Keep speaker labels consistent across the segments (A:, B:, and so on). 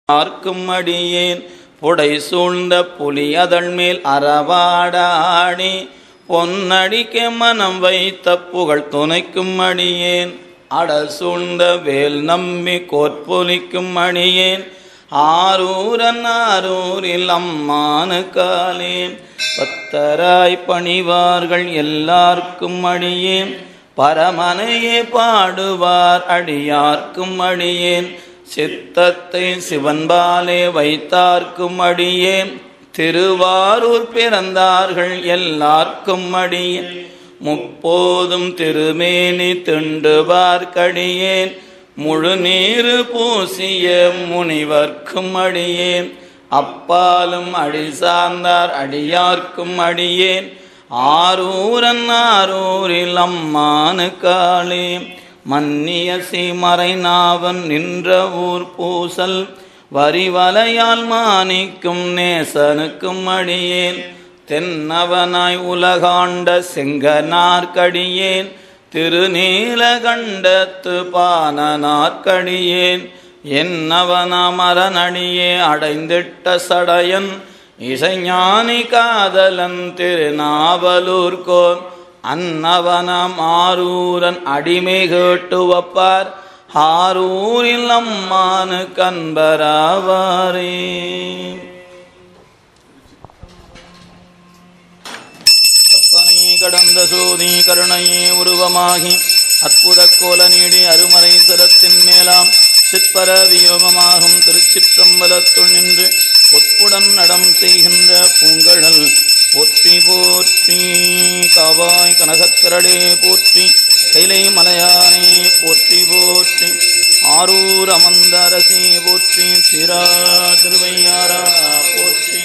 A: பார்க்கும் அடியேன் புடை சூழ்ந்த புலி அதழ் மேல் அறவாடாடி பொன்னடிக்க மனம் வைத்த புகழ் துணைக்கும் அடியேன் அடல் சூழ்ந்த வேல் நம்பி கோற்பொலிக்கும் அடியேன் ஆரூரன் ஆரூரில் அம்மானு காலே பத்தராய் பணிவார்கள் எல்லார்க்கும் அடியேன் பரமனையே பாடுவார் அடியார்க்கும் அடியேன் சித்தத்தை சிவன்பாலே வைத்தார்க்கும் அடியேன் திருவாரூர் பிறந்தார்கள் எல்லார்க்கும் அடியேன் முப்போதும் திருமேனி திண்டுவார்க்கடியேன் முழு நீரு பூசிய முனிவர்க்கும் அடியேன் அப்பாலும் அடி சார்ந்தார் அடியார்க்கும் அடியேன் ஆரூரன் ஆரூரில் அம்மானு காளே மன்னிய சீமறை நாவன் நின்ற ஊர் பூசல் வரிவலையால் மாணிக்கும் நேசனுக்கும் அடியேன் தென்னவனாய் உலகாண்ட செங்கனார்க்கடியேன் திருநீலகண்டத்து பானனார்க்கடியேன் என்னவனமரனடியே அடைந்திட்ட சடையன் இசைஞானி காதலன் திருநாவலூர்கோன் அன்னவனம் ஆரூரன் அடிமை கேட்டு வப்பார் ஆரூரில் அம்மானு கண்பராவாரே கற்பனை கடந்த சோதி கருணையே உருவமாகி அற்புத கோல நீடி அருமறை சிரத்தின் மேலாம் சிற்பர வியோகமாகும் திருச்சிற்றம்பலத்துள் நின்று பொற்புடன் நடம் செய்கின்ற பூங்கழல் போற்றி போற்றி காவாய் கனகத்திரளே போற்றி கைலை மலையானே போற்றி போற்றி ஆரூர் அமர்ந்த அரசே போற்றி சிரா திருவையாரா போற்றி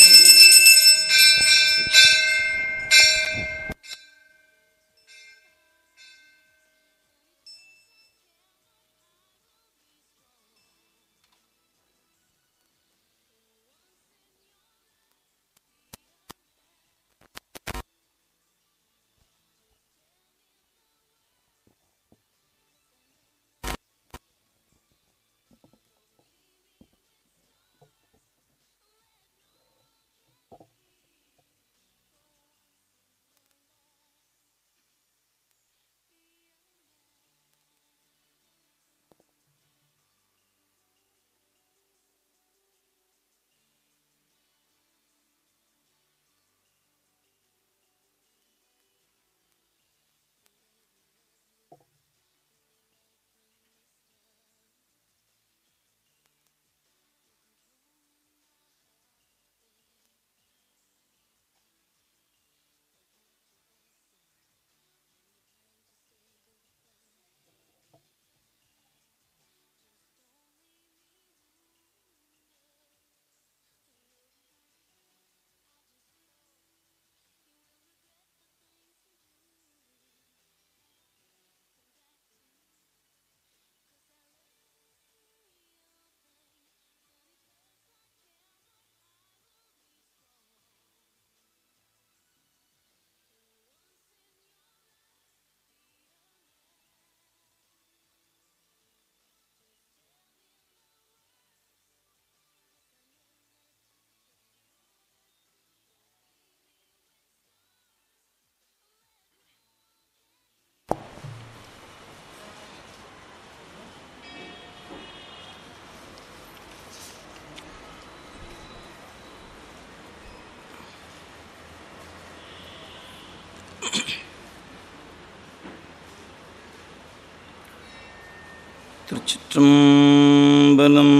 A: திருச்சிற்றம்பலம்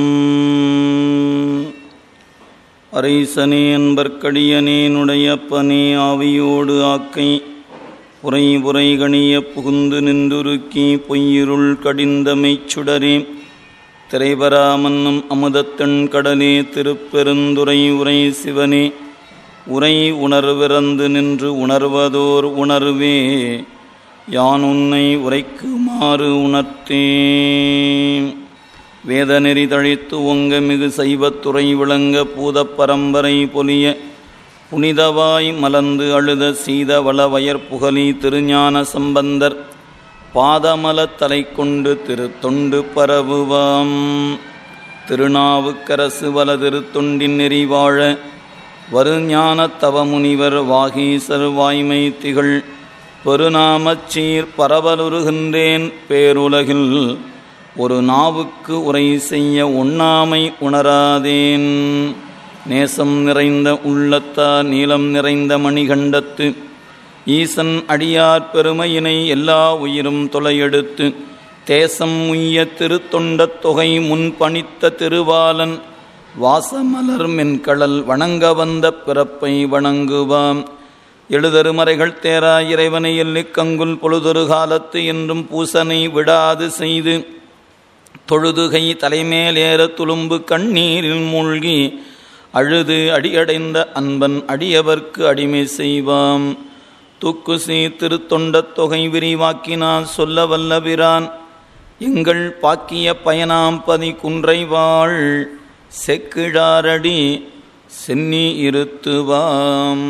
A: அரைசனே அன்பர்க்கடியனேனுடைய பனே ஆவியோடு ஆக்கை உரை உரை கணிய புகுந்து நின்றுருக்கி பொய்யிருள் கடிந்தமைச் சுடரே திரைவராமன்னும் அமுதத்தன் கடலே திருப்பெருந்துரை உரை சிவனே உரை உணர்விறந்து நின்று உணர்வதோர் உணர்வே யான் உன்னை உரைக்குமாறு உணர்த்தேன் வேதநெறி தழித்து ஒங்க மிகு சைவத்துறை விளங்க பூதப் பரம்பரை பொலிய புனிதவாய் மலர்ந்து அழுத சீதவள வயற்புகலி திருஞான சம்பந்தர் பாதமலத் தலை கொண்டு திருத்தொண்டு பரவுவாம் திருநாவுக்கரசு வலதிருத்தொண்டின் நெறிவாழ வருஞானத் தவமுனிவர் வாகீசர் வாய்மை திகழ் பெருநாமச்சீர் பரவலுருகின்றேன் பேருலகில் ஒரு நாவுக்கு உரை செய்ய உண்ணாமை உணராதேன் நேசம் நிறைந்த உள்ளத்தா நீளம் நிறைந்த மணிகண்டத்து ஈசன் அடியார் பெருமையினை எல்லா உயிரும் தொலையெடுத்து தேசம் உய்ய திருத்தொண்டத் தொகை முன் பணித்த திருவாலன் வாசமலர் மென்கடல் வணங்க வந்த பிறப்பை வணங்குவாம் எழுதருமறைகள் தேரா இறைவனை எல்லிக்கங்குல் பொழுதொரு காலத்து என்றும் பூசனை விடாது செய்து தொழுதுகை தலைமேலேற துளும்பு கண்ணீரில் மூழ்கி அழுது அடியடைந்த அன்பன் அடியவர்க்கு அடிமை செய்வாம் தூக்குசி திருத்தொண்டத் தொகை விரிவாக்கினான் சொல்ல வல்லபிரான் எங்கள் பாக்கிய பயனாம் பதி குன்றைவாள் செக்கிழாரடி சென்னி இருத்துவாம்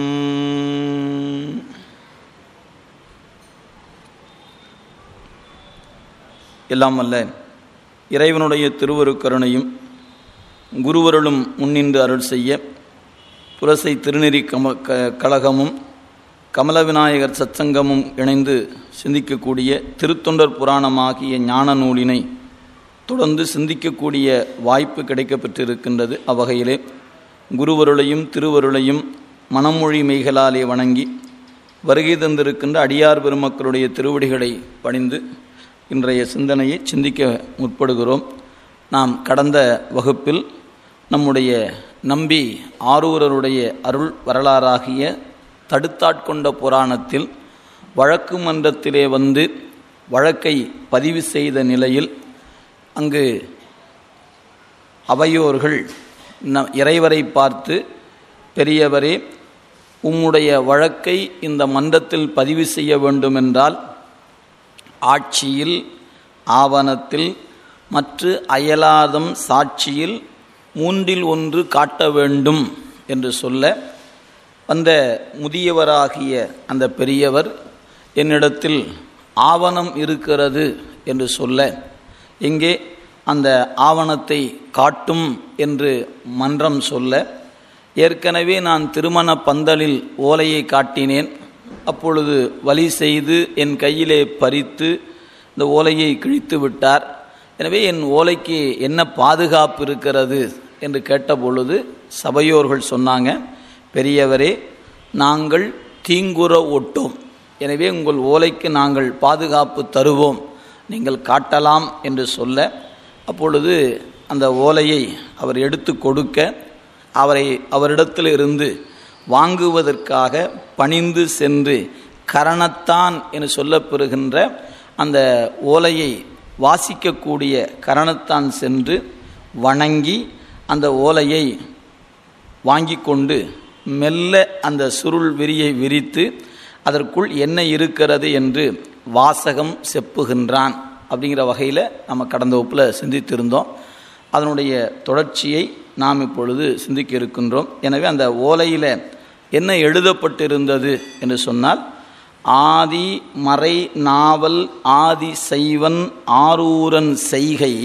A: எல்லாம் அல்ல இறைவனுடைய திருவருக்கருணையும் குருவருளும் முன்னின்று அருள் செய்ய புரசை திருநெறி கம க கழகமும் கமல விநாயகர் சச்சங்கமும் இணைந்து சிந்திக்கக்கூடிய திருத்தொண்டர் புராணமாகிய ஞான நூலினை தொடர்ந்து சிந்திக்கக்கூடிய வாய்ப்பு கிடைக்கப்பெற்றிருக்கின்றது அவ்வகையிலே குருவருளையும் திருவருளையும் மனமொழி மெய்களாலே வணங்கி வருகை தந்திருக்கின்ற அடியார் பெருமக்களுடைய திருவடிகளை பணிந்து இன்றைய சிந்தனையை சிந்திக்க முற்படுகிறோம் நாம் கடந்த வகுப்பில் நம்முடைய நம்பி ஆரூரருடைய அருள் வரலாறாகிய தடுத்தாட்கொண்ட புராணத்தில் வழக்கு மன்றத்திலே வந்து வழக்கை பதிவு செய்த நிலையில் அங்கு அவையோர்கள் ந இறைவரை பார்த்து பெரியவரே உம்முடைய வழக்கை இந்த மன்றத்தில் பதிவு செய்ய வேண்டுமென்றால் ஆட்சியில் ஆவணத்தில் மற்ற அயலாதம் சாட்சியில் மூன்றில் ஒன்று காட்ட வேண்டும் என்று சொல்ல வந்த முதியவராகிய அந்த பெரியவர் என்னிடத்தில் ஆவணம் இருக்கிறது என்று சொல்ல எங்கே அந்த ஆவணத்தை காட்டும் என்று மன்றம் சொல்ல ஏற்கனவே நான் திருமண பந்தலில் ஓலையை காட்டினேன் அப்பொழுது வழி செய்து என் கையிலே பறித்து இந்த ஓலையை கிழித்து விட்டார் எனவே என் ஓலைக்கு என்ன பாதுகாப்பு இருக்கிறது என்று கேட்டபொழுது சபையோர்கள் சொன்னாங்க பெரியவரே நாங்கள் தீங்குற ஒட்டோம் எனவே உங்கள் ஓலைக்கு நாங்கள் பாதுகாப்பு தருவோம் நீங்கள் காட்டலாம் என்று சொல்ல அப்பொழுது அந்த ஓலையை அவர் எடுத்து கொடுக்க அவரை அவரிடத்தில் இருந்து வாங்குவதற்காக பணிந்து சென்று கரணத்தான் என்று சொல்லப்பெறுகின்ற அந்த ஓலையை வாசிக்கக்கூடிய கரணத்தான் சென்று வணங்கி அந்த ஓலையை வாங்கி கொண்டு மெல்ல அந்த சுருள் விரியை விரித்து அதற்குள் என்ன இருக்கிறது என்று வாசகம் செப்புகின்றான் அப்படிங்கிற வகையில் நம்ம கடந்த வகுப்பில் சிந்தித்திருந்தோம் அதனுடைய தொடர்ச்சியை நாம் இப்பொழுது சிந்திக்க இருக்கின்றோம் எனவே அந்த ஓலையில் என்ன எழுதப்பட்டிருந்தது என்று சொன்னால் ஆதி மறை நாவல் ஆதி சைவன் ஆரூரன் செய்கை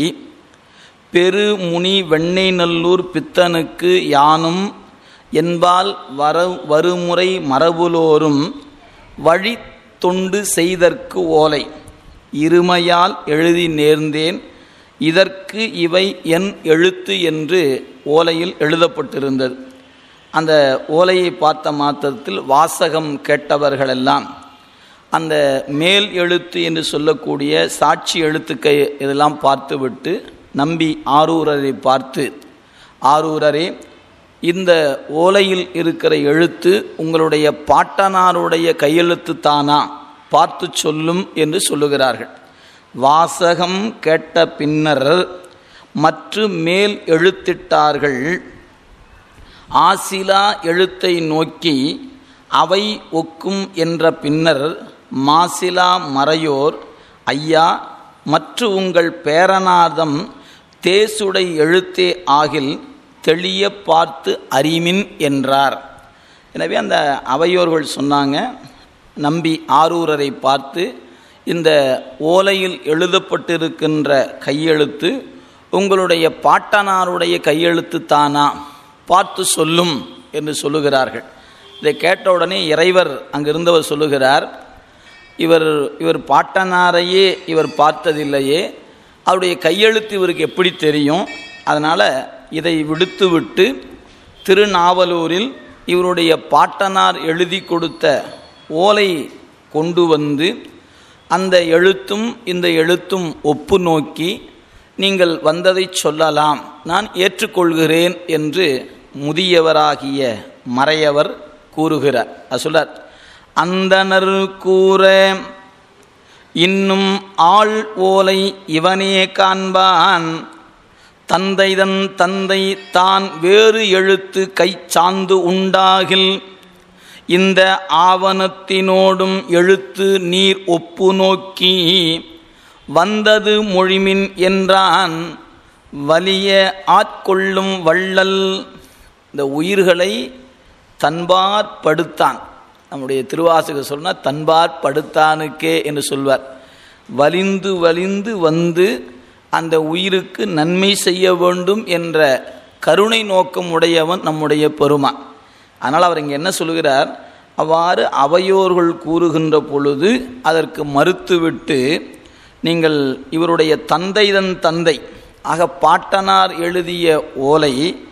A: பெருமுனி வெண்ணெய் நல்லூர் பித்தனுக்கு யானும் என்பால் வர வருமுறை மரபுலோரும் வழி தொண்டு செய்தற்கு ஓலை இருமையால் எழுதி நேர்ந்தேன் இதற்கு இவை என் எழுத்து என்று ஓலையில் எழுதப்பட்டிருந்தது அந்த ஓலையை பார்த்த மாத்திரத்தில் வாசகம் கேட்டவர்களெல்லாம் அந்த மேல் எழுத்து என்று சொல்லக்கூடிய சாட்சி எழுத்துக்கை இதெல்லாம் பார்த்துவிட்டு நம்பி ஆரூரரை பார்த்து ஆரூரரே இந்த ஓலையில் இருக்கிற எழுத்து உங்களுடைய பாட்டனாருடைய கையெழுத்து தானா பார்த்து சொல்லும் என்று சொல்லுகிறார்கள் வாசகம் கேட்ட பின்னர் மற்ற மேல் எழுத்திட்டார்கள் ஆசிலா எழுத்தை நோக்கி அவை ஒக்கும் என்ற பின்னர் மாசிலா மறையோர் ஐயா மற்ற உங்கள் பேரனாதம் தேசுடை எழுத்தே ஆகில் தெளிய பார்த்து அறிமின் என்றார் எனவே அந்த அவையோர்கள் சொன்னாங்க நம்பி ஆரூரரை பார்த்து இந்த ஓலையில் எழுதப்பட்டிருக்கின்ற கையெழுத்து உங்களுடைய பாட்டனாருடைய கையெழுத்து தானா பார்த்து சொல்லும் என்று சொல்லுகிறார்கள் இதை கேட்ட உடனே இறைவர் அங்கிருந்தவர் சொல்லுகிறார் இவர் இவர் பாட்டனாரையே இவர் பார்த்ததில்லையே அவருடைய கையெழுத்து இவருக்கு எப்படி தெரியும் அதனால் இதை விடுத்துவிட்டு திருநாவலூரில் இவருடைய பாட்டனார் எழுதி கொடுத்த ஓலை கொண்டு வந்து அந்த எழுத்தும் இந்த எழுத்தும் ஒப்பு நோக்கி நீங்கள் வந்ததை சொல்லலாம் நான் ஏற்றுக்கொள்கிறேன் என்று முதியவராகிய மறையவர் கூறுகிறார் அது சொல்லார் அந்தனர் கூற இன்னும் ஆள் ஓலை இவனே காண்பான் தந்தைதன் தந்தை தான் வேறு எழுத்து கை சார்ந்து உண்டாகில் இந்த ஆவணத்தினோடும் எழுத்து நீர் ஒப்பு நோக்கி வந்தது மொழிமின் என்றான் வலிய ஆட்கொள்ளும் வள்ளல் இந்த உயிர்களை தன்பார் படுத்தான் நம்முடைய திருவாசகர் சொன்னால் தன்பார் படுத்தானுக்கே என்று சொல்வார் வலிந்து வலிந்து வந்து அந்த உயிருக்கு நன்மை செய்ய வேண்டும் என்ற கருணை நோக்கம் உடையவன் நம்முடைய பெருமான் அதனால் அவர் இங்கே என்ன சொல்கிறார் அவ்வாறு அவையோர்கள் கூறுகின்ற பொழுது அதற்கு மறுத்துவிட்டு நீங்கள் இவருடைய தந்தைதன் தந்தை ஆக பாட்டனார் எழுதிய ஓலை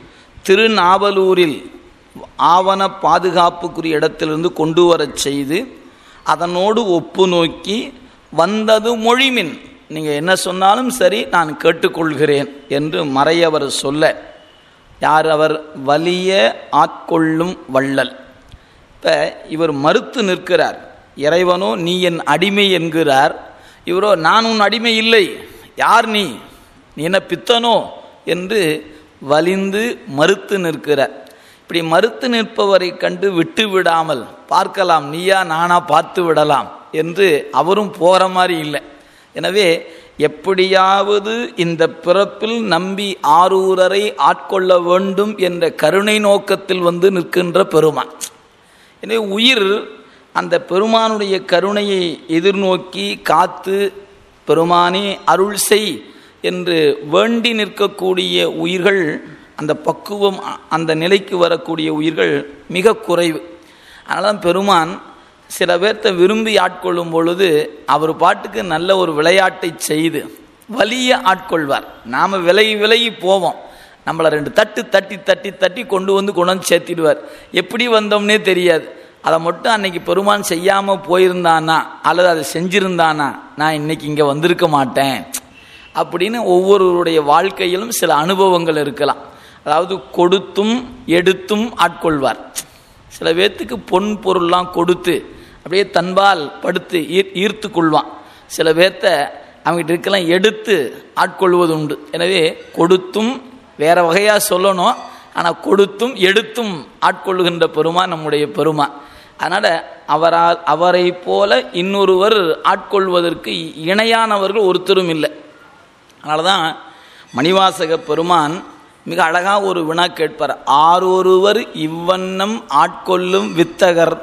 A: திருநாவலூரில் ஆவண பாதுகாப்புக்குரிய இடத்திலிருந்து கொண்டு வரச் செய்து அதனோடு ஒப்பு நோக்கி வந்தது மொழிமின் நீங்கள் என்ன சொன்னாலும் சரி நான் கேட்டுக்கொள்கிறேன் என்று மறையவர் சொல்ல யார் அவர் வலிய ஆட்கொள்ளும் வள்ளல் இப்போ இவர் மறுத்து நிற்கிறார் இறைவனோ நீ என் அடிமை என்கிறார் இவரோ நான் உன் அடிமை இல்லை யார் நீ நீ என்ன பித்தனோ என்று வலிந்து மறுத்து நிற்கிறார் இப்படி மறுத்து நிற்பவரை கண்டு விட்டு விடாமல் பார்க்கலாம் நீயா நானா பார்த்து விடலாம் என்று அவரும் போகிற மாதிரி இல்லை எனவே எப்படியாவது இந்த பிறப்பில் நம்பி ஆரூரரை ஆட்கொள்ள வேண்டும் என்ற கருணை நோக்கத்தில் வந்து நிற்கின்ற பெருமான் எனவே உயிர் அந்த பெருமானுடைய கருணையை எதிர்நோக்கி காத்து பெருமானே அருள் செய் என்று வேண்டி நிற்கக்கூடிய உயிர்கள் அந்த பக்குவம் அந்த நிலைக்கு வரக்கூடிய உயிர்கள் மிக குறைவு அதனால் பெருமான் சில பேர்த்த விரும்பி ஆட்கொள்ளும் பொழுது அவர் பாட்டுக்கு நல்ல ஒரு விளையாட்டை செய்து வலிய ஆட்கொள்வார் நாம் விலகி விலகி போவோம் நம்மளை ரெண்டு தட்டு தட்டி தட்டி தட்டி கொண்டு வந்து கொண்டு வந்து சேர்த்திடுவார் எப்படி வந்தோம்னே தெரியாது அதை மட்டும் அன்னைக்கு பெருமான் செய்யாமல் போயிருந்தானா அல்லது அதை செஞ்சிருந்தானா நான் இன்னைக்கு இங்கே வந்திருக்க மாட்டேன் அப்படின்னு ஒவ்வொருவருடைய வாழ்க்கையிலும் சில அனுபவங்கள் இருக்கலாம் அதாவது கொடுத்தும் எடுத்தும் ஆட்கொள்வார் சில பேர்த்துக்கு பொன் பொருள்லாம் கொடுத்து அப்படியே தன்பால் படுத்து ஈர் ஈர்த்து கொள்வான் சில பேர்த்த அவங்ககிட்ட இருக்கலாம் எடுத்து ஆட்கொள்வது உண்டு எனவே கொடுத்தும் வேற வகையாக சொல்லணும் ஆனால் கொடுத்தும் எடுத்தும் ஆட்கொள்ளுகின்ற பெருமா நம்முடைய பெருமா அதனால் அவரால் அவரை போல இன்னொருவர் ஆட்கொள்வதற்கு இணையானவர்கள் ஒருத்தரும் இல்லை அதனால தான் மணிவாசக பெருமான் மிக அழகாக ஒரு வினா கேட்பார் ஆரொருவர் இவ்வண்ணம் ஆட்கொள்ளும் வித்தகர்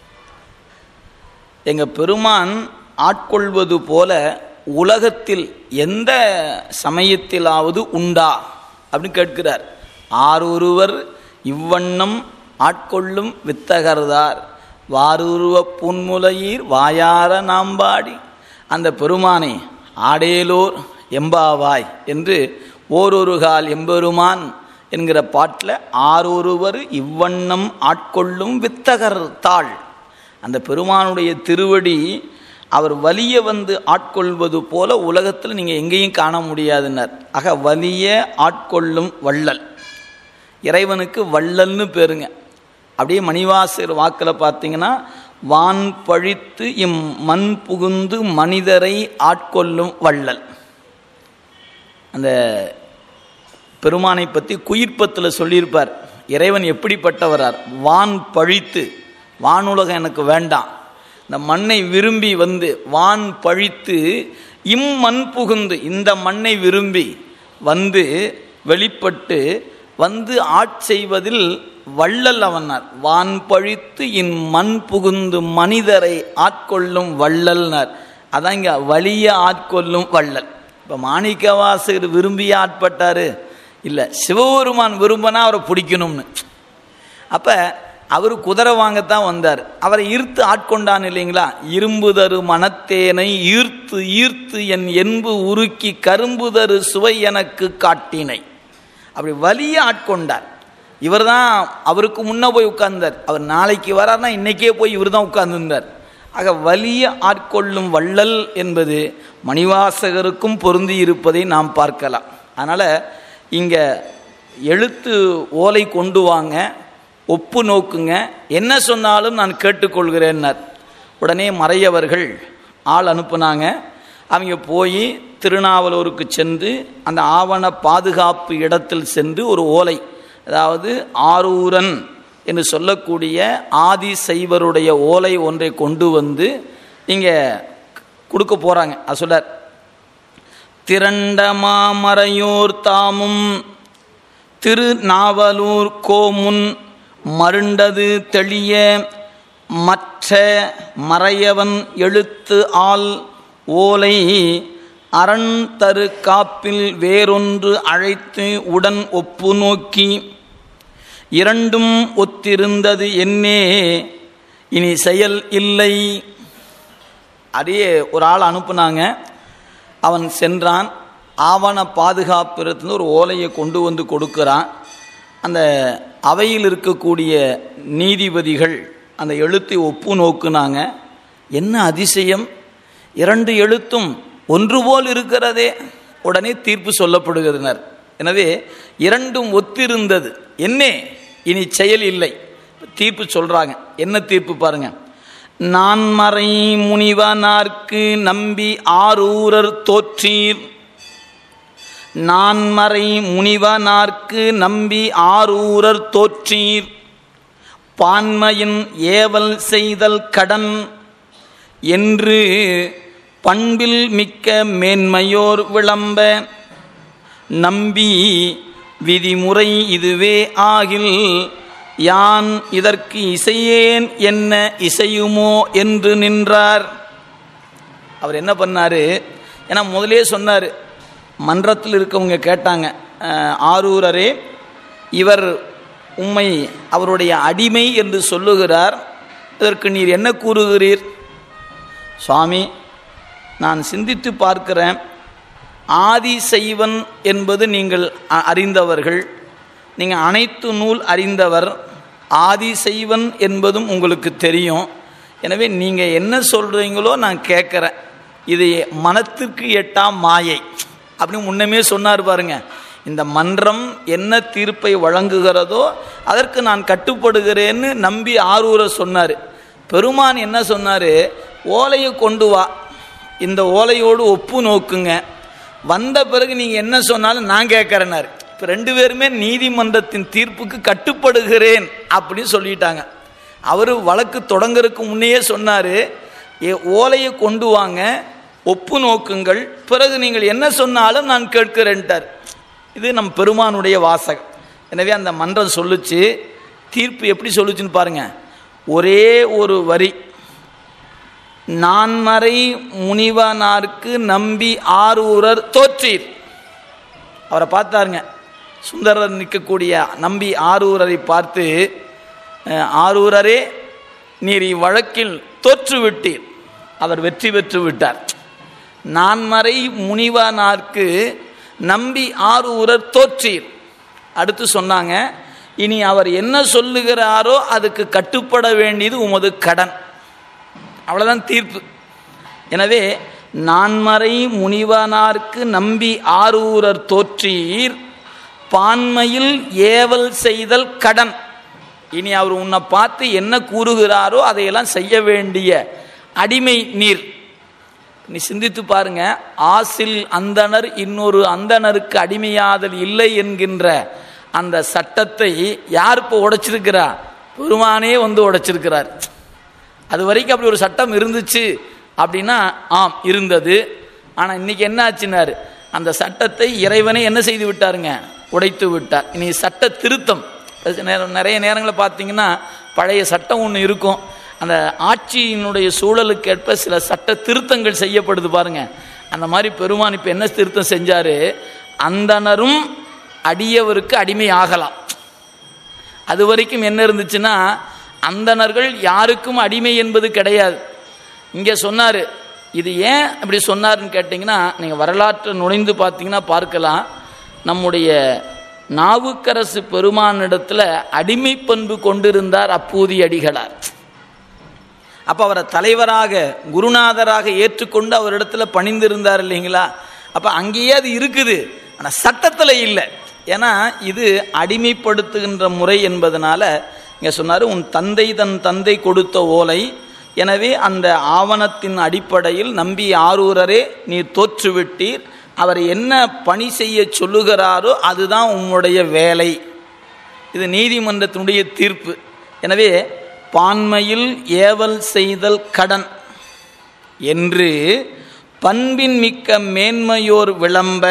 A: எங்கள் பெருமான் ஆட்கொள்வது போல உலகத்தில் எந்த சமயத்திலாவது உண்டா அப்படின்னு கேட்கிறார் ஆரொருவர் இவ்வண்ணம் ஆட்கொள்ளும் வித்தகர்தார் வாரூருவ புன்முலையீர் வாயார நாம்பாடி அந்த பெருமானை ஆடேலோர் எம்பாவாய் என்று ஓரொரு கால் எம்பெருமான் என்கிற பாட்டில் ஆரொருவர் இவ்வண்ணம் ஆட்கொள்ளும் வித்தகர் தாள் அந்த பெருமானுடைய திருவடி அவர் வலிய வந்து ஆட்கொள்வது போல உலகத்தில் நீங்கள் எங்கேயும் காண முடியாதுன்னார் ஆக வலிய ஆட்கொள்ளும் வள்ளல் இறைவனுக்கு வள்ளல்னு பேருங்க அப்படியே மணிவாசர் வாக்கில் பார்த்தீங்கன்னா வான் பழித்து இம் மண் புகுந்து மனிதரை ஆட்கொள்ளும் வள்ளல் அந்த பெருமானை பற்றி குயிர்ப்பத்தில் சொல்லியிருப்பார் இறைவன் எப்படிப்பட்டவரார் வான் பழித்து வானுலகம் எனக்கு வேண்டாம் இந்த மண்ணை விரும்பி வந்து வான் பழித்து இம்மண் புகுந்து இந்த மண்ணை விரும்பி வந்து வெளிப்பட்டு வந்து ஆட்செய்வதில் வள்ளல் அவனார் வான் பழித்து இன் மண் புகுந்து மனிதரை ஆட்கொள்ளும் வள்ளல்னார் அதான் இங்கே வலிய ஆட்கொள்ளும் வள்ளல் இப்போ மாணிக்கவாசகர் விரும்பி ஆட்பட்டார் இல்லை சிவபெருமான் விரும்பினா அவரை பிடிக்கணும்னு அப்போ அவர் குதிரை வாங்கத்தான் வந்தார் அவரை ஈர்த்து ஆட்கொண்டான் இல்லைங்களா இரும்பு தரு மனத்தேனை ஈர்த்து ஈர்த்து என் என்பு உருக்கி கரும்பு தரு சுவை எனக்கு காட்டினை அப்படி வலிய ஆட்கொண்டார் இவர் தான் அவருக்கு முன்னே போய் உட்கார்ந்தார் அவர் நாளைக்கு வரார்னா இன்னைக்கே போய் இவர் தான் உட்கார்ந்துருந்தார் ஆக வலிய ஆட்கொள்ளும் வள்ளல் என்பது மணிவாசகருக்கும் பொருந்தி இருப்பதை நாம் பார்க்கலாம் அதனால் இங்கே எழுத்து ஓலை கொண்டு வாங்க ஒப்பு நோக்குங்க என்ன சொன்னாலும் நான் கேட்டுக்கொள்கிறேன்னார் உடனே மறையவர்கள் ஆள் அனுப்புனாங்க அவங்க போய் திருநாவலூருக்கு சென்று அந்த ஆவண பாதுகாப்பு இடத்தில் சென்று ஒரு ஓலை அதாவது ஆரூரன் என்று சொல்லக்கூடிய ஆதி சைவருடைய ஓலை ஒன்றை கொண்டு வந்து இங்கே கொடுக்க போகிறாங்க அது சொல்லார் திரண்ட மாமறையோர் தாமும் திருநாவலூர் கோமுன் மருண்டது தெளிய மற்ற மறையவன் எழுத்து ஆள் ஓலை அரண் தரு காப்பில் வேறொன்று அழைத்து உடன் ஒப்பு நோக்கி இரண்டும் ஒத்திருந்தது என்னே இனி செயல் இல்லை அதையே ஒரு ஆள் அனுப்புனாங்க அவன் சென்றான் ஆவண பாதுகாப்பு இருந்து ஒரு ஓலையை கொண்டு வந்து கொடுக்குறான் அந்த அவையில் இருக்கக்கூடிய நீதிபதிகள் அந்த எழுத்தை ஒப்பு நோக்குனாங்க என்ன அதிசயம் இரண்டு எழுத்தும் ஒன்று போல் இருக்கிறதே உடனே தீர்ப்பு சொல்லப்படுகிறனர் எனவே இரண்டும் ஒத்திருந்தது என்னே இனி செயல் இல்லை தீர்ப்பு சொல்றாங்க என்ன தீர்ப்பு பாருங்க நான் மறை முனிவனார்க்கு நம்பி ஆரூரர் தோற்றீர் நான் மறை முனிவனார்க்கு நம்பி ஆரூரர் தோற்றீர் பான்மையின் ஏவல் செய்தல் கடன் என்று பண்பில் மிக்க மேன்மையோர் விளம்ப நம்பி விதிமுறை இதுவே ஆகில் யான் இதற்கு இசையேன் என்ன இசையுமோ என்று நின்றார் அவர் என்ன பண்ணார் ஏன்னா முதலே சொன்னார் மன்றத்தில் இருக்கவங்க கேட்டாங்க "அஹ், ஆரூரரே இவர் உம்மை அவருடைய அடிமை என்று சொல்லுகிறார் இதற்கு நீர் என்ன கூறுகிறீர் சுவாமி நான் சிந்தித்து பார்க்கிறேன் ஆதி செய்வன் என்பது நீங்கள் அ- அறிந்தவர்கள் நீங்கள் அனைத்து நூல் அறிந்தவர் ஆதி செய்வன் என்பதும் உங்களுக்கு தெரியும் எனவே நீங்கள் என்ன சொல்கிறீங்களோ நான் கேட்குறேன் இது மனத்திற்கு எட்டா மாயை அப்படின்னு முன்னமே சொன்னார் பாருங்க இந்த மன்றம் என்ன தீர்ப்பை வழங்குகிறதோ அதற்கு நான் கட்டுப்படுகிறேன்னு நம்பி ஆரூர சொன்னார் பெருமான் என்ன சொன்னார் ஓலையை கொண்டு வா இந்த ஓலையோடு ஒப்பு நோக்குங்க வந்த பிறகு நீங்கள் என்ன சொன்னாலும் நான் கேட்குறேனார் இப்போ ரெண்டு பேருமே நீதிமன்றத்தின் தீர்ப்புக்கு கட்டுப்படுகிறேன் அப்படின்னு சொல்லிட்டாங்க அவர் வழக்கு தொடங்கறதுக்கு முன்னையே சொன்னார் ஏ ஓலையை கொண்டு வாங்க ஒப்பு நோக்குங்கள் பிறகு நீங்கள் என்ன சொன்னாலும் நான் கேட்கிறேன்ட்டார் இது நம் பெருமானுடைய வாசகம் எனவே அந்த மன்றம் சொல்லுச்சு தீர்ப்பு எப்படி சொல்லுச்சுன்னு பாருங்க ஒரே ஒரு வரி நான்மறை முனிவனார்க்கு நம்பி ஆரூரர் தோற்றீர் அவரை பார்த்தாருங்க சுந்தரர் நிற்கக்கூடிய நம்பி ஆரூரரை பார்த்து அஹ், ஆரூரரே நீர் இவ்வழக்கில் தோற்றுவிட்டீர் அவர் வெற்றி பெற்று விட்டார் நான்மறை முனிவனார்க்கு நம்பி ஆரூரர் தோற்றீர் அடுத்து சொன்னாங்க இனி அவர் என்ன சொல்லுகிறாரோ அதுக்கு கட்டுப்பட வேண்டியது உமது கடன் அவ்வளோதான் தீர்ப்பு எனவே நான்மறை முனிவனார்க்கு நம்பி ஆரூரர் தோற்றீர் பான்மையில் ஏவல் செய்தல் கடன் இனி அவர் உன்னை பார்த்து என்ன கூறுகிறாரோ அதையெல்லாம் செய்ய வேண்டிய அடிமை நீர் நீ சிந்தித்து பாருங்க ஆசில் அந்தணர் இன்னொரு அந்தணருக்கு அடிமையாதல் இல்லை என்கின்ற அந்த சட்டத்தை யார் இப்போ உடைச்சிருக்கிறா பெருமானே வந்து உடைச்சிருக்கிறார் அது வரைக்கும் அப்படி ஒரு சட்டம் இருந்துச்சு அப்படின்னா ஆம் இருந்தது ஆனால் இன்னைக்கு என்ன ஆச்சுனாரு அந்த சட்டத்தை இறைவனே என்ன செய்து விட்டாருங்க உடைத்து விட்டார் இனி சட்ட திருத்தம் அது நேரம் நிறைய நேரங்களில் பார்த்தீங்கன்னா பழைய சட்டம் ஒன்று இருக்கும் அந்த ஆட்சியினுடைய சூழலுக்கேற்ப சில சட்ட திருத்தங்கள் செய்யப்படுது பாருங்க அந்த மாதிரி பெருமான் இப்போ என்ன திருத்தம் செஞ்சார் அந்தனரும் அடியவருக்கு அடிமை ஆகலாம் அது வரைக்கும் என்ன இருந்துச்சுன்னா அந்தணர்கள் யாருக்கும் அடிமை என்பது கிடையாது இங்கே சொன்னார் இது ஏன் அப்படி சொன்னார்னு கேட்டிங்கன்னா நீங்கள் வரலாற்றை நுழைந்து பார்த்தீங்கன்னா பார்க்கலாம் நம்முடைய நாவுக்கரசு பெருமானிடத்தில் அடிமை பண்பு கொண்டிருந்தார் அப்பூதி அடிகளார் அப்போ அவரை தலைவராக குருநாதராக ஏற்றுக்கொண்டு அவரிடத்துல பணிந்திருந்தார் இல்லைங்களா அப்போ அங்கேயே அது இருக்குது ஆனால் சட்டத்தில் இல்லை ஏன்னா இது அடிமைப்படுத்துகின்ற முறை என்பதனால இங்கே சொன்னார் உன் தந்தை தன் தந்தை கொடுத்த ஓலை எனவே அந்த ஆவணத்தின் அடிப்படையில் நம்பி ஆரூரரே நீர் தோற்றுவிட்டீர் அவர் என்ன பணி செய்ய சொல்லுகிறாரோ அதுதான் உம்முடைய வேலை இது நீதிமன்றத்தினுடைய தீர்ப்பு எனவே பான்மையில் ஏவல் செய்தல் கடன் என்று பண்பின் மிக்க மேன்மையோர் விளம்ப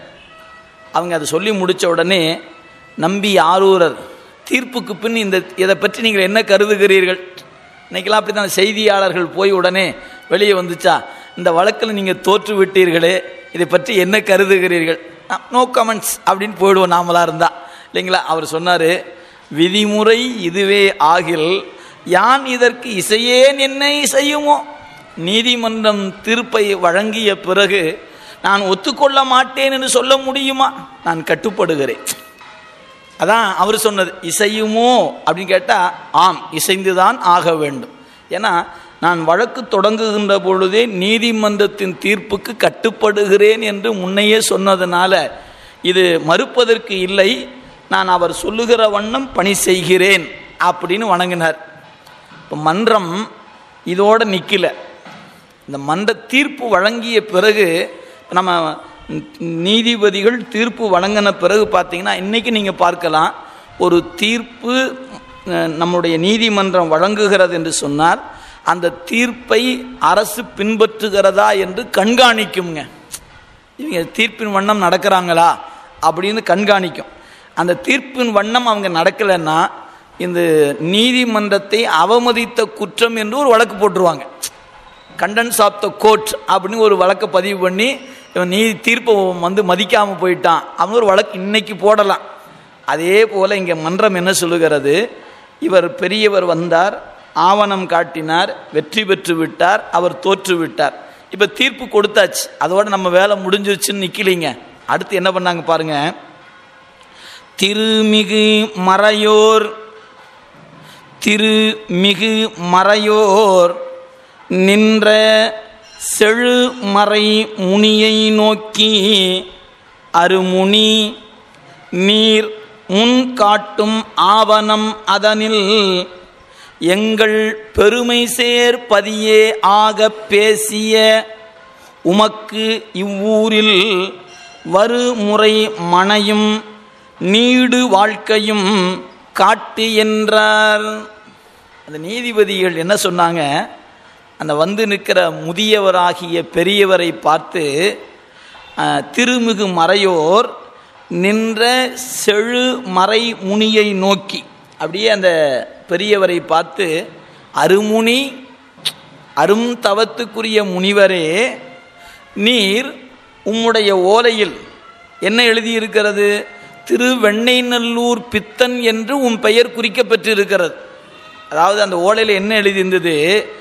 A: அவங்க அதை சொல்லி முடித்த உடனே நம்பி ஆரூரர் தீர்ப்புக்கு பின் இந்த இதை பற்றி நீங்கள் என்ன கருதுகிறீர்கள் இன்னைக்கெல்லாம் அப்படி தான் செய்தியாளர்கள் போய் உடனே வெளியே வந்துச்சா இந்த வழக்கில் நீங்கள் தோற்று விட்டீர்களே இதை பற்றி என்ன கருதுகிறீர்கள் நோ கமெண்ட்ஸ் அப்படின்னு போயிடுவோம் நாமளாக இருந்தால் இல்லைங்களா அவர் சொன்னார் விதிமுறை இதுவே ஆகில் யான் இதற்கு இசையேன் என்ன இசையுமோ நீதிமன்றம் தீர்ப்பை வழங்கிய பிறகு நான் ஒத்துக்கொள்ள மாட்டேன் என்று சொல்ல முடியுமா நான் கட்டுப்படுகிறேன் அதான் அவர் சொன்னது இசையுமோ அப்படின்னு கேட்டால் ஆம் இசைந்துதான் ஆக வேண்டும் ஏன்னா நான் வழக்கு தொடங்குகின்ற பொழுதே நீதிமன்றத்தின் தீர்ப்புக்கு கட்டுப்படுகிறேன் என்று முன்னையே சொன்னதுனால இது மறுப்பதற்கு இல்லை நான் அவர் சொல்லுகிற வண்ணம் பணி செய்கிறேன் அப்படின்னு வணங்கினார் இப்போ மன்றம் இதோட நிற்கல இந்த மன்ற தீர்ப்பு வழங்கிய பிறகு நம்ம நீதிபதிகள் தீர்ப்பு வழங்கின பிறகு பார்த்தீங்கன்னா இன்றைக்கி நீங்கள் பார்க்கலாம் ஒரு தீர்ப்பு அஹ், நம்முடைய நீதிமன்றம் வழங்குகிறது என்று சொன்னால் அந்த தீர்ப்பை அரசு பின்பற்றுகிறதா என்று கண்காணிக்குங்க இவங்க தீர்ப்பின் வண்ணம் நடக்கிறாங்களா அப்படின்னு கண்காணிக்கும் அந்த தீர்ப்பின் வண்ணம் அவங்க நடக்கலைன்னா இந்த நீதிமன்றத்தை அவமதித்த குற்றம் என்று ஒரு வழக்கு போட்டுருவாங்க கண்டன்ஸ் ஆஃப் த கோர்ட் அப்படின்னு ஒரு வழக்கை பதிவு பண்ணி இவன் நீதி தீர்ப்பை வந்து மதிக்காமல் போயிட்டான் அவன் ஒரு வழக்கு இன்னைக்கு போடலாம் அதே போல் இங்கே மன்றம் என்ன சொல்லுகிறது இவர் பெரியவர் வந்தார் ஆவணம் காட்டினார் வெற்றி பெற்று விட்டார் அவர் தோற்று விட்டார் இப்போ தீர்ப்பு கொடுத்தாச்சு அதோட நம்ம வேலை முடிஞ்சிருச்சுன்னு நிற்கலிங்க அடுத்து என்ன பண்ணாங்க பாருங்க திருமிகு மறையோர் திருமிகு மறையோர் நின்ற செழுமறை முனியை நோக்கி அருமுனி நீர் முன் காட்டும் ஆவணம் அதனில் எங்கள் பெருமை சேர் பதியே ஆக பேசிய உமக்கு இவ்வூரில் வருமுறை மனையும் நீடு வாழ்க்கையும் காட்டு என்றார் அந்த நீதிபதிகள் என்ன சொன்னாங்க அந்த வந்து நிற்கிற முதியவராகிய பெரியவரை பார்த்து அஹ், திருமிகு மறையோர் நின்ற செழு மறை முனியை நோக்கி அப்படியே அந்த பெரியவரை பார்த்து அருமுனி அரும் தவத்துக்குரிய முனிவரே நீர் உம்முடைய ஓலையில் என்ன எழுதியிருக்கிறது திருவெண்ணைநல்லூர் பித்தன் என்று உன் பெயர் குறிக்கப்பட்டிருக்கிறது அதாவது அந்த ஓலையில் என்ன எழுதியிருந்தது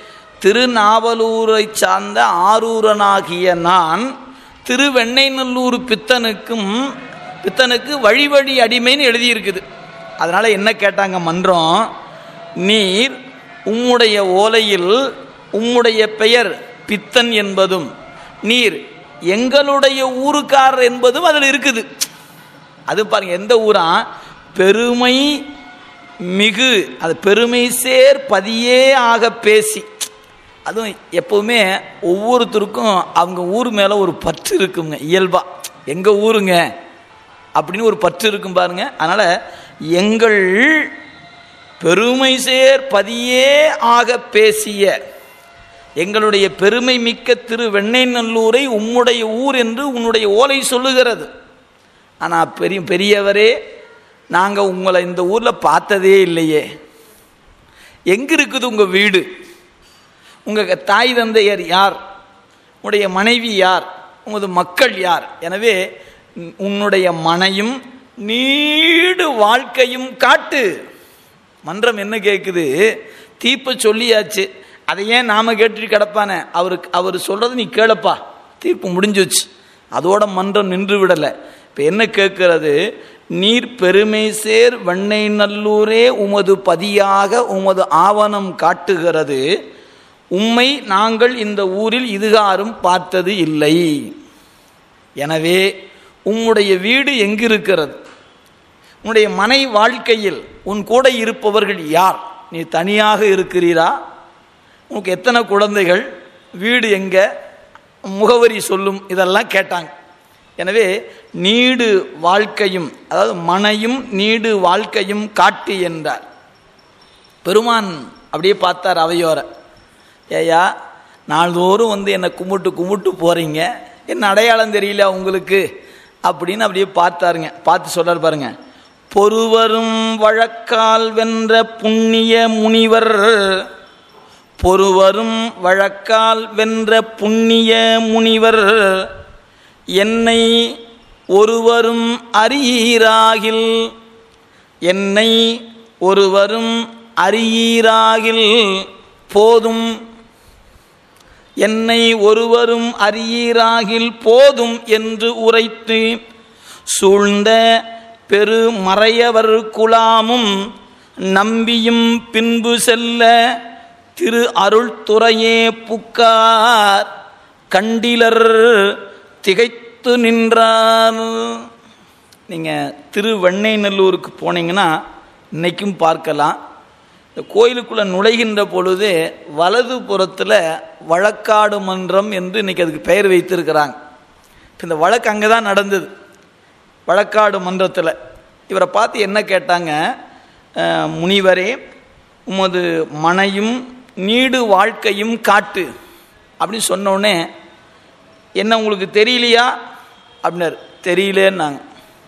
A: திருநாவலூரை சார்ந்த ஆரூரனாகிய நான் திருவெண்ணைநல்லூர் பித்தனுக்கும் பித்தனுக்கு வழி வழி அடிமைன்னு எழுதியிருக்குது அதனால் என்ன கேட்டாங்க மன்றம் நீர் உம்முடைய ஓலையில் உம்முடைய பெயர் பித்தன் என்பதும் நீர் எங்களுடைய ஊருக்காரர் என்பதும் அதில் இருக்குது அது பாருங்க எந்த ஊரா பெருமை மிகு அது பெருமை சேர் பதியே ஆக பேசி அதுவும் எப்பவுமே ஒவ்வொருத்தருக்கும் அவங்க ஊர் மேலே ஒரு பற்று இருக்குங்க இயல்பா எங்கள் ஊருங்க அப்படின்னு ஒரு பற்று இருக்கும் பாருங்க அதனால் எங்கள் பெருமை சேர் பதியே ஆக பேசிய எங்களுடைய பெருமை மிக்க திரு வெண்ணெய்நல்லூரை உம்முடைய ஊர் என்று உன்னுடைய ஓலை சொல்லுகிறது ஆனால் பெரிய பெரியவரே நாங்கள் உங்களை இந்த ஊரில் பார்த்ததே இல்லையே எங்கே இருக்குது உங்கள் வீடு உங்கள் தாய் தந்தையர் யார் உங்களுடைய மனைவி யார் உமது மக்கள் யார் எனவே உன்- உன்னுடைய மனையும் நீடு வாழ்க்கையும் காட்டு மன்றம் என்ன கேட்குது தீர்ப்பை சொல்லியாச்சு அதை ஏன் நாம கேட்டுட்டு கிடப்பானே அவருக்கு அவர் சொல்றது நீ கேளப்பா தீர்ப்பு முடிஞ்சுச்சு அதோட மன்றம் நின்று விடலை இப்போ என்ன கேட்கிறது நீர் பெருமை சேர் வெண்ணை நல்லூரே உமது பதியாக உமது ஆவணம் காட்டுகிறது உம்மை நாங்கள் இந்த ஊரில் இதுகாரும் பார்த்தது இல்லை எனவே உம்முடைய வீடு எங்கிருக்கிறது உன்னுடைய மனை வாழ்க்கையில் உன் கூட இருப்பவர்கள் யார் நீ தனியாக இருக்கிறீரா உனக்கு எத்தனை குழந்தைகள் வீடு எங்க முகவரி சொல்லும் இதெல்லாம் கேட்டாங்க எனவே நீடு வாழ்க்கையும் அதாவது மனையும் நீடு வாழ்க்கையும் காட்டு என்றார் பெருமான் அப்படியே பார்த்தார் அவையோர ஏயா நாள்தோறும் வந்து என்னை கும்பிட்டு கும்பிட்டு போறீங்க என்ன அடையாளம் தெரியல உங்களுக்கு அப்படின்னு அப்படியே பார்த்தாருங்க பார்த்து சொல்றாரு பாருங்க பொறுவரும் வழக்கால் வென்ற புண்ணிய முனிவர் பொறுவரும் வழக்கால் வென்ற புண்ணிய முனிவர் என்னை ஒருவரும் அறியீராகில் என்னை ஒருவரும் அறியீராகில் போதும் என்னை ஒருவரும் அறியீராகில் போதும் என்று உரைத்து சூழ்ந்த பெரு மறையவர் குலாமும் நம்பியும் பின்பு செல்ல திரு அருள்துறையே புக்கார் கண்டிலர் திகைத்து நின்றார் நீங்கள் திருவெண்ணைநல்லூருக்கு போனீங்கன்னா இன்னைக்கும் பார்க்கலாம் இந்த கோயிலுக்குள்ளே நுழைகின்ற பொழுது வலது புறத்தில் வழக்காடு மன்றம் என்று இன்னைக்கு அதுக்கு பெயர் வைத்திருக்கிறாங்க இப்ப இந்த வழக்கு அங்கே தான் நடந்தது வழக்காடு மன்றத்தில் இவரை பார்த்து என்ன கேட்டாங்க அஹ், முனிவரே உமது மனையும் நீடு வாழ்க்கையும் காட்டு அப்படின்னு சொன்ன உடனே என்ன உங்களுக்கு தெரியலையா அப்படின்னாரு தெரியலேன்னாங்க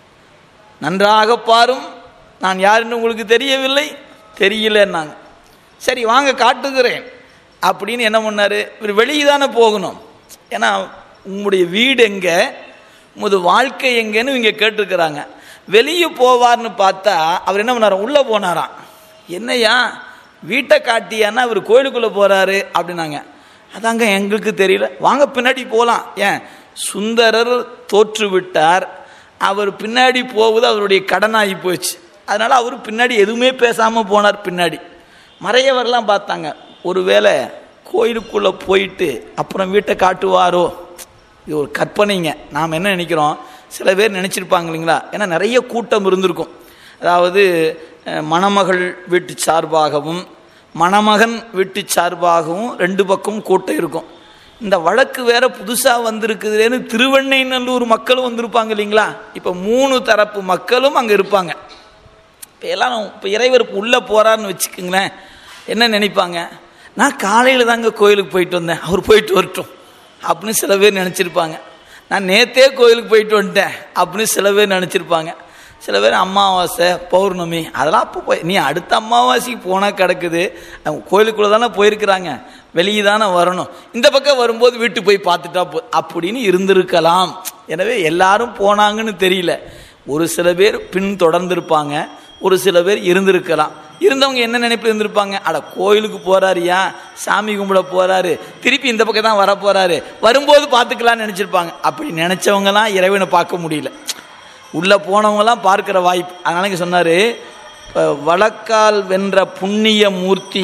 A: நன்றாக பாரும் நான் யாருன்னு உங்களுக்கு தெரியவில்லை தெரியலன்னாங்க சரி வாங்க காட்டுகிறேன் அப்படின்னு என்ன பண்ணாரு இவர் வெளியே தானே போகணும் ஏன்னா உங்களுடைய வீடு எங்கே உமது வாழ்க்கை எங்கன்னு இவங்க கேட்டிருக்கிறாங்க வெளியே போவார்னு பார்த்தா அவர் என்ன பண்ணாராம் உள்ளே போனாராம் என்னையா வீட்டை காட்டியான்னா அவர் கோயிலுக்குள்ளே போகிறாரு அப்படின்னாங்க அதாங்க எங்களுக்கு தெரியல வாங்க பின்னாடி போகலாம் ஏன் சுந்தரர் தோற்று விட்டார் அவர் பின்னாடி போவது அவருடைய கடனாகி போச்சு அதனால் அவர் பின்னாடி எதுவுமே பேசாமல் போனார் பின்னாடி மறையவர்லாம் பார்த்தாங்க ஒருவேளை கோயிலுக்குள்ளே போயிட்டு அப்புறம் வீட்டை காட்டுவாரோ இது ஒரு கற்பனைங்க நாம் என்ன நினைக்கிறோம் சில பேர் நினச்சிருப்பாங்க இல்லைங்களா ஏன்னா நிறைய கூட்டம் இருந்திருக்கும் அதாவது அஹ், மணமகள் வீட்டு சார்பாகவும் மணமகன் வீட்டு சார்பாகவும் ரெண்டு பக்கம் கூட்டம் இருக்கும் இந்த வழக்கு வேற புதுசாக வந்திருக்குதுன்னு திருவெண்ணைநல்லூர் மக்களும் வந்திருப்பாங்க இல்லைங்களா இப்போ மூணு தரப்பு மக்களும் அங்கே இருப்பாங்க இப்போ எல்லாரும் இப்போ இறைவர் உள்ளே போகிறான்னு வச்சுக்கோங்களேன் என்ன நினைப்பாங்க நான் காலையில் தாங்க கோயிலுக்கு போயிட்டு வந்தேன் அவர் போயிட்டு வரட்டும் அப்படின்னு சில பேர் நினச்சிருப்பாங்க நான் நேத்தே கோயிலுக்கு போயிட்டு வந்துட்டேன் அப்படின்னு சில பேர் நினச்சிருப்பாங்க சில பேர் அமாவாசை பௌர்ணமி அதெல்லாம் அப்போ போய் நீ அடுத்த அமாவாசைக்கு போனால் கிடக்குது அவங்க கோயிலுக்குள்ளே தானே போயிருக்கிறாங்க வெளியே தானே வரணும் இந்த பக்கம் வரும்போது வீட்டுக்கு போய் பார்த்துட்டா போ அப்படின்னு இருந்திருக்கலாம் எனவே எல்லாரும் போனாங்கன்னு தெரியல ஒரு சில பேர் பின் தொடர்ந்திருப்பாங்க ஒரு சில பேர் இருந்திருக்கலாம் இருந்தவங்க என்ன நினைப்பு இருந்திருப்பாங்க அட கோயிலுக்கு போறாருயா சாமி கும்பிட போறாரு திருப்பி இந்த பக்கம் தான் வர போறாரு வரும்போது பார்த்துக்கலாம்னு நினைச்சிருப்பாங்க அப்படி நினைச்சவங்கலாம் இறைவனை பார்க்க முடியல உள்ள போனவங்கலாம் பார்க்கிற வாய்ப்பு அதனால இங்க சொன்னாரு "இப்ப வழக்கால் வென்ற புண்ணிய மூர்த்தி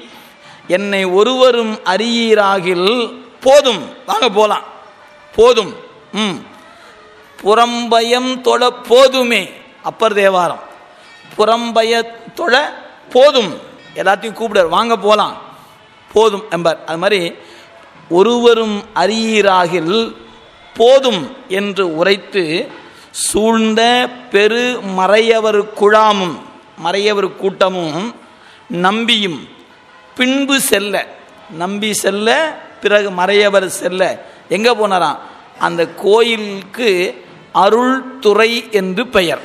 A: என்னை ஒருவரும் அறியீராகில் போதும் வாங்க போலாம் போதும் ம் புறம்பயம் தொழ போதுமே அப்பர் தேவாரம் புறம்பய தொழ போதும் எல்லாத்தையும் கூப்பிடார் வாங்க போலாம் போதும் என்பார் அது மாதிரி ஒருவரும் அறியீராகில் போதும் என்று உரைத்து சூழ்ந்த பெரு மறையவர் குழாமும் மறையவர் கூட்டமும் நம்பியும் பின்பு செல்ல நம்பி செல்ல பிறகு மறையவர் செல்ல எங்க போனாராம் அந்த கோயிலுக்கு அருள்துறை என்று பெயர்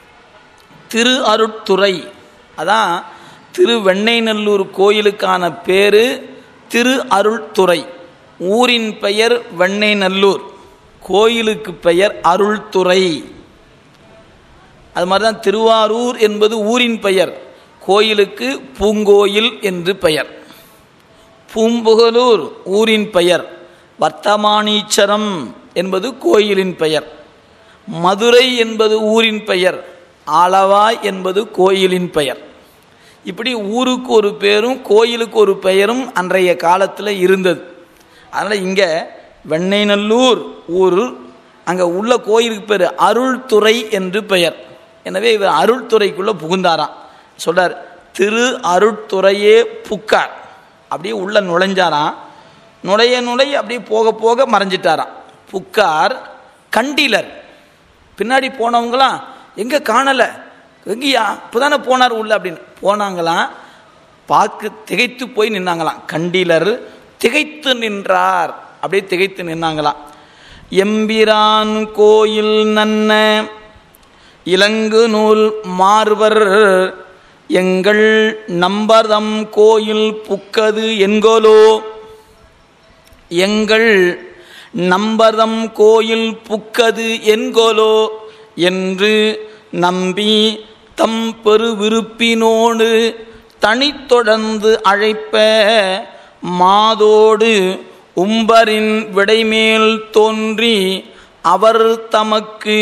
A: திரு அருட்துறை அதான் திரு வெண்ணைநல்லூர் கோயிலுக்கான பேரு திரு அருள்துறை ஊரின் பெயர் வெண்ணைநல்லூர் கோயிலுக்கு பெயர் அருள்துறை அது மாதிரி தான் திருவாரூர் என்பது ஊரின் பெயர் கோயிலுக்கு பூங்கோயில் என்று பெயர் பூம்புகலூர் ஊரின் பெயர் வர்த்தமானீச்சரம் என்பது கோயிலின் பெயர் மதுரை என்பது ஊரின் பெயர் ஆலவாய் என்பது கோயிலின் பெயர் இப்படி ஊருக்கு ஒரு பேரும் கோயிலுக்கு ஒரு பெயரும் அன்றைய காலத்தில் இருந்தது அதனால் இங்கே வெண்ணைநல்லூர் ஊர் அங்கே உள்ள கோயிலுக்கு பேர் அருள்துறை என்று பெயர் எனவே இவர் அருள்துறைக்குள்ளே புகுந்தாராம் சொல்றார் திரு அருட்துறையே புக்கார் அப்படியே உள்ள நுழைஞ்சாராம் நுழைய நுழைய அப்படியே போக போக மறைஞ்சிட்டாராம் புக்கார் கண்டிலர் பின்னாடி போனவங்களாம் எங்கே காணலை எங்கேயா இப்போதானே போனார் உள்ள அப்படின்னு போனாங்களாம் பார்க்க திகைத்து போய் நின்னாங்களாம் கண்டிலர் திகைத்து நின்றார் அப்படியே திகைத்து நின்னாங்களாம் எம்பிரான் கோயில் நன்ன இலங்கு நூல் மார்வர் எங்கள் நம்பர்தம் கோயில் புக்கது என்கோலோ எங்கள் நம்பர்தம் கோயில் புக்கது என்கோலோ என்று நம்பி தம் பெருவிருப்பினோடு தனித்தொடர்ந்து அழைப்ப மாதோடு உம்பரின் விடைமேல் தோன்றி அவர் தமக்கு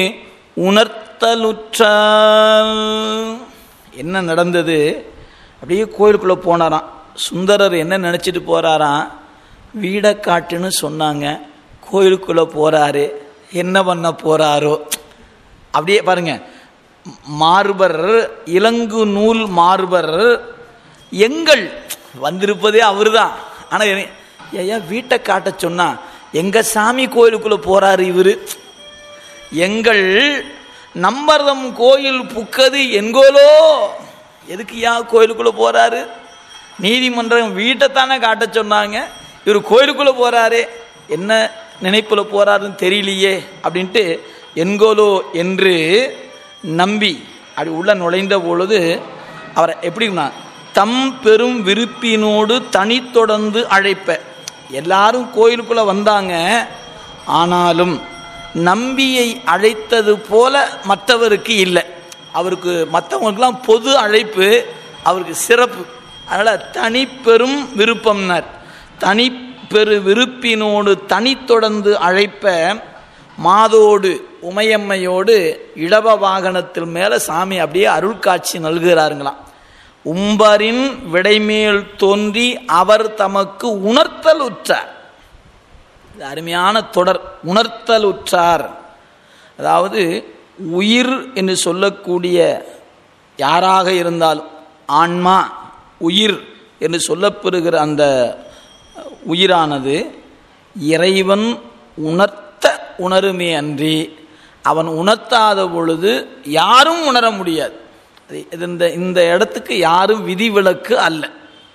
A: உணர்த்தலுற்றார் என்ன நடந்தது அப்படியே கோயிலுக்குள்ளே போனாராம் சுந்தரர் என்ன நினச்சிட்டு போகிறாராம் வீடை காட்டுன்னு சொன்னாங்க கோயிலுக்குள்ளே போகிறாரு என்ன பண்ண போகிறாரோ அப்படியே பாருங்க மார்பர் இலங்கு நூல் மார்பர் எங்கள் வந்திருப்பதே அவர் தான் ஆனால் ஐயா வீட்டை காட்ட சொன்னா எங்கள் சாமி கோயிலுக்குள்ளே போகிறாரு இவர் எங்கள் நம்பர்தம் கோயில் புக்கது எங்கோலோ எதுக்குயா கோயிலுக்குள்ளே போகிறாரு நீதிமன்றம் வீட்டை தானே காட்ட சொன்னாங்க இவர் கோயிலுக்குள்ளே போகிறாரு என்ன நினைப்பில் போகிறாருன்னு தெரியலையே அப்படின்ட்டு என்கோலோ என்று நம்பி அப்படி உள்ள நுழைந்த பொழுது அவரை எப்படின்னா தம் பெரும் விருப்பினோடு தனி தொடர்ந்து அழைப்ப எல்லாரும் கோயிலுக்குள்ளே வந்தாங்க ஆனாலும் நம்பியை அழைத்தது போல மற்றவருக்கு இல்லை அவருக்கு மற்றவங்களுக்கெல்லாம் பொது அழைப்பு அவருக்கு சிறப்பு அதனால் தனிப்பெரும் விருப்பம்னார் தனி பெரு விருப்பினோடு தனி தொடர்ந்து அழைப்ப மாதோடு உமையம்மையோடு இளவ வாகனத்தில் மேலே சாமி அப்படியே அருள்காட்சி நல்கிறாருங்களாம் உம்பரின் விடைமேல் தோன்றி அவர் தமக்கு உணர்த்தல் உற்றார் இது அருமையான தொடர் உணர்த்தல் உற்றார் அதாவது உயிர் என்று சொல்லக்கூடிய யாராக இருந்தாலும் ஆன்மா உயிர் என்று சொல்லப்பெறுகிற அந்த உயிரானது இறைவன் உணர்த்த உணருமே அன்றி அவன் உணர்த்தாத பொழுது யாரும் உணர முடியாது இது- இது இந்த இந்த இடத்துக்கு யாரும் விதிவிலக்கு அல்ல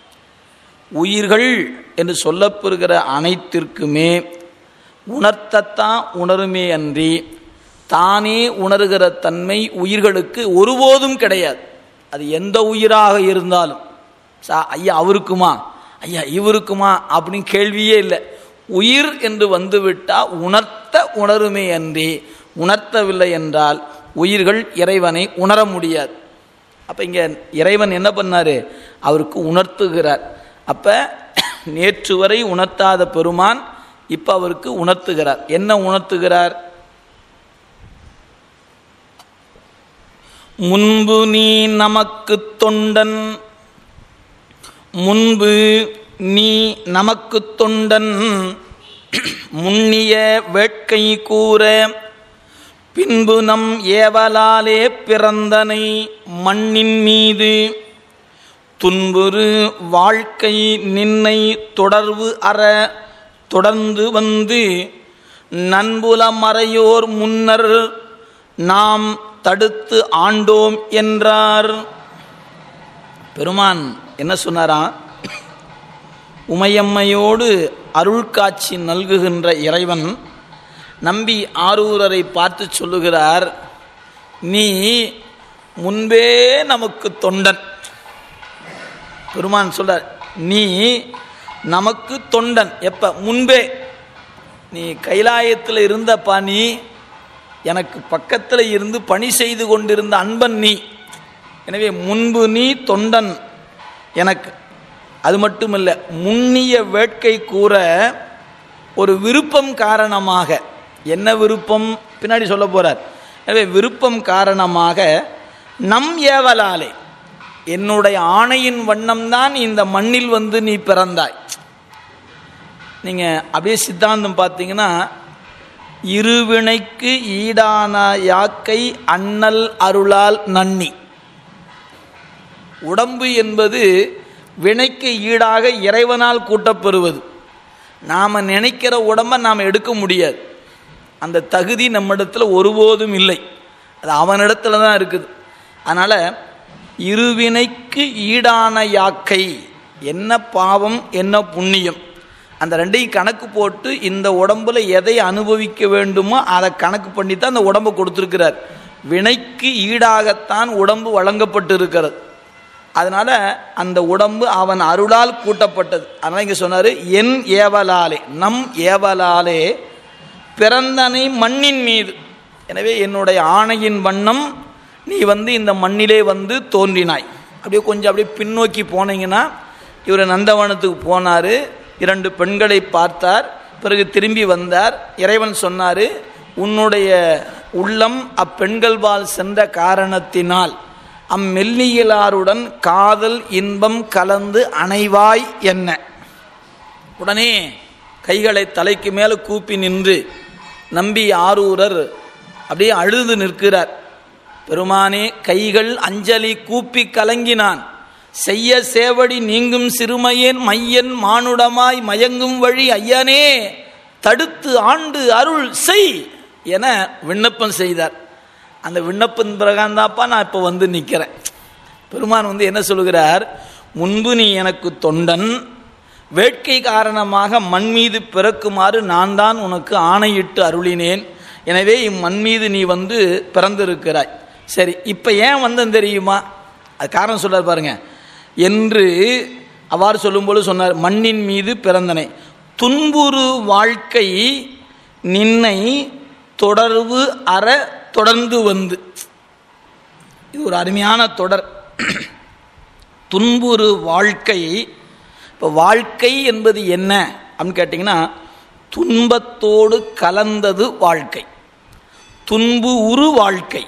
A: உயிர்கள் என்று சொல்லப்பெறுகிற அனைத்திற்குமே உணர்த்தத்தான் உணருமே அன்றி தானே உணர்கிற தன்மை உயிர்களுக்கு ஒருபோதும் கிடையாது அது எந்த உயிராக இருந்தாலும் சா ஐயா அவருக்குமா ஐயா இவருக்குமா அப்படின்னு கேள்வியே இல்லை உயிர் என்று வந்துவிட்டால் உணர்த்த உணருமே அன்றி உணர்த்தவில்லை என்றால் உயிர்கள் இறைவனை உணர முடியாது அப்போ இங்கே இறைவன் என்ன பண்ணாரு அவருக்கு உணர்த்துகிறார் அப்போ நேற்று வரை உணர்த்தாத பெருமான் இப்போ அவருக்கு உணர்த்துகிறார் என்ன உணர்த்துகிறார் முன்பு நீ நமக்கு தொண்டன் முன்பு நீ நமக்கு தொண்டன் முன்னிய வேட்கை கூற பின்பு நம் ஏவலாலே பிறந்தனை மண்ணின் மீது துன்புறு வாழ்க்கை நின்னை தொடர்பு அற தொடர்ந்து வந்து நண்புல மறையோர் முன்னர் நாம் தடுத்து ஆண்டோம் என்றார் பெருமான் என்ன சொன்னாராம் உமையம்மையோடு அருள்காட்சி நல்குகின்ற இறைவன் நம்பி ஆரூரரை பார்த்து சொல்லுகிறார் நீ முன்பே நமக்கு தொண்டன் பெருமான் சொல்றார் நீ நமக்கு தொண்டன் எப்ப முன்பே நீ கைலாயத்தில் இருந்தப்பா நீ எனக்கு பக்கத்தில் இருந்து பணி செய்து கொண்டிருந்த அன்பன் நீ எனவே முன்பு நீ தொண்டன் எனக்கு அது மட்டுமல்ல முன்னிய வேட்கை கூற ஒரு விருப்பம் காரணமாக என்ன விருப்பம் பின்னாடி சொல்ல போறார் எனவே விருப்பம் காரணமாக நம் ஏவலாலே என்னுடைய ஆணையின் வண்ணம்தான் இந்த மண்ணில் வந்து நீ பிறந்தாய் நீங்கள் அப்படியே சித்தாந்தம் பார்த்தீங்கன்னா இருவினைக்கு ஈடான யாக்கை அண்ணல் அருளால் நன்னி உடம்பு என்பது வினைக்கு ஈடாக இறைவனால் கூட்டப்பெறுவது நாம் நினைக்கிற உடம்பை நாம் எடுக்க முடியாது அந்த தகுதி நம்மிடத்தில் ஒருபோதும் இல்லை அது அவனிடத்துல தான் இருக்குது அதனால் இருவினைக்கு ஈடான யாக்கை என்ன பாவம் என்ன புண்ணியம் அந்த ரெண்டையும் கணக்கு போட்டு இந்த உடம்புல எதை அனுபவிக்க வேண்டுமோ அதை கணக்கு பண்ணி தான் அந்த உடம்பை கொடுத்துருக்கிறார் வினைக்கு ஈடாகத்தான் உடம்பு வழங்கப்பட்டு இருக்கிறது அதனால் அந்த உடம்பு அவன் அருளால் கூட்டப்பட்டது அதனால் இங்கே சொன்னார் என் ஏவலாலே நம் ஏவலாலே பிறந்தனை மண்ணின் மீது எனவே என்னுடைய ஆணையின் வண்ணம் நீ வந்து இந்த மண்ணிலே வந்து தோன்றினாய் அப்படியே கொஞ்சம் அப்படியே பின்னோக்கி போனீங்கன்னா இவர் நந்தவனத்துக்கு போனார் இரண்டு பெண்களை பார்த்தார் பிறகு திரும்பி வந்தார் இறைவன் சொன்னார் உன்னுடைய உள்ளம் அப்பெண்கள்பால் சென்ற காரணத்தினால் அம்மெல்லியலாருடன் காதல் இன்பம் கலந்து அணைவாய் என்ன உடனே கைகளை தலைக்கு மேலே கூப்பி நின்று நம்பி ஆரூரர் அப்படியே அழுது நிற்கிறார் பெருமானே கைகள் அஞ்சலி கூப்பி கலங்கினான் செய்ய சேவடி நீங்கும் சிறுமையேன் மையன் மானுடமாய் மயங்கும் வழி ஐயனே தடுத்து ஆண்டு அருள் செய் என விண்ணப்பம் செய்தார் அந்த விண்ணப்பம் பிரகாந்தாப்பா நான் இப்போ வந்து நிற்கிறேன் பெருமான் வந்து என்ன சொல்கிறார் முன்பு நீ எனக்கு தொண்டன் வேட்கை காரணமாக மண் மீது பிறக்குமாறு நான் தான் உனக்கு ஆணையிட்டு அருளினேன் எனவே இம்மண் மீது நீ வந்து பிறந்திருக்கிறாய் சரி இப்போ ஏன் வந்தேன் தெரியுமா அது காரணம் சொல்றார் பாருங்க என்று அவ்வாறு சொல்லும்போது சொன்னார் மண்ணின் மீது பிறந்தனை துன்புறு வாழ்க்கை நின்னை தொடர்பு அற தொடர்ந்து வந்து இது ஒரு அருமையான தொடர் துன்புறு வாழ்க்கை இப்போ வாழ்க்கை என்பது என்ன அப்படின்னு கேட்டிங்கன்னா துன்பத்தோடு கலந்தது வாழ்க்கை துன்பு உரு வாழ்க்கை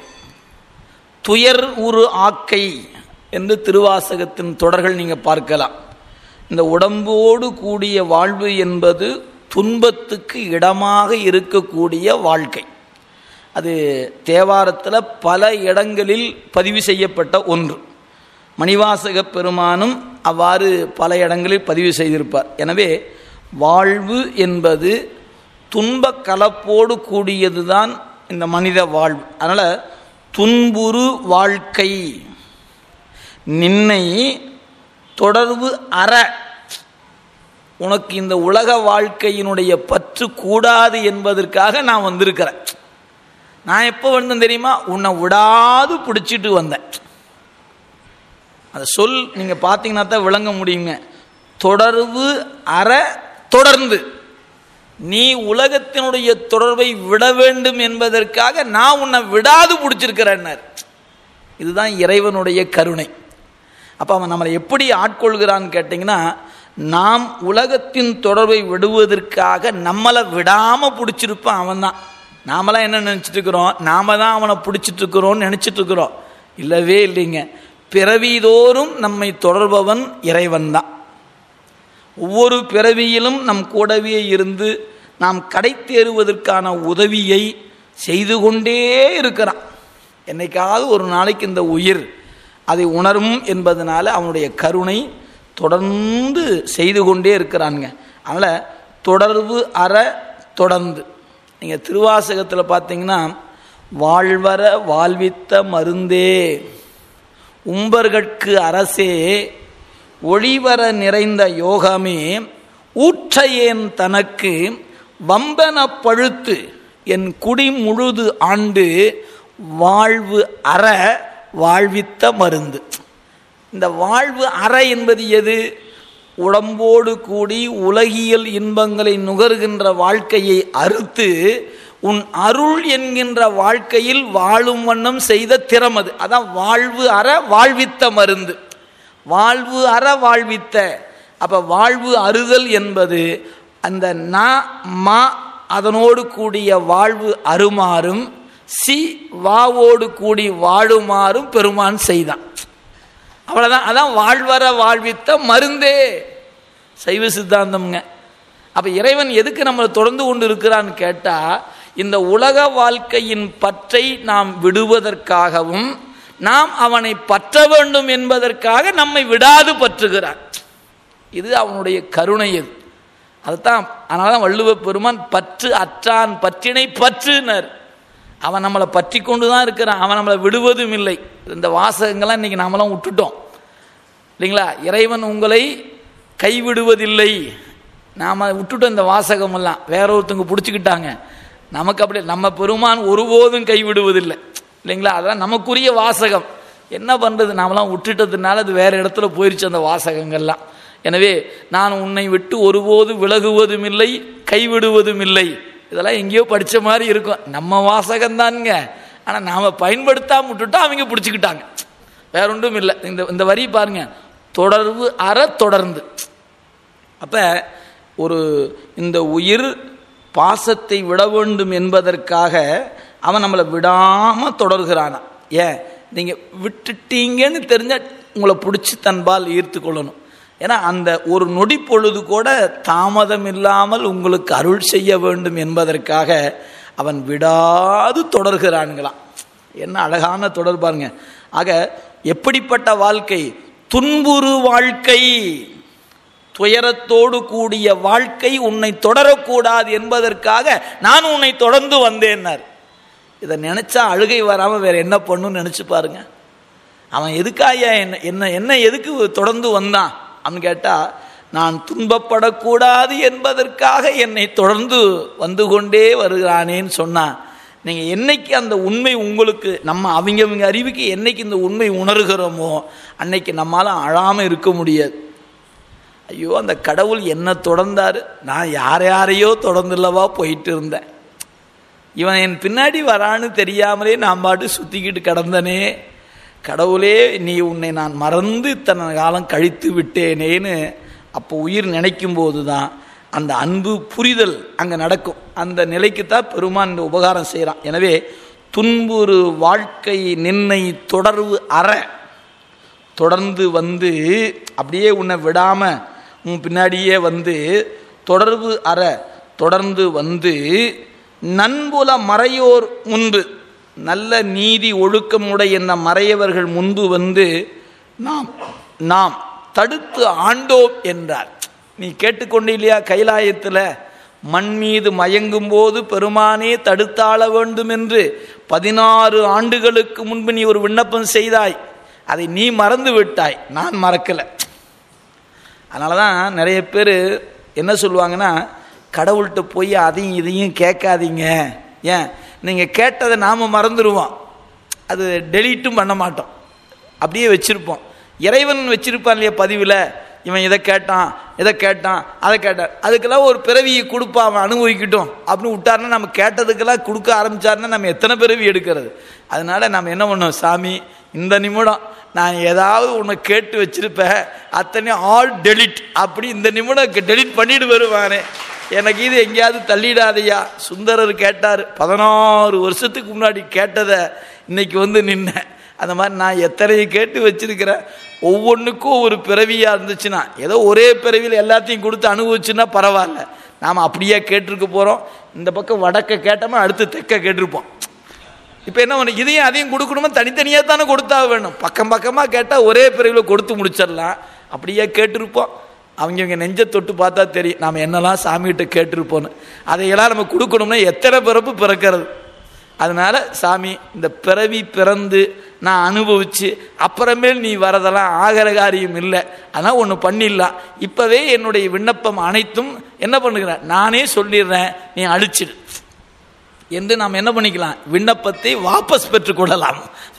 A: துயர் உரு ஆக்கை என்று திருவாசகத்தின் தொடர்கள் நீங்கள் பார்க்கலாம் இந்த உடம்போடு கூடிய வாழ்வு என்பது துன்பத்துக்கு இடமாக இருக்கக்கூடிய வாழ்க்கை அது தேவாரத்தில் பல இடங்களில் பதிவு செய்யப்பட்ட ஒன்று மணிவாசக பெருமானும் அவ்வாறு பல இடங்களில் பதிவு செய்திருப்பார் எனவே வாழ்வு என்பது துன்ப கலப்போடு கூடியது தான் இந்த மனித வாழ்வு அதனால் துன்புறு வாழ்க்கை நின்னை தொடர்பு அற உனக்கு இந்த உலக வாழ்க்கையினுடைய பற்று கூடாது என்பதற்காக நான் வந்திருக்கிறேன் நான் எப்போ வந்தேன் தெரியுமா உன்னை விடாது பிடிச்சிட்டு வந்தேன் அந்த சொல் நீங்கள் பார்த்தீங்கன்னா தான் விளங்க முடியுங்க தொடர்பு அற தொடர்ந்து நீ உலகத்தினுடைய தொடர்பை விட வேண்டும் என்பதற்காக நான் உன்னை விடாது பிடிச்சிருக்கிறேன்னார் இதுதான் இறைவனுடைய கருணை அப்போ அவன் நம்மளை எப்படி ஆட்கொள்கிறான்னு கேட்டிங்கன்னா நாம் உலகத்தின் தொடர்பை விடுவதற்காக நம்மளை விடாமல் பிடிச்சிருப்பான் அவன் தான் நாமெல்லாம் என்ன நினச்சிட்டு இருக்கிறோம் நாம தான் அவனை பிடிச்சிட்டு இருக்கிறோம்னு நினச்சிட்டு இருக்கிறோம் இல்லவே இல்லைங்க பிறவிதோறும் நம்மை தொடர்பவன் இறைவன் தான் ஒவ்வொரு பிறவியிலும் நம் கூடவே இருந்து நாம் கடை தேறுவதற்கான உதவியை செய்து கொண்டே இருக்கிறான் என்னைக்காவது ஒரு நாளைக்கு இந்த உயிர் அதை உணரும் என்பதனால அவனுடைய கருணை தொடர்ந்து செய்து கொண்டே இருக்கிறானுங்க அதனால் தொடர்பு அற தொடர்ந்து நீங்கள் திருவாசகத்தில் பார்த்தீங்கன்னா வாழ்வர வாழ்வித்த மருந்தே உம்பர்கட்கு அரசே ஒளிவர நிறைந்த யோகமே ஊற்றையேன் தனக்கு வம்பன பழுத்து என் குடி முழுது ஆண்டு வாழ்வு அற வாழ்வித்த மருந்து இந்த வாழ்வு அற என்பது எது உடம்போடு கூடி உலகியல் இன்பங்களை நுகர்கின்ற வாழ்க்கையை அறுத்து உன் அருள் என்கின்ற வாழ்க்கையில் வாழும் வண்ணம் செய்த திறமது அதான் வாழ்வு அற வாழ்வித்த மருந்து வாழ்வு அற வாழ்வித்த அப்ப வாழ்வு அறுதல் என்பது அந்த ந மா அதனோடு கூடிய வாழ்வு அருமாறும் சி வாவோடு கூடி வாழுமாறும் பெருமான் செய்தான் அவ்வளோதான் அதான் வாழ்வர வாழ்வித்த மருந்தே சைவ சித்தாந்தம்ங்க அப்போ இறைவன் எதுக்கு நம்மளை தொடர்ந்து கொண்டு இருக்கிறான்னு கேட்டால் இந்த உலக வாழ்க்கையின் பற்றை நாம் விடுவதற்காகவும் நாம் அவனை பற்ற வேண்டும் என்பதற்காக நம்மை விடாது பற்றுகிறான் இது அவனுடைய கருணை இது அதுதான் அதனால தான் வள்ளுவ பெருமான் பற்று அற்றான் பற்றினை பற்றுனர் அவன் நம்மளை பற்றி கொண்டு தான் இருக்கிறான் அவன் நம்மளை விடுவதும் இல்லை இந்த வாசகங்கள்லாம் இன்றைக்கி நாமெல்லாம் விட்டுட்டோம் இல்லைங்களா இறைவன் உங்களை கைவிடுவதில்லை நாம் விட்டுட்டோம் இந்த வாசகமெல்லாம் வேற ஒருத்தவங்க பிடிச்சிக்கிட்டாங்க நமக்கு அப்படி நம்ம பெருமான் ஒருபோதும் கைவிடுவதில்லை இல்லைங்களா அதான் நமக்குரிய வாசகம் என்ன பண்ணுறது நாமெல்லாம் விட்டுட்டதுனால அது வேறு இடத்துல போயிடுச்சு அந்த வாசகங்கள்லாம் எனவே நான் உன்னை விட்டு ஒருபோது விலகுவதும் இல்லை கைவிடுவதும் இல்லை இதெல்லாம் எங்கேயோ படித்த மாதிரி இருக்கும் நம்ம வாசகம்தானுங்க ஆனால் நாம் பயன்படுத்தாம விட்டுட்டோம் அவங்க பிடிச்சிக்கிட்டாங்க வேற ஒன்றும் இல்லை இந்த இந்த வரி பாருங்க தொடர்பு அற தொடர்ந்து அப்போ ஒரு இந்த உயிர் பாசத்தை விட வேண்டும் என்பதற்காக அவன் நம்மளை விடாமல் தொடர்கிறானா ஏன் நீங்கள் விட்டுட்டீங்கன்னு தெரிஞ்சால் உங்களை பிடிச்சி தன்பால் ஈர்த்து கொள்ளணும் ஏன்னா அந்த ஒரு நொடி பொழுது கூட தாமதம் இல்லாமல் உங்களுக்கு அருள் செய்ய வேண்டும் என்பதற்காக அவன் விடாது தொடர்கிறான்களாம் என்ன அழகான தொடர் பாருங்க ஆக எப்படிப்பட்ட வாழ்க்கை துன்புறு வாழ்க்கை துயரத்தோடு கூடிய வாழ்க்கை உன்னை தொடரக்கூடாது என்பதற்காக நான் உன்னை தொடர்ந்து வந்தேன்னார் இதை நினைச்சா அழுகை வராமல் வேற என்ன பண்ணுன்னு நினைச்சு பாருங்க அவன் எதுக்காயா என்ன என்ன என்ன எதுக்கு தொடர்ந்து வந்தான் அப்படின்னு கேட்டால் நான் துன்பப்படக்கூடாது என்பதற்காக என்னை தொடர்ந்து வந்து கொண்டே வருகிறானேன்னு சொன்னான் நீங்கள் என்னைக்கு அந்த உண்மை உங்களுக்கு நம்ம அவங்க அவங்க அறிவுக்கு என்னைக்கு இந்த உண்மை உணர்கிறோமோ அன்னைக்கு நம்மளால் அழாமல் இருக்க முடியாது ஐயோ அந்த கடவுள் என்ன தொடர்ந்தார் நான் யார் யாரையோ தொடர்ந்துல்லவா போயிட்டு இருந்தேன் இவன் என் பின்னாடி வரான்னு தெரியாமலே நான் பாட்டு சுற்றிக்கிட்டு கிடந்தனே கடவுளே நீ உன்னை நான் மறந்து இத்தனை காலம் கழித்து விட்டேனேன்னு அப்போ உயிர் நினைக்கும் போது தான் அந்த அன்பு புரிதல் அங்கே நடக்கும் அந்த நிலைக்கு தான் பெருமான் இந்த உபகாரம் செய்கிறான் எனவே துன்புறு வாழ்க்கை நின்னை தொடர்பு அற தொடர்ந்து வந்து அப்படியே உன்னை விடாமல் உன் பின்னாடியே வந்து தொடர்பு அற தொடர்ந்து வந்து நண்புல மறையோர் முன்பு நல்ல நீதி ஒழுக்கமுடைய இந்த மறையவர்கள் முன்பு வந்து நாம் நாம் தடுத்து ஆண்டோம் என்றார் நீ கேட்டுக்கொண்டு இல்லையா கைலாயத்தில் மண் மீது மயங்கும் போது பெருமானே தடுத்தாள வேண்டும் என்று பதினாறு ஆண்டுகளுக்கு முன்பு நீ ஒரு விண்ணப்பம் செய்தாய் அதை நீ மறந்து விட்டாய் நான் மறக்கலை அதனால தான் நிறைய பேர் என்ன சொல்லுவாங்கன்னா கடவுள்கிட்ட போய் அதையும் இதையும் கேட்காதீங்க ஏன் நீங்கள் கேட்டதை நாம் மறந்துடுவோம் அது டெலீட்டும் பண்ண மாட்டோம் அப்படியே வச்சுருப்போம் இறைவன் வச்சிருப்பான் இல்லையா பதிவில் இவன் இதை கேட்டான் இதை கேட்டான் அதை கேட்டான் அதுக்கெல்லாம் ஒரு பிறவியை கொடுப்பா அவன் அனுபவிக்கட்டும் அப்படின்னு விட்டாருன்னா நம்ம கேட்டதுக்கெல்லாம் கொடுக்க ஆரம்பிச்சாருன்னா நம்ம எத்தனை பிறவி எடுக்கிறது அதனால நம்ம என்ன பண்ணோம் சாமி இந்த நிமிடம் நான் ஏதாவது உன்னை கேட்டு வச்சிருப்பேன் அத்தனை ஆல் டெலிட் அப்படி இந்த நிமிடம் டெலிட் பண்ணிட்டு வருவானே எனக்கு இது எங்கேயாவது தள்ளிடாதையா சுந்தரர் கேட்டார் பதினாறு வருஷத்துக்கு முன்னாடி கேட்டதை இன்னைக்கு வந்து நின்னேன் அந்த மாதிரி நான் எத்தனையை கேட்டு வச்சிருக்கிறேன் ஒவ்வொன்றுக்கும் ஒரு பிறவியாக இருந்துச்சுன்னா ஏதோ ஒரே பிறவியில் எல்லாத்தையும் கொடுத்து அனுபவிச்சுன்னா பரவாயில்ல நாம் அப்படியே கேட்டிருக்க போகிறோம் இந்த பக்கம் வடக்க கேட்டோமா அடுத்து தெற்க கேட்டிருப்போம் இப்போ என்ன பண்ணு இதையும் அதையும் கொடுக்கணுமா தனித்தனியாக தானே கொடுத்தா வேணும் பக்கம் பக்கமாக கேட்டால் ஒரே பிறவியில் கொடுத்து முடிச்சிடலாம் அப்படியே கேட்டிருப்போம் அவங்க இவங்க நெஞ்சை தொட்டு பார்த்தா தெரியும் நாம் என்னெல்லாம் சாமிகிட்ட கேட்டிருப்போன்னு அதையெல்லாம் நம்ம கொடுக்கணும்னா எத்தனை பிறப்பு பிறக்கிறது அதனால சாமி இந்த பிறவி பிறந்து நான் அனுபவிச்சு அப்புறமேல் நீ வரதெல்லாம் ஆகிற காரியம் இல்லை அதான் ஒன்று பண்ணிடலாம் இப்போவே என்னுடைய விண்ணப்பம் அனைத்தும் என்ன பண்ணுகிறேன் நானே சொல்லிடுறேன் நீ அழிச்சிடு என்று நாம் என்ன பண்ணிக்கலாம் விண்ணப்பத்தை வாபஸ் பெற்றுக்கொள்ளலாம்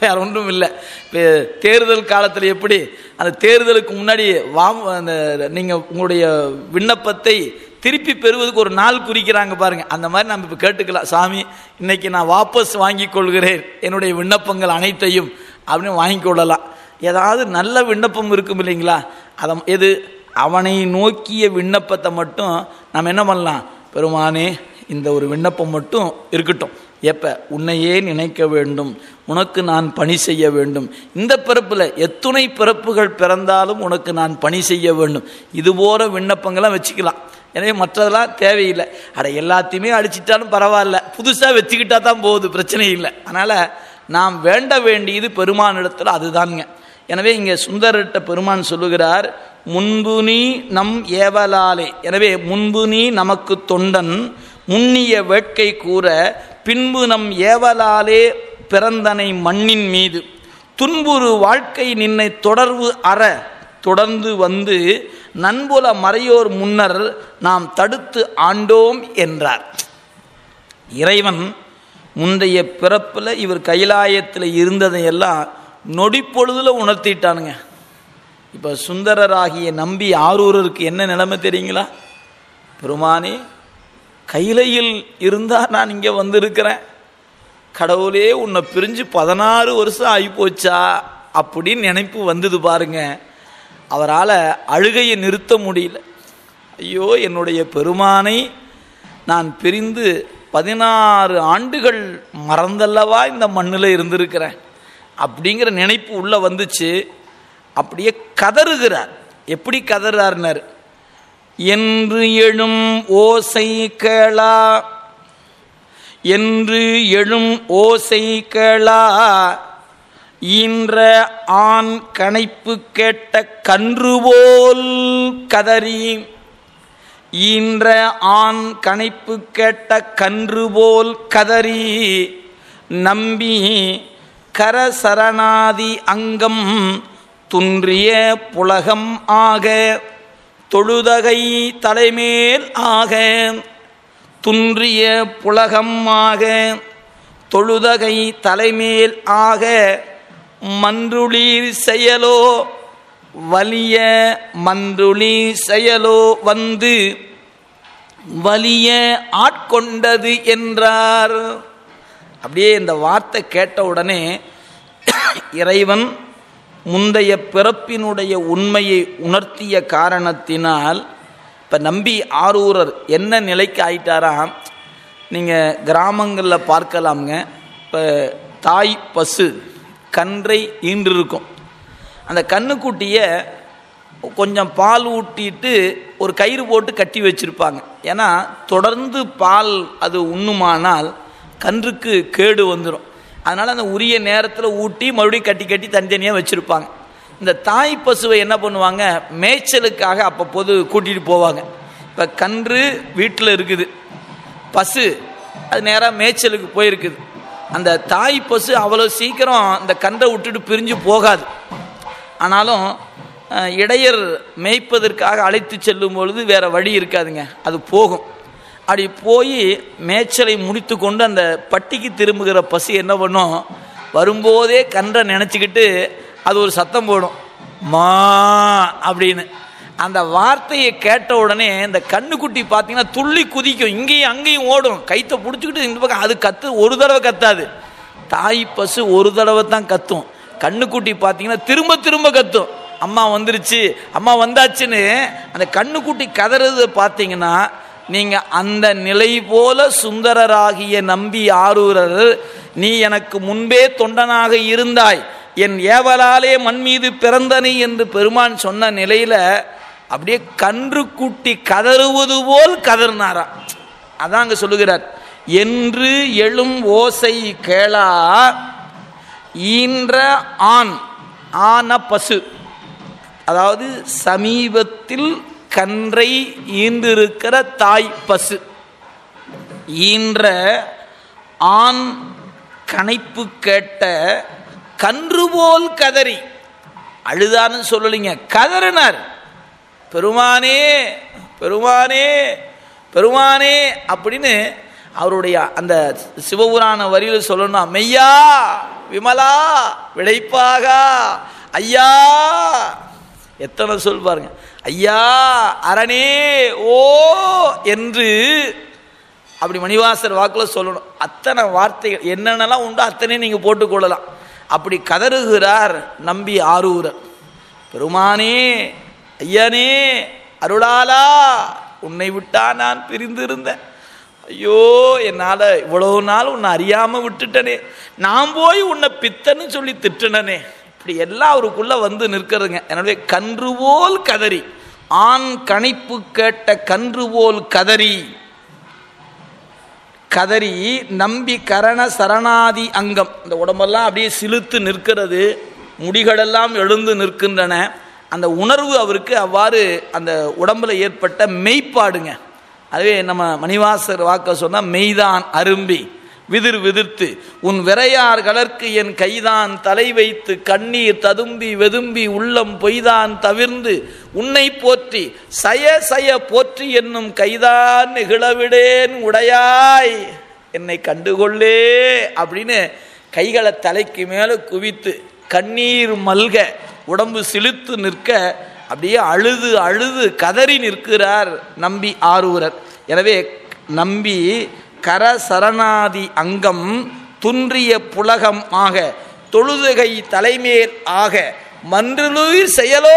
A: வேற ஒன்றும் இல்லை இப்போ தேர்தல் காலத்தில் எப்படி அந்த தேர்தலுக்கு முன்னாடி வா அந்த நீங்கள் உங்களுடைய விண்ணப்பத்தை திருப்பி பெறுவதற்கு ஒரு நாள் குறிக்கிறாங்க பாருங்க அந்த மாதிரி நம்ம இப்போ கேட்டுக்கலாம் சாமி இன்னைக்கு நான் வாபஸ் வாங்கி கொள்கிறேன் என்னுடைய விண்ணப்பங்கள் அனைத்தையும் அப்படின்னு வாங்கிக் கொள்ளலாம் ஏதாவது நல்ல விண்ணப்பம் இருக்கும் இல்லைங்களா அதை எது அவனை நோக்கிய விண்ணப்பத்தை மட்டும் நம்ம என்ன பண்ணலாம் பெருமானே இந்த ஒரு விண்ணப்பம் மட்டும் இருக்கட்டும் எப்ப உன்னையே நினைக்க வேண்டும் உனக்கு நான் பணி செய்ய வேண்டும் இந்த பிறப்பில் எத்துணை பிறப்புகள் பிறந்தாலும் உனக்கு நான் பணி செய்ய வேண்டும் இது போல விண்ணப்பங்கள்லாம் வச்சுக்கலாம் எனவே மற்றதெல்லாம் தேவையில்லை அட எல்லாத்தையுமே அடிச்சிட்டாலும் பரவாயில்ல புதுசாக வச்சுக்கிட்டா தான் போகுது பிரச்சனை இல்லை அதனால் நாம் வேண்ட வேண்டியது பெருமானிடத்தில் அதுதானுங்க எனவே இங்கே சுந்தரட்ட பெருமான் சொல்லுகிறார் முன்பு நீ நம் ஏவலாலே எனவே முன்பு நீ நமக்கு தொண்டன் முன்னிய வேட்கை கூற பின்பு நம் ஏவலாலே பிறந்தனை மண்ணின் மீது துன்புறு வாழ்க்கை நின்னை தொடர்பு அற தொடர்ந்து வந்து நண்புல மறையோர் முன்னர் நாம் தடுத்து ஆண்டோம் என்றார் இறைவன் முந்தைய பிறப்பில் இவர் கைலாயத்தில் இருந்ததையெல்லாம் நொடிப்பொழுதில் உணர்த்திட்டானுங்க இப்போ சுந்தரராகிய நம்பி ஆரூரருக்கு என்ன நிலைமை தெரியுங்களா பெருமானே கைலையில் இருந்தால் நான் இங்கே வந்திருக்கிறேன் கடவுளே உன்னை பிரிஞ்சு பதினாறு வருஷம் ஆகிப்போச்சா அப்படின்னு நினைப்பு வந்தது பாருங்க அவரால் அழுகையை நிறுத்த முடியல ஐயோ என்னுடைய பெருமானை நான் பிரிந்து பதினாறு ஆண்டுகள் மறந்தல்லவா இந்த மண்ணில் இருந்திருக்கிறேன் அப்படிங்கிற நினைப்பு உள்ளே வந்துச்சு அப்படியே கதறுகிறார் எப்படி கதறார்னார் என்று எழும் ஓசை கேளா என்று எழும் ஓசை கேளா ஈன்ற ஆண் கணைப்பு கேட்ட கன்று போல் கதறி ஈன்ற ஆண் கணைப்பு கேட்ட கன்று போல் கதறி நம்பி கரசரணாதி அங்கம் துன்றிய புலகம் ஆக தொழுதகை தலைமேல் ஆக துன்றிய புலகம் ஆக தொழுதகை தலைமேல் ஆக மன்றுளீர் செயலோ வலிய மன்றுளீர் செயலோ வந்து வலிய ஆட்கொண்டது என்றார் அப்படியே இந்த வார்த்தை கேட்ட உடனே இறைவன் முந்தைய பிறப்பினுடைய உண்மையை உணர்த்திய காரணத்தினால் இப்போ நம்பி ஆரூரர் என்ன நிலைக்கு ஆயிட்டாராம் நீங்கள் கிராமங்களில் பார்க்கலாமுங்க இப்போ தாய் பசு கன்றை ஈன்றிருக்கும் அந்த கண்ணுக்குட்டியை கொஞ்சம் பால் ஊட்டிட்டு ஒரு கயிறு போட்டு கட்டி வச்சுருப்பாங்க ஏன்னா தொடர்ந்து பால் அது உண்ணுமானால் கன்றுக்கு கேடு வந்துடும் அதனால் அந்த உரிய நேரத்தில் ஊட்டி மறுபடியும் கட்டி கட்டி தனித்தனியாக வச்சுருப்பாங்க இந்த தாய் பசுவை என்ன பண்ணுவாங்க மேய்ச்சலுக்காக அப்பப்போது கூட்டிகிட்டு போவாங்க இப்போ கன்று வீட்டில் இருக்குது பசு அது நேராக மேய்ச்சலுக்கு போயிருக்குது அந்த தாய் பசு அவ்வளோ சீக்கிரம் இந்த கன்றை விட்டுட்டு பிரிஞ்சு போகாது ஆனாலும் அஹ், இடையர் மேய்ப்பதற்காக அழைத்து செல்லும் பொழுது வேற வழி இருக்காதுங்க அது போகும் அப்படி போய் மேய்ச்சலை முடித்து கொண்டு அந்த பட்டிக்கு திரும்புகிற பசு என்ன பண்ணும் வரும்போதே கன்றை நினச்சிக்கிட்டு அது ஒரு சத்தம் போடும் மா அப்படின்னு அந்த வார்த்தையை கேட்ட உடனே இந்த கண்ணுக்குட்டி பார்த்தீங்கன்னா துள்ளி குதிக்கும் இங்கேயும் அங்கேயும் ஓடும் கைத்தை பிடிச்சிக்கிட்டு இந்த பக்கம் அது கத்து ஒரு தடவை கத்தாது தாய் பசு ஒரு தடவை தான் கத்தும் கண்ணுக்குட்டி பார்த்தீங்கன்னா திரும்ப திரும்ப கத்தும் அம்மா வந்துருச்சு அம்மா வந்தாச்சுன்னு அந்த கண்ணுக்குட்டி கதறது பார்த்தீங்கன்னா நீங்கள் அந்த நிலை போல சுந்தரராகிய நம்பி ஆரூரர் நீ எனக்கு முன்பே தொண்டனாக இருந்தாய் என் ஏவலாலே மண் மீது பிறந்தனை என்று பெருமான் சொன்ன நிலையில அப்படியே கன்று குட்டி கதறுவது போல் கதறினாராம் அதான் அங்க சொல்லுகிறார் என்று எழும் ஓசை கேளா ஈன்ற ஆண் ஆன பசு அதாவது சமீபத்தில் கன்றை ஈன்றிருக்கிற தாய் பசு ஈன்ற ஆண் கணைப்பு கேட்ட கன்று போல் கதறி அழுதான்னு சொல்லலைங்க கதறினார் பெருமானே பெருமானே பெருமானே அப்படின்னு அவருடைய அந்த சிவபுராண வரியில் சொல்லணும் மெய்யா விமலா விடைப்பாகா ஐயா எத்தனை சொல் பாருங்க ஐயா அரணே ஓ என்று அப்படி மணிவாசர் வாக்கில் சொல்லணும் அத்தனை வார்த்தைகள் என்னென்னலாம் உண்டோ அத்தனையும் நீங்கள் போட்டுக்கொள்ளலாம் அப்படி கதறுகிறார் நம்பி ஆரூரர் பெருமானே ஐயனே அருளாலா உன்னை விட்டா நான் பிரிந்திருந்தேன் ஐயோ என்னால் இவ்வளவு நாள் உன்னை அறியாமல் விட்டுட்டனே நான் போய் உன்னை பித்தன்னு சொல்லி திட்டுனனே இப்படி எல்லாம் அவருக்குள்ள வந்து நிற்கிறதுங்க எனவே கன்று போல் கதறி ஆண் கணிப்பு கேட்ட கன்று போல் கதறி கதறி நம்பி கரண சரணாதி அங்கம் இந்த உடம்பெல்லாம் அப்படியே சிலுத்து நிற்கிறது முடிகளெல்லாம் எழுந்து நிற்கின்றன அந்த உணர்வு அவருக்கு அவ்வாறு அந்த உடம்புல ஏற்பட்ட மெய்ப்பாடுங்க அதுவே நம்ம மணிவாசர் வாக்க சொன்னால் மெய்தான் அரும்பி விதிர் விதிர்த்து உன் விரையார் கலர்க்கு என் கைதான் தலை வைத்து கண்ணீர் ததும்பி வெதும்பி உள்ளம் பொய்தான் தவிர்ந்து உன்னை போற்றி சய சய போற்றி என்னும் கைதான் நிகழவிடேன் உடையாய் என்னை கண்டுகொள்ளே அப்படின்னு கைகளை தலைக்கு மேலே குவித்து கண்ணீர் மல்க உடம்பு சிலுத்து நிற்க அப்படியே அழுது அழுது கதறி நிற்கிறார் நம்பி ஆரூரர் எனவே நம்பி கர சரணாதி அங்கம் துன்றிய புலகம் ஆக தொழுதுகை தலைமேல் ஆக மன்றிலுயிர் செயலோ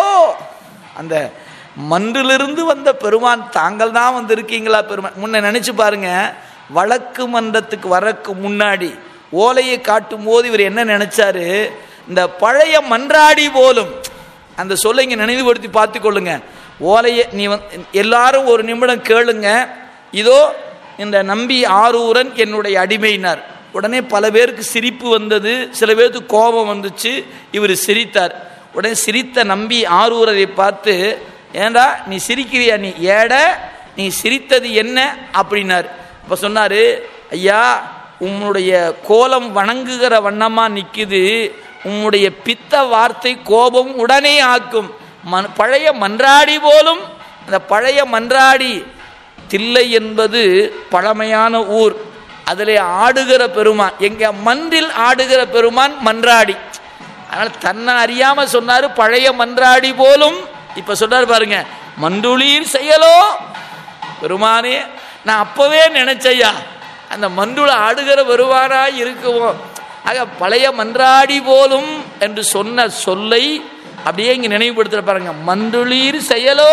A: அந்த மன்றிலிருந்து வந்த பெருமான் தாங்கள் தான் வந்திருக்கீங்களா பெருமான் முன்ன நினைச்சு பாருங்க வழக்கு மன்றத்துக்கு வரக்கு முன்னாடி ஓலையை காட்டும் போது இவர் என்ன நினைச்சாரு இந்த பழைய மன்றாடி போலும் அந்த சொல்லை இங்கே நினைவுபடுத்தி பார்த்து கொள்ளுங்க ஓலையை நீ வந்து எல்லாரும் ஒரு நிமிடம் கேளுங்க இதோ இந்த நம்பி ஆரூரன் என்னுடைய அடிமையினார் உடனே பல பேருக்கு சிரிப்பு வந்தது சில பேருக்கு கோபம் வந்துச்சு இவர் சிரித்தார் உடனே சிரித்த நம்பி ஆரூரரை பார்த்து ஏண்டா நீ சிரிக்கிறியா நீ ஏட நீ சிரித்தது என்ன அப்படின்னார் இப்போ சொன்னார் ஐயா உன்னுடைய கோலம் வணங்குகிற வண்ணமாக நிற்குது உம்முடைய பித்த வார்த்தை கோபம் உடனே ஆக்கும் மன் பழைய மன்றாடி போலும் அந்த பழைய மன்றாடி தில்லை என்பது பழமையான ஊர் அதில் ஆடுகிற பெருமான் எங்க மன்றில் ஆடுகிற பெருமான் மன்றாடி அதனால் தன்னை அறியாமல் சொன்னார் பழைய மன்றாடி போலும் இப்போ சொன்னார் பாருங்க மண்டுளீர் செயலோ பெருமானே நான் அப்போவே நினைச்சையா அந்த மண்டுல ஆடுகிற பெருமானா இருக்குவோம் ஆக பழைய மன்றாடி போலும் என்று சொன்ன சொல்லை அப்படியே இங்கே நினைவுபடுத்துற பாருங்க மண்டுளீர் செயலோ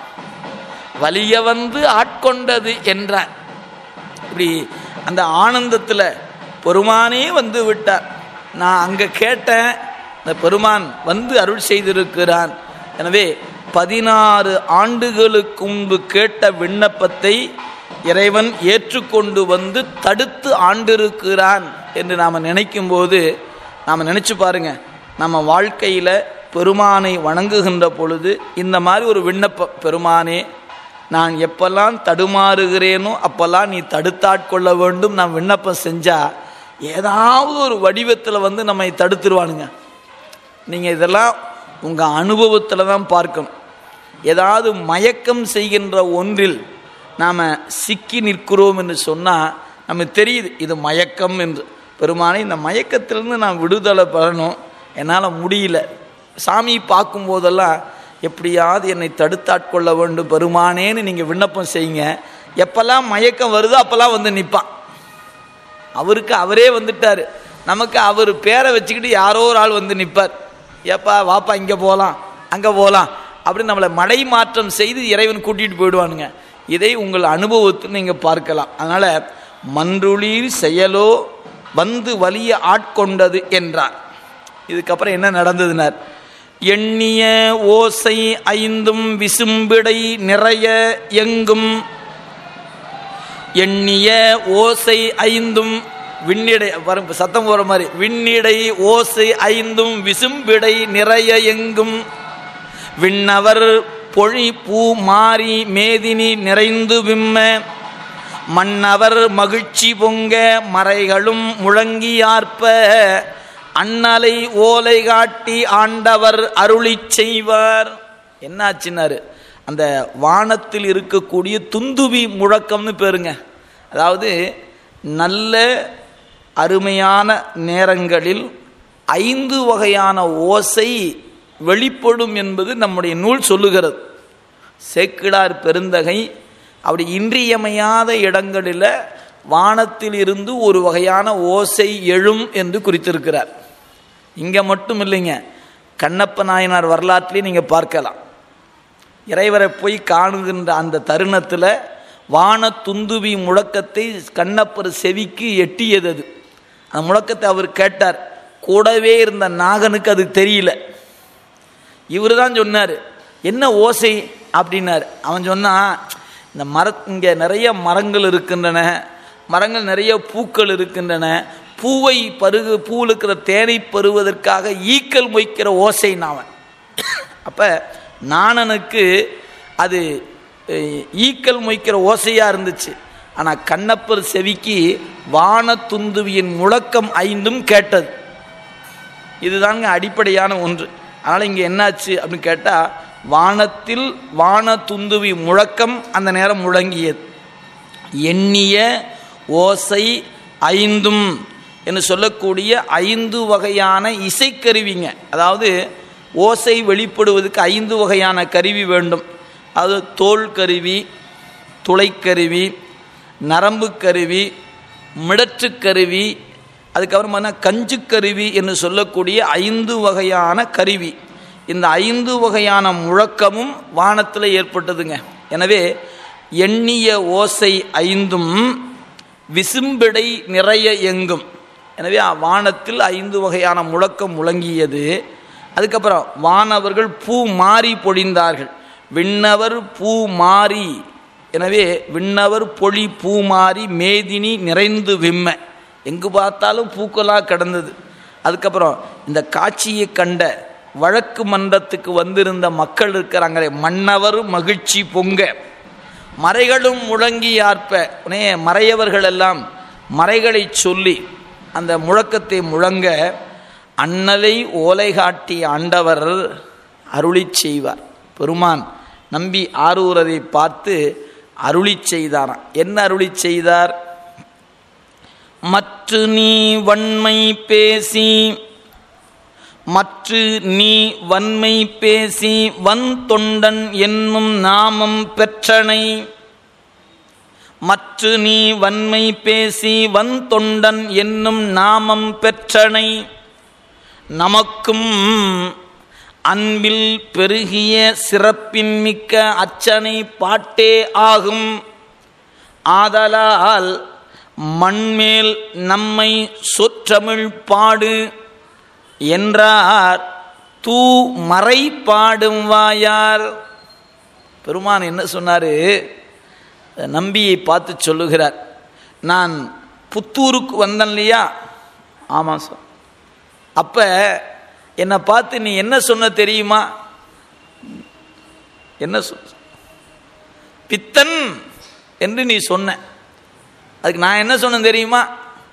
A: வலிய வந்து ஆட்கொண்டது என்றார் இப்படி அந்த ஆனந்தத்தில் பெருமானே வந்து விட்டார் நான் அங்கே கேட்டேன் இந்த பெருமான் வந்து அருள் செய்திருக்கிறான் எனவே பதினாறு ஆண்டுகளுக்கு முன்பு கேட்ட விண்ணப்பத்தை இறைவன் ஏற்றுக்கொண்டு வந்து தடுத்து ஆண்டிருக்கிறான் என்று நாம் நினைக்கும் போது நாம் நினச்சி பாருங்க நம்ம வாழ்க்கையில் பெருமானை வணங்குகின்ற பொழுது இந்த மாதிரி ஒரு விண்ணப்பம் பெருமானே நான் எப்பெல்லாம் தடுமாறுகிறேனோ அப்பெல்லாம் நீ தடுத்தாட்கொள்ள வேண்டும் நான் விண்ணப்பம் செஞ்சால் ஏதாவது ஒரு வடிவத்தில் வந்து நம்மை தடுத்துருவானுங்க நீங்கள் இதெல்லாம் உங்கள் அனுபவத்தில் தான் பார்க்கணும் ஏதாவது மயக்கம் செய்கின்ற ஒன்றில் நாம் சிக்கி நிற்கிறோம் என்று சொன்னால் நமக்கு தெரியுது இது மயக்கம் என்று பெருமானை இந்த மயக்கத்திலிருந்து நான் விடுதலை பெறணும் என்னால் முடியல சாமி பார்க்கும்போதெல்லாம் எப்படியாவது என்னை தடுத்தாட்கொள்ள வேண்டும் பெருமானேன்னு நீங்கள் விண்ணப்பம் செய்யுங்க எப்பெல்லாம் மயக்கம் வருதோ அப்போல்லாம் வந்து நிற்பான் அவருக்கு அவரே வந்துட்டார் நமக்கு அவர் பேரை வச்சுக்கிட்டு யாரோ ஒரு ஆள் வந்து நிற்பார் ஏப்பா வாப்பா இங்கே போகலாம் அங்கே போகலாம் அப்படின்னு நம்மளை மடை மாற்றம் செய்து இறைவன் கூட்டிகிட்டு போயிடுவானுங்க இதை உங்கள் அனுபவத்தில் நீங்கள் பார்க்கலாம் அதனால் மன்றுளீர் செயலோ வந்து வலிய ஆட்கொண்டது என்றார் இதுக்கப்புறம் என்ன நடந்ததுனார் எண்ணிய ஓசை ஐந்தும் விசும்பிடை நிறைய எங்கும் எண்ணிய ஓசை ஐந்தும் விண்ணிடை பாருங்க சத்தம் போற மாதிரி விண்ணிடை ஓசை ஐந்தும் விசும்பிடை நிறைய எங்கும் விண்ணவர் பொழி பூ மாறி மேதினி நிறைந்து விம்ம மன்னவர் மகிழ்ச்சி பொங்க மறைகளும் முழங்கியார்ப்ப அண்ணலை ஓலை காட்டி ஆண்டவர் அருளி செய்வார் என்னாச்சுன்னாரு அந்த வானத்தில் இருக்கக்கூடிய துந்துவி முழக்கம்னு பேருங்க அதாவது நல்ல அருமையான நேரங்களில் ஐந்து வகையான ஓசை வெளிப்படும் என்பது நம்முடைய நூல் சொல்லுகிறது சேக்கிடார் பெருந்தகை அப்படி இன்றியமையாத இடங்களில் வானத்தில் இருந்து ஒரு வகையான ஓசை எழும் என்று குறித்திருக்கிறார் இங்கே மட்டும் இல்லைங்க கண்ணப்ப நாயனார் வரலாற்றிலையும் நீங்கள் பார்க்கலாம் இறைவரை போய் காணுகின்ற அந்த தருணத்தில் வான துந்துவி முழக்கத்தை கண்ணப்பர் செவிக்கு எட்டியது அது அந்த முழக்கத்தை அவர் கேட்டார் கூடவே இருந்த நாகனுக்கு அது தெரியல இவர் தான் சொன்னார் என்ன ஓசை அப்படின்னார் அவன் சொன்னான் இந்த மர இங்கே நிறைய மரங்கள் இருக்கின்றன மரங்கள் நிறைய பூக்கள் இருக்கின்றன பூவை பருகு பூவில் இருக்கிற தேனை பருவதற்காக ஈக்கள் மொய்க்கிற ஓசை நாவன் அப்போ நாணனுக்கு அது அஹ், ஈக்கள் மொய்க்கிற ஓசையாக இருந்துச்சு ஆனால் கண்ணப்பர் செவிக்கு வான துந்துவியின் முழக்கம் ஐந்தும் கேட்டது இதுதாங்க அடிப்படையான ஒன்று அதனால் இங்கே என்னாச்சு அப்படின்னு கேட்டால் வானத்தில் வான துந்துவி முழக்கம் அந்த நேரம் முழங்கியது எண்ணிய ஓசை ஐந்தும் என்று சொல்லக்கூடிய ஐந்து வகையான இசைக்கருவிங்க அதாவது ஓசை வெளிப்படுவதற்கு ஐந்து வகையான கருவி வேண்டும் அது தோல் கருவி துளைக்கருவி நரம்பு கருவி மிடற்றுக் கருவி அதுக்கப்புறம் பார்த்தா கஞ்சு கருவி என்று சொல்லக்கூடிய ஐந்து வகையான கருவி இந்த ஐந்து வகையான முழக்கமும் வானத்தில் ஏற்பட்டதுங்க எனவே எண்ணிய ஓசை ஐந்தும் விசும்பிடை நிறைய எங்கும் எனவே வானத்தில் ஐந்து வகையான முழக்கம் முழங்கியது அதுக்கப்புறம் வானவர்கள் பூ மாறி பொழிந்தார்கள் விண்ணவர் பூ மாறி எனவே விண்ணவர் பொழி பூ மாறி மேதினி நிறைந்து விம்ம எங்கு பார்த்தாலும் பூக்களாக கிடந்தது அதுக்கப்புறம் இந்த காட்சியை கண்ட வழக்கு மன்றத்துக்கு வந்திருந்த மக்கள் இருக்கிறாங்களே மன்னவர் மகிழ்ச்சி பொங்க மறைகளும் முழங்கி ஆர்ப்ப உடனே மறையவர்கள் எல்லாம் மறைகளை சொல்லி அந்த முழக்கத்தை முழங்க அண்ணலை ஓலை காட்டி ஆண்டவர் அருளி செய்வார் பெருமான் நம்பி ஆரூரரை பார்த்து அருளி செய்தாராம் என்ன அருளி செய்தார் மற்ற நீ வன்மை பேசி மற்ற நீ வன்மை பேசி வன் தொண்டன் என்னும் நாமம் பெற்றனை மற்ற நீ வன்மை பேசி வன் தொண்டன் என்னும் நாமம் பெற்றனை நமக்கும் அன்பில் பெருகிய சிறப்பின் மிக்க அச்சனை பாட்டே ஆகும் ஆதலால் மண்மேல் நம்மை சொற்றமிழ் பாடு என்றார் தூ மறை பாடும் வாயார் பெருமான் என்ன சொன்னார் நம்பியை பார்த்து சொல்லுகிறார் நான் புத்தூருக்கு வந்தேன் இல்லையா ஆமாம் சார் அப்போ என்னை பார்த்து நீ என்ன சொன்ன தெரியுமா என்ன சொல் பித்தன் என்று நீ சொன்ன அதுக்கு நான் என்ன சொன்னேன் தெரியுமா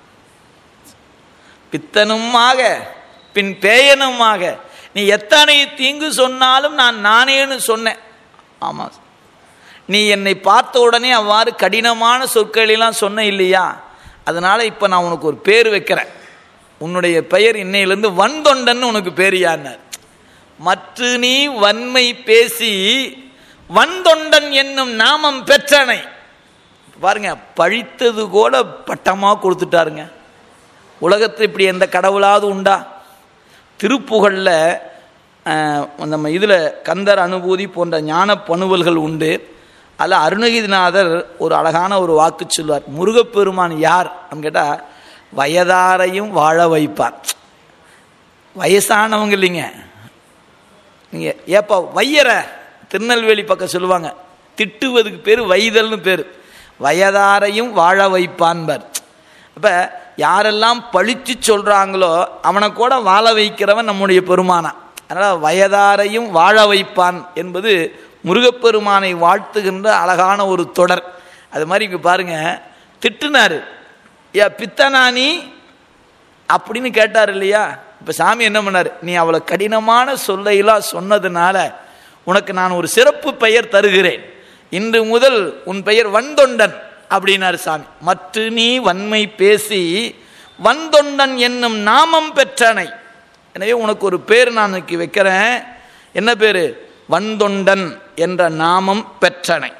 A: பித்தனுமாக பின் பேயனுமாக நீ எத்தனை தீங்கு சொன்னாலும் நான் நானேன்னு சொன்னேன் ஆமாம் நீ என்னை பார்த்த உடனே அவ்வாறு கடினமான சொற்களெல்லாம் சொன்ன இல்லையா அதனால் இப்போ நான் உனக்கு ஒரு பேர் வைக்கிறேன் உன்னுடைய பெயர் இன்னையிலேருந்து வன்தொண்டன் உனக்கு பேர் யான்னார் மற்ற நீ வன்மை பேசி வன்தொண்டன் என்னும் நாமம் பெற்றனை பாருங்க பழித்தது கூட பட்டமாக கொடுத்துட்டாருங்க உலகத்தில் இப்படி எந்த கடவுளாவது உண்டா திருப்புகழில் நம்ம இதில் கந்தர் அனுபூதி போன்ற ஞான பணுவல்கள் உண்டு அதில் அருணகிரிநாதர் ஒரு அழகான ஒரு வாக்கு சொல்வார் முருகப்பெருமான் யார் அப்படின்னு கேட்டால் வயதாரையும் வாழ வைப்பார் வயசானவங்க இல்லைங்க நீங்கள் ஏப்பா வையற திருநெல்வேலி பக்கம் சொல்லுவாங்க திட்டுவதுக்கு பேர் வைதல்னு பேர் வயதாரையும் வாழ வைப்பான்பர் அப்போ யாரெல்லாம் பழித்து சொல்கிறாங்களோ அவனை கூட வாழ வைக்கிறவன் நம்முடைய பெருமானா அதனால் வயதாரையும் வாழ வைப்பான் என்பது முருகப்பெருமானை வாழ்த்துகின்ற அழகான ஒரு தொடர் அது மாதிரி இங்கே பாருங்கள் திட்டுனார் ஏ பித்தனானி அப்படின்னு கேட்டார் இல்லையா இப்போ சாமி என்ன பண்ணார் நீ அவ்வளோ கடினமான சொல்லையெல்லாம் சொன்னதுனால உனக்கு நான் ஒரு சிறப்பு பெயர் தருகிறேன் இன்று முதல் உன் பெயர் வன்தொண்டன் அப்படின்னார் சாமி மற்ற நீ வன்மை பேசி வன்தொண்டன் என்னும் நாமம் பெற்றனை எனவே உனக்கு ஒரு பேர் நான் இன்னைக்கு வைக்கிறேன் என்ன பேர் வந்தொண்டன் என்ற நாமம் பெற்றனை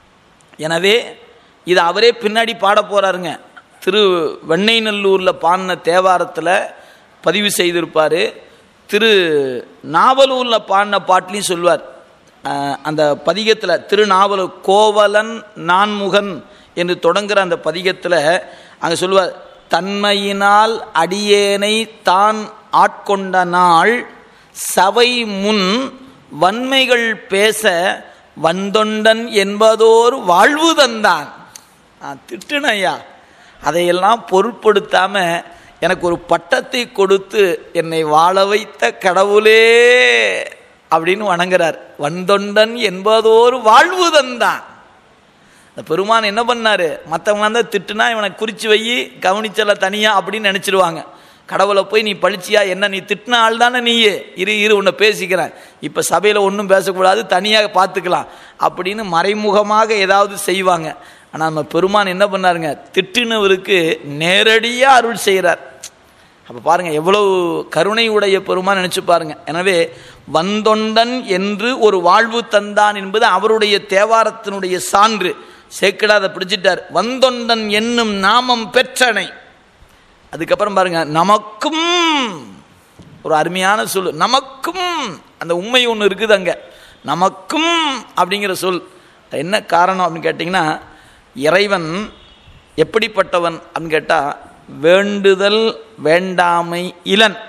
A: எனவே இது அவரே பின்னாடி பாட போறாருங்க திரு வெண்ணைநல்லூரில் பாடின தேவாரத்தில் பதிவு செய்திருப்பார் திரு நாவலூரில் பாடின பாட்டிலையும் சொல்வார் அஹ், அந்த பதிகத்தில் திருநாவலூர் கோவலன் நான்முகன் என்று தொடங்குற அந்த பதிகத்தில் அங்கே சொல்வார் தன்மையினால் அடியேனை தான் ஆட்கொண்ட நாள் சபை முன் வன்மைகள் பேச வந்தொண்டன் என்பதோர் வாழ்வு தந்தான் நான் திட்டுனையா அதையெல்லாம் பொருட்படுத்தாம எனக்கு ஒரு பட்டத்தை கொடுத்து என்னை வாழ வைத்த கடவுளே அப்படின்னு வணங்குறார் வந்தொண்டன் என்பதோர் வாழ்வு தந்தான் இந்த பெருமான் என்ன பண்ணாரு மற்றவங்க தான் திட்டுனா இவனை குறிச்சு வை கவனிச்சல தனியா அப்படின்னு நினைச்சிருவாங்க கடவுளை போய் நீ பழிச்சியா என்ன நீ திட்டின ஆள் தானே நீயே இரு இரு உன்னை பேசிக்கிறேன் இப்போ சபையில் ஒன்றும் பேசக்கூடாது தனியாக பார்த்துக்கலாம் அப்படின்னு மறைமுகமாக ஏதாவது செய்வாங்க ஆனால் நம்ம பெருமான் என்ன பண்ணாருங்க திட்டுனவருக்கு நேரடியாக அருள் செய்கிறார் அப்போ பாருங்க எவ்வளவு கருணை உடைய பெருமான் நினைச்சு பாருங்க எனவே வந்தொண்டன் என்று ஒரு வாழ்வு தந்தான் என்பது அவருடைய தேவாரத்தினுடைய சான்று சேக்கிடா அதை பிடிச்சிட்டார் வந்தொண்டன் என்னும் நாமம் பெற்றனை அதுக்கப்புறம் பாருங்க நமக்கும் ஒரு அருமையான சொல் நமக்கும் அந்த உண்மை ஒன்று இருக்குது அங்க நமக்கும் அப்படிங்கிற சொல் என்ன காரணம் அப்படின்னு கேட்டிங்கன்னா இறைவன் எப்படிப்பட்டவன் அப்படின்னு கேட்டால் வேண்டுதல் வேண்டாமை இளன்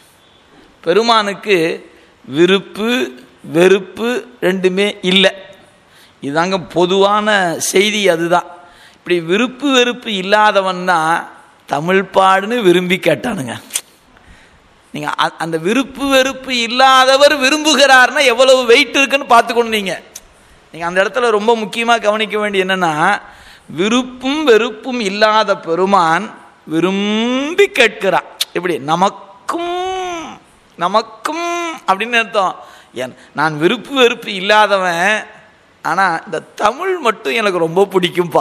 A: பெருமானுக்கு விருப்பு வெறுப்பு ரெண்டுமே இல்லை இதாங்க பொதுவான செய்தி அதுதான் இப்படி விருப்பு வெறுப்பு இல்லாதவன் தான் தமிழ் பாடுன்னு விரும்பி கேட்டானுங்க நீங்கள் அந்த விருப்பு வெறுப்பு இல்லாதவர் விரும்புகிறார்னா எவ்வளவு வெயிட் இருக்குன்னு பார்த்துக்கணும் நீங்கள் நீங்கள் அந்த இடத்துல ரொம்ப முக்கியமாக கவனிக்க வேண்டிய என்னன்னா விருப்பும் வெறுப்பும் இல்லாத பெருமான் விரும்பி கேட்கிறான் எப்படி நமக்கும் நமக்கும் அப்படின்னு அர்த்தம் என் நான் விருப்பு வெறுப்பு இல்லாதவன் ஆனால் இந்த தமிழ் மட்டும் எனக்கு ரொம்ப பிடிக்கும்பா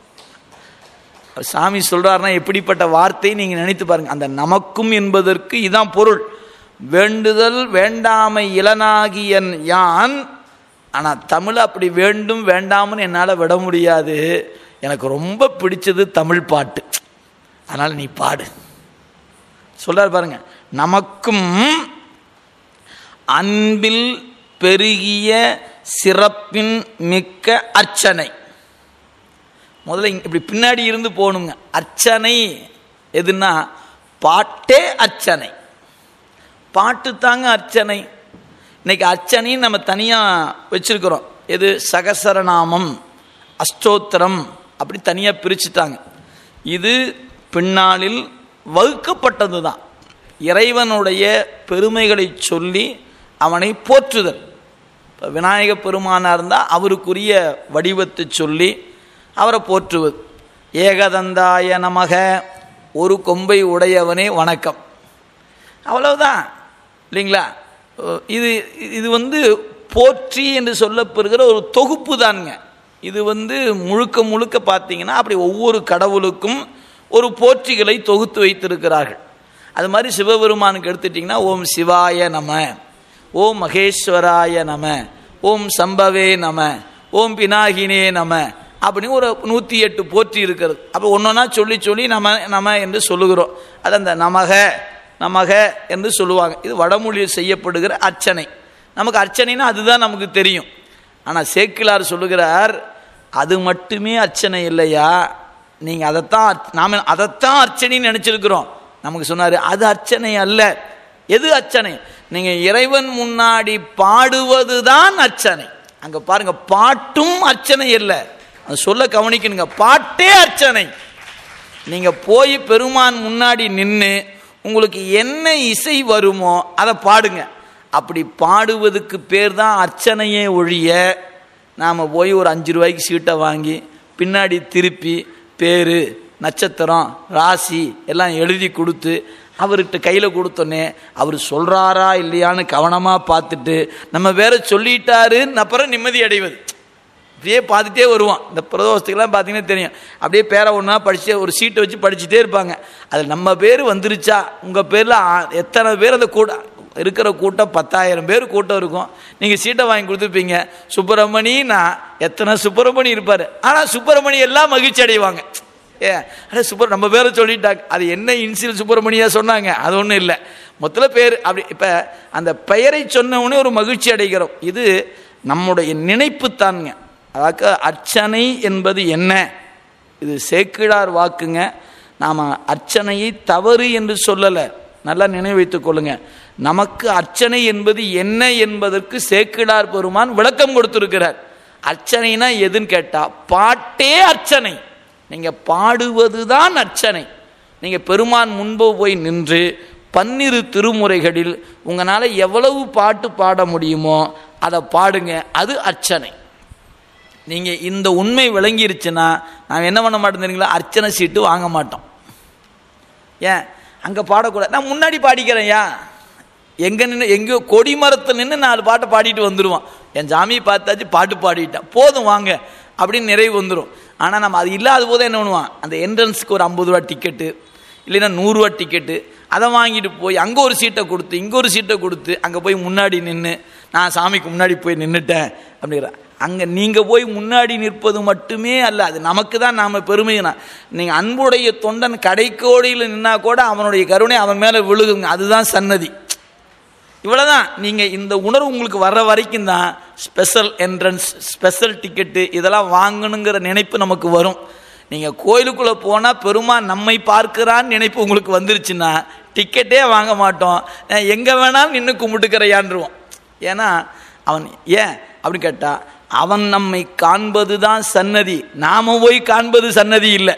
A: சாமி சொல்றாருன்னா எப்படிப்பட்ட வார்த்தை நீங்க நினைத்து பாருங்க அந்த நமக்கும் என்பதற்கு இதான் பொருள் வேண்டுதல் வேண்டாமை இளனாகியன் யான் ஆனால் தமிழ் அப்படி வேண்டும் வேண்டாம்னு என்னால் விட முடியாது எனக்கு ரொம்ப பிடிச்சது தமிழ் பாட்டு அதனால் நீ பாடு சொல்றார் பாருங்க நமக்கும் அன்பில் பெருகிய சிறப்பின் மிக்க அர்ச்சனை முதல்ல இங்க இப்படி பின்னாடி இருந்து போகணுங்க அர்ச்சனை எதுன்னா பாட்டே அர்ச்சனை பாட்டு தாங்க அர்ச்சனை இன்னைக்கு அர்ச்சனைன்னு நம்ம தனியாக வச்சிருக்கிறோம் எது சகசரநாமம் அஷ்டோத்திரம் அப்படி தனியாக பிரிச்சுட்டாங்க இது பின்னாளில் வகுக்கப்பட்டது தான் இறைவனுடைய பெருமைகளை சொல்லி அவனை போற்றுதல் இப்போ விநாயக பெருமானாக இருந்தால் அவருக்குரிய வடிவத்தை சொல்லி அவரை போற்றுவது ஏகதந்தாய நமக ஒரு கொம்பை உடையவனே வணக்கம் அவ்வளவுதான் இல்லைங்களா இது இது வந்து போற்றி என்று சொல்லப்பெறுகிற ஒரு தொகுப்பு தானுங்க இது வந்து முழுக்க முழுக்க பார்த்தீங்கன்னா அப்படி ஒவ்வொரு கடவுளுக்கும் ஒரு போற்றிகளை தொகுத்து வைத்திருக்கிறார்கள் அது மாதிரி சிவபெருமானுக்கு எடுத்துட்டிங்கன்னா ஓம் சிவாய நம ஓம் மகேஸ்வராய நம ஓம் சம்பவே நம ஓம் பினாகினே நம அப்படின்னு ஒரு நூற்றி எட்டு போற்றி இருக்கிறது அப்போ ஒன்றொன்னா சொல்லி சொல்லி நம நம என்று சொல்லுகிறோம் அது அந்த நமக நமக என்று சொல்லுவாங்க இது வடமொழியில் செய்யப்படுகிற அர்ச்சனை நமக்கு அர்ச்சனைனா அதுதான் நமக்கு தெரியும் ஆனால் சேக்கிலார் சொல்லுகிறார் அது மட்டுமே அர்ச்சனை இல்லையா நீங்கள் அதைத்தான் நாம் அதைத்தான் அர்ச்சனைன்னு நினச்சிருக்கிறோம் நமக்கு சொன்னார் அது அர்ச்சனை அல்ல எது அர்ச்சனை நீங்கள் இறைவன் முன்னாடி பாடுவது தான் அர்ச்சனை அங்கே பாருங்க பாட்டும் அர்ச்சனை இல்லை அது சொல்ல கவனிக்கணுங்க பாட்டே அர்ச்சனை நீங்கள் போய் பெருமான் முன்னாடி நின்று உங்களுக்கு என்ன இசை வருமோ அதை பாடுங்க அப்படி பாடுவதுக்கு பேர் தான் அர்ச்சனையே ஒழிய நாம் போய் ஒரு அஞ்சு ரூபாய்க்கு சீட்டை வாங்கி பின்னாடி திருப்பி பேர் நட்சத்திரம் ராசி எல்லாம் எழுதி கொடுத்து அவர்கிட்ட கையில் கொடுத்தோன்னே அவர் சொல்கிறாரா இல்லையான்னு கவனமாக பார்த்துட்டு நம்ம வேற சொல்லிட்டாருன்னு அப்புறம் நிம்மதி அடைவது அப்படியே பார்த்துட்டே வருவான் இந்த பிரதோஷத்துக்கெல்லாம் பார்த்தீங்கன்னா தெரியும் அப்படியே பேரை ஒன்றா படிச்சு ஒரு சீட்டை வச்சு படிச்சுட்டே இருப்பாங்க அதில் நம்ம பேர் வந்துருச்சா உங்கள் பேரில் எத்தனை பேர் அந்த கூட்டம் இருக்கிற கூட்டம் பத்தாயிரம் பேர் கூட்டம் இருக்கும் நீங்கள் சீட்டை வாங்கி கொடுத்துருப்பீங்க சுப்பிரமணின்னா எத்தனை சுப்பிரமணி இருப்பார் ஆனால் சுப்பிரமணி எல்லாம் மகிழ்ச்சி அடைவாங்க ஏ அட சுப்பர் நம்ம பேரை சொல்லிட்டாங்க அது என்ன இன்சியல் சுப்பிரமணியா சொன்னாங்க அது ஒன்றும் இல்லை மொத்தத்தில் பேர் அப்படி இப்போ அந்த பெயரை சொன்னவொடனே ஒரு மகிழ்ச்சி அடைகிறோம் இது நம்முடைய நினைப்பு தானுங்க அதாவது அர்ச்சனை என்பது என்ன இது சேக்கிழார் வாக்குங்க நாம் அர்ச்சனையை தவறு என்று சொல்லலை நல்லா நினைவு வைத்துக் கொள்ளுங்க நமக்கு அர்ச்சனை என்பது என்ன என்பதற்கு சேக்கிழார் பெருமான் விளக்கம் கொடுத்திருக்கிறார் அர்ச்சனைனா எதுன்னு கேட்டால் பாட்டே அர்ச்சனை நீங்கள் பாடுவது தான் அர்ச்சனை நீங்கள் பெருமான் முன்பு போய் நின்று பன்னிரு திருமுறைகளில் உங்களால் எவ்வளவு பாட்டு பாட முடியுமோ அதை பாடுங்க அது அர்ச்சனை நீங்கள் இந்த உண்மை விளங்கிருச்சுன்னா நான் என்ன பண்ண மாட்டோம் தெரியுங்களா அர்ச்சனை சீட்டு வாங்க மாட்டோம் ஏன் அங்கே பாடக்கூடாது நான் முன்னாடி பாடிக்கிறேன்யா எங்கே நின்று எங்கேயோ கொடிமரத்தில் நின்று நாலு பாட்டை பாடிட்டு வந்துடுவான் என் சாமியை பார்த்தாச்சு பாட்டு பாடிட்டேன் போதும் வாங்க அப்படின்னு நிறைவு வந்துடும் ஆனால் நம்ம அது இல்லாத போது என்ன பண்ணுவான் அந்த என்ட்ரன்ஸுக்கு ஒரு ஐம்பது ரூபா டிக்கெட்டு இல்லைன்னா நூறுரூவா டிக்கெட்டு அதை வாங்கிட்டு போய் அங்கே ஒரு சீட்டை கொடுத்து இங்கே ஒரு சீட்டை கொடுத்து அங்கே போய் முன்னாடி நின்று நான் சாமிக்கு முன்னாடி போய் நின்றுட்டேன் அப்படிங்கிற அங்கே நீங்கள் போய் முன்னாடி நிற்பது மட்டுமே அல்ல அது நமக்கு தான் நாம் பெருமைனா நீங்கள் அன்புடைய தொண்டன் கடைக்கோடியில் நின்னா கூட அவனுடைய கருணை அவன் மேலே விழுகுங்க அதுதான் சன்னதி இவ்வளோதான் நீங்கள் இந்த உணர்வு உங்களுக்கு வர்ற வரைக்கும் தான் ஸ்பெஷல் என்ட்ரன்ஸ் ஸ்பெஷல் டிக்கெட்டு இதெல்லாம் வாங்கணுங்கிற நினைப்பு நமக்கு வரும் நீங்கள் கோயிலுக்குள்ளே போனால் பெருமான் நம்மை பார்க்கிறான்னு நினைப்பு உங்களுக்கு வந்துருச்சுன்னா டிக்கெட்டே வாங்க மாட்டோம் எங்கே வேணாலும் நின்று கும்பிட்டுக்கிறையான்ருவோம் ஏன்னா அவன் ஏன் அப்படின்னு கேட்டால் அவன் நம்மை காண்பது தான் சன்னதி நாம போய் காண்பது சன்னதி இல்லை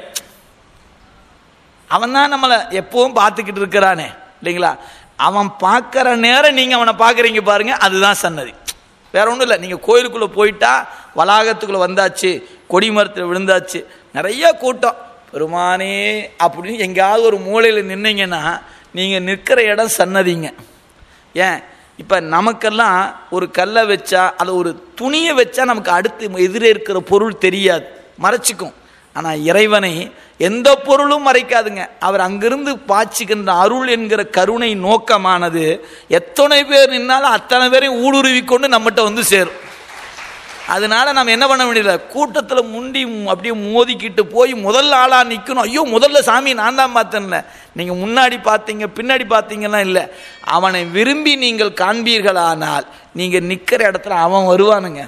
A: அவன் தான் நம்மளை எப்பவும் பார்த்துக்கிட்டு இருக்கிறானே இல்லைங்களா அவன் பார்க்குற நேரம் நீங்கள் அவனை பார்க்குறீங்க பாருங்க அதுதான் சன்னதி வேற ஒன்றும் இல்லை நீங்கள் கோயிலுக்குள்ளே போயிட்டா வளாகத்துக்குள்ளே வந்தாச்சு கொடி மரத்தில் விழுந்தாச்சு நிறைய கூட்டம் பெருமானே அப்படின்னு எங்கேயாவது ஒரு மூலையில் நின்னீங்கன்னா நீங்கள் நிற்கிற இடம் சன்னதிங்க ஏன் இப்போ நமக்கெல்லாம் ஒரு கல்லை வச்சா அது ஒரு துணியை வச்சா நமக்கு அடுத்து எதிரே இருக்கிற பொருள் தெரியாது மறைச்சிக்கும் ஆனால் இறைவனை எந்த பொருளும் மறைக்காதுங்க அவர் அங்கிருந்து பாய்ச்சுகின்ற அருள் என்கிற கருணை நோக்கமானது எத்தனை பேர் நின்னாலும் அத்தனை பேரையும் ஊடுருவி கொண்டு நம்மகிட்ட வந்து சேரும் அதனால நம்ம என்ன பண்ண வேண்டியதில்ல கூட்டத்தில் முண்டி அப்படியே மோதிக்கிட்டு போய் முதல் ஆளாக நிற்கணும் ஐயோ முதல்ல சாமி நான் தான் பார்த்தேன்ல நீங்கள் முன்னாடி பார்த்தீங்க பின்னாடி பார்த்தீங்கன்னா இல்லை அவனை விரும்பி நீங்கள் காண்பீர்களானால் நீங்கள் நிற்கிற இடத்துல அவன் வருவானுங்க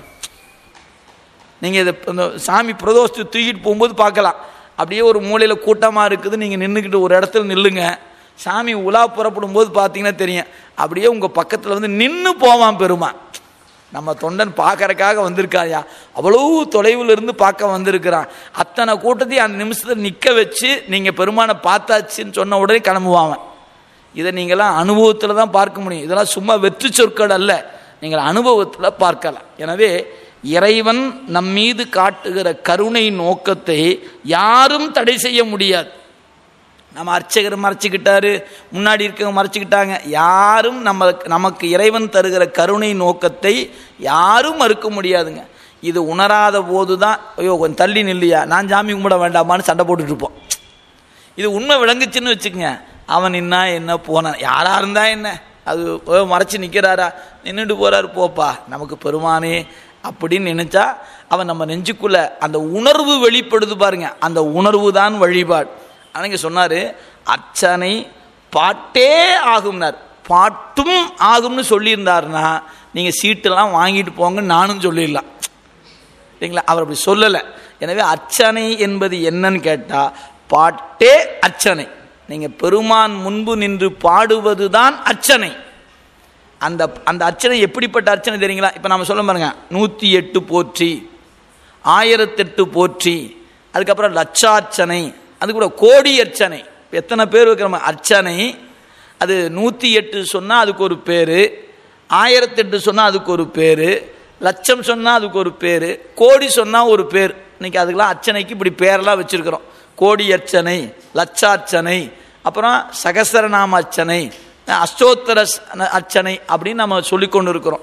A: நீங்கள் இதை இந்த சாமி பிரதோஷத்தை தூக்கிட்டு போகும்போது பார்க்கலாம் அப்படியே ஒரு மூலையில் கூட்டமாக இருக்குது நீங்கள் நின்றுக்கிட்டு ஒரு இடத்துல நில்லுங்க சாமி உலா புறப்படும் போது பார்த்தீங்கன்னா தெரியும் அப்படியே உங்கள் பக்கத்தில் வந்து நின்று போவான் பெருமான் நம்ம தொண்டன் பார்க்கறக்காக வந்திருக்காயா அவ்வளவு தொலைவில் இருந்து பார்க்க வந்திருக்கிறான் அத்தனை கூட்டத்தையும் அந்த நிமிஷத்தில் நிற்க வச்சு நீங்கள் பெருமானை பார்த்தாச்சுன்னு சொன்ன உடனே கிளம்புவான் இதை நீங்களாம் அனுபவத்தில் தான் பார்க்க முடியும் இதெல்லாம் சும்மா வெற்றி சொற்கள் அல்ல நீங்கள் அனுபவத்தில் பார்க்கலாம் எனவே இறைவன் நம் மீது காட்டுகிற கருணை நோக்கத்தை யாரும் தடை செய்ய முடியாது நம்ம அர்ச்சகர் மறைச்சிக்கிட்டாரு முன்னாடி இருக்கவங்க மறைச்சிக்கிட்டாங்க யாரும் நம்ம நமக்கு இறைவன் தருகிற கருணை நோக்கத்தை யாரும் மறுக்க முடியாதுங்க இது உணராத போது தான் ஐயோ கொஞ்சம் தள்ளி நில்லையா நான் சாமி கும்பிட வேண்டாமான்னு சண்டை போட்டுட்டு இருப்போம் இது உண்மை விளங்குச்சுன்னு வச்சுக்கோங்க அவன் நின்னா என்ன போனான் யாரா இருந்தா என்ன அது மறைச்சு நிற்கிறாரா நின்றுட்டு போறாரு போப்பா நமக்கு பெருமானே அப்படின்னு நினைச்சா அவன் நம்ம நெஞ்சுக்குள்ள அந்த உணர்வு வெளிப்படுது பாருங்க அந்த உணர்வு தான் வழிபாடு அன்னைக்கு சொன்னார் அர்ச்சனை பாட்டே ஆகும்னார் பாட்டும் ஆகும்னு சொல்லியிருந்தாருன்னா நீங்கள் சீட்டெல்லாம் வாங்கிட்டு போங்கன்னு நானும் சொல்லிடலாம் சரிங்களா அவர் அப்படி சொல்லலை எனவே அர்ச்சனை என்பது என்னன்னு கேட்டால் பாட்டே அர்ச்சனை நீங்கள் பெருமான் முன்பு நின்று பாடுவது தான் அர்ச்சனை அந்த அந்த அர்ச்சனை எப்படிப்பட்ட அர்ச்சனை தெரியுங்களா இப்போ நம்ம சொல்ல பாருங்க நூற்றி எட்டு போற்றி ஆயிரத்தெட்டு போற்றி அதுக்கப்புறம் லட்சார்ச்சனை அது கூட கோடி அர்ச்சனை எத்தனை பேர் வைக்கிற அர்ச்சனை அது நூற்றி எட்டு சொன்னால் அதுக்கு ஒரு பேர் ஆயிரத்தெட்டு சொன்னால் அதுக்கு ஒரு பேர் லட்சம் சொன்னால் அதுக்கு ஒரு பேர் கோடி சொன்னால் ஒரு பேர் இன்னைக்கு அதுக்கெல்லாம் அர்ச்சனைக்கு இப்படி பேரெல்லாம் வச்சுருக்கிறோம் கோடி அர்ச்சனை லட்சார்ச்சனை அப்புறம் சகசரநாம அர்ச்சனை அஷ்டோத்தர அர்ச்சனை அப்படின்னு நம்ம சொல்லி கொண்டு இருக்கிறோம்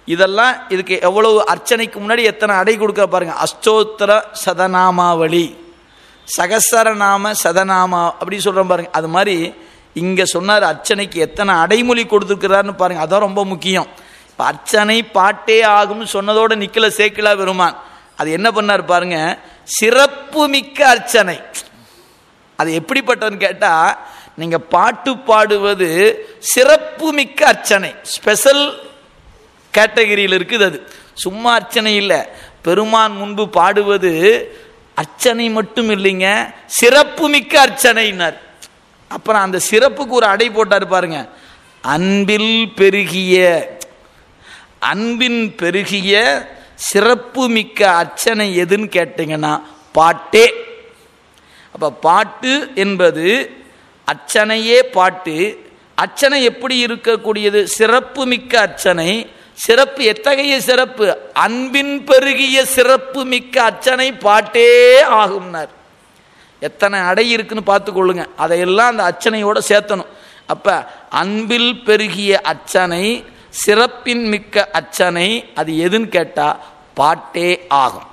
A: இதெல்லாம் இதுக்கு எவ்வளவு அர்ச்சனைக்கு முன்னாடி எத்தனை அடை கொடுக்க பாருங்க அஷ்டோத்தர சதநாமாவளி சகசரநாம சதநாமா அப்படி சொல்கிறோம் பாருங்க அது மாதிரி இங்கே சொன்னார் அர்ச்சனைக்கு எத்தனை அடைமொழி கொடுத்துருக்கிறாருன்னு பாருங்க அதான் ரொம்ப முக்கியம் இப்போ அர்ச்சனை பாட்டே ஆகும்னு சொன்னதோட நிக்கல சேக்கிலா பெருமான் அது என்ன பண்ணார் பாருங்க சிறப்பு மிக்க அர்ச்சனை அது எப்படிப்பட்டதுன்னு கேட்டால் நீங்கள் பாட்டு பாடுவது சிறப்பு மிக்க அர்ச்சனை ஸ்பெஷல் கேட்டகரியில் இருக்குது அது சும்மா அர்ச்சனை இல்லை பெருமான் முன்பு பாடுவது அர்ச்சனை மட்டும் இல்லைங்க சிறப்பு மிக்க அர்ச்சனைனார் அப்புறம் அந்த சிறப்புக்கு ஒரு அடை போட்டார் பாருங்க அன்பில் பெருகிய அன்பின் பெருகிய சிறப்பு மிக்க அர்ச்சனை எதுன்னு கேட்டீங்கன்னா பாட்டே அப்போ பாட்டு என்பது அர்ச்சனையே பாட்டு அர்ச்சனை எப்படி இருக்கக்கூடியது சிறப்பு மிக்க அர்ச்சனை சிறப்பு எத்தகைய சிறப்பு அன்பின் பெருகிய சிறப்பு மிக்க அர்ச்சனை பாட்டே ஆகும்னார் எத்தனை அடை இருக்குன்னு பார்த்துக்கொள்ளுங்க அதையெல்லாம் அந்த அர்ச்சனையோட சேர்த்தணும் அப்போ அன்பில் பெருகிய அர்ச்சனை சிறப்பின் மிக்க அர்ச்சனை அது எதுன்னு கேட்டால் பாட்டே ஆகும்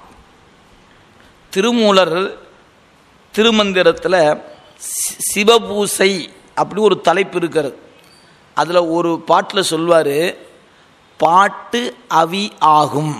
A: திருமூலர் திருமந்திரத்தில் சி- சிவபூசை அப்படி ஒரு தலைப்பு இருக்கிறது அதில் ஒரு பாட்டில் சொல்வார் பாட்டு அவி ஆகும்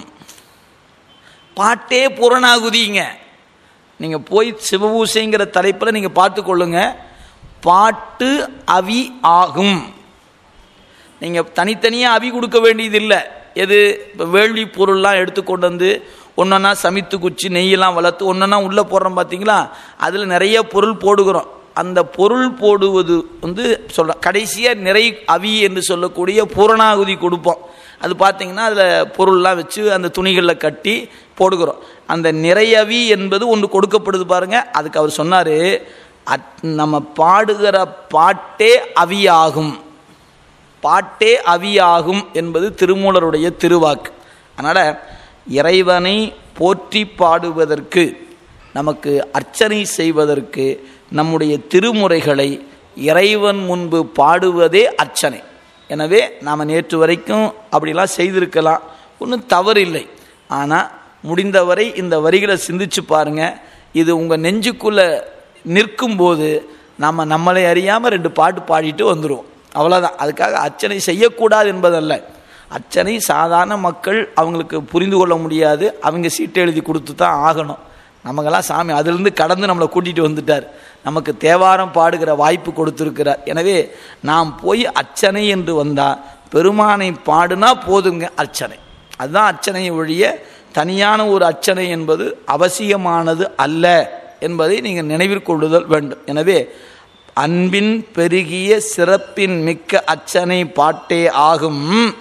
A: பாட்டே புறநாகுதிங்க நீங்கள் போய் சிவபூசைங்கிற தலைப்பில் நீங்கள் பார்த்துக்கொள்ளுங்க பாட்டு அவி ஆகும் நீங்கள் தனித்தனியாக அவி கொடுக்க வேண்டியதில்லை எது இப்போ வேள்வி பொருள்லாம் எடுத்து கொண்டு வந்து ஒன்றொன்னா சமைத்து குச்சி நெய்யெல்லாம் வளர்த்து ஒன்றொன்னா உள்ளே போடுறோம் பார்த்தீங்களா அதில் நிறைய பொருள் போடுகிறோம் அந்த பொருள் போடுவது வந்து சொல்ற கடைசியாக நிறை அவி என்று சொல்லக்கூடிய பூரணாகுதி கொடுப்போம் அது பார்த்தீங்கன்னா அதில் பொருள்லாம் வச்சு அந்த துணிகளில் கட்டி போடுகிறோம் அந்த நிறையவி என்பது ஒன்று கொடுக்கப்படுது பாருங்க அதுக்கு அவர் சொன்னார் நம்ம பாடுகிற பாட்டே அவியாகும் பாட்டே அவியாகும் என்பது திருமூலருடைய திருவாக்கு அதனால் இறைவனை போற்றி பாடுவதற்கு நமக்கு அர்ச்சனை செய்வதற்கு நம்முடைய திருமுறைகளை இறைவன் முன்பு பாடுவதே அர்ச்சனை எனவே நாம் நேற்று வரைக்கும் அப்படிலாம் செய்திருக்கலாம் ஒன்றும் தவறில்லை ஆனால் முடிந்தவரை இந்த வரிகளை சிந்திச்சு பாருங்க இது உங்கள் நெஞ்சுக்குள்ளே நிற்கும்போது நம்ம நம்மளை அறியாமல் ரெண்டு பாட்டு பாடிட்டு வந்துடுவோம் அவ்வளோதான் அதுக்காக அர்ச்சனை செய்யக்கூடாது என்பதல்ல அர்ச்சனை சாதாரண மக்கள் அவங்களுக்கு புரிந்து கொள்ள முடியாது அவங்க சீட்டு எழுதி கொடுத்து தான் ஆகணும் நமக்கெல்லாம் சாமி அதிலிருந்து கடந்து நம்மளை கூட்டிகிட்டு வந்துட்டார் நமக்கு தேவாரம் பாடுகிற வாய்ப்பு கொடுத்துருக்கிறார் எனவே நாம் போய் அர்ச்சனை என்று வந்தால் பெருமானை பாடுனா போதுங்க அர்ச்சனை அதுதான் அர்ச்சனையை ஒழிய தனியான ஒரு அர்ச்சனை என்பது அவசியமானது அல்ல என்பதை நீங்கள் நினைவிற்கொள்ளுதல் வேண்டும் எனவே அன்பின் பெருகிய சிறப்பின் மிக்க அர்ச்சனை பாட்டே ஆகும்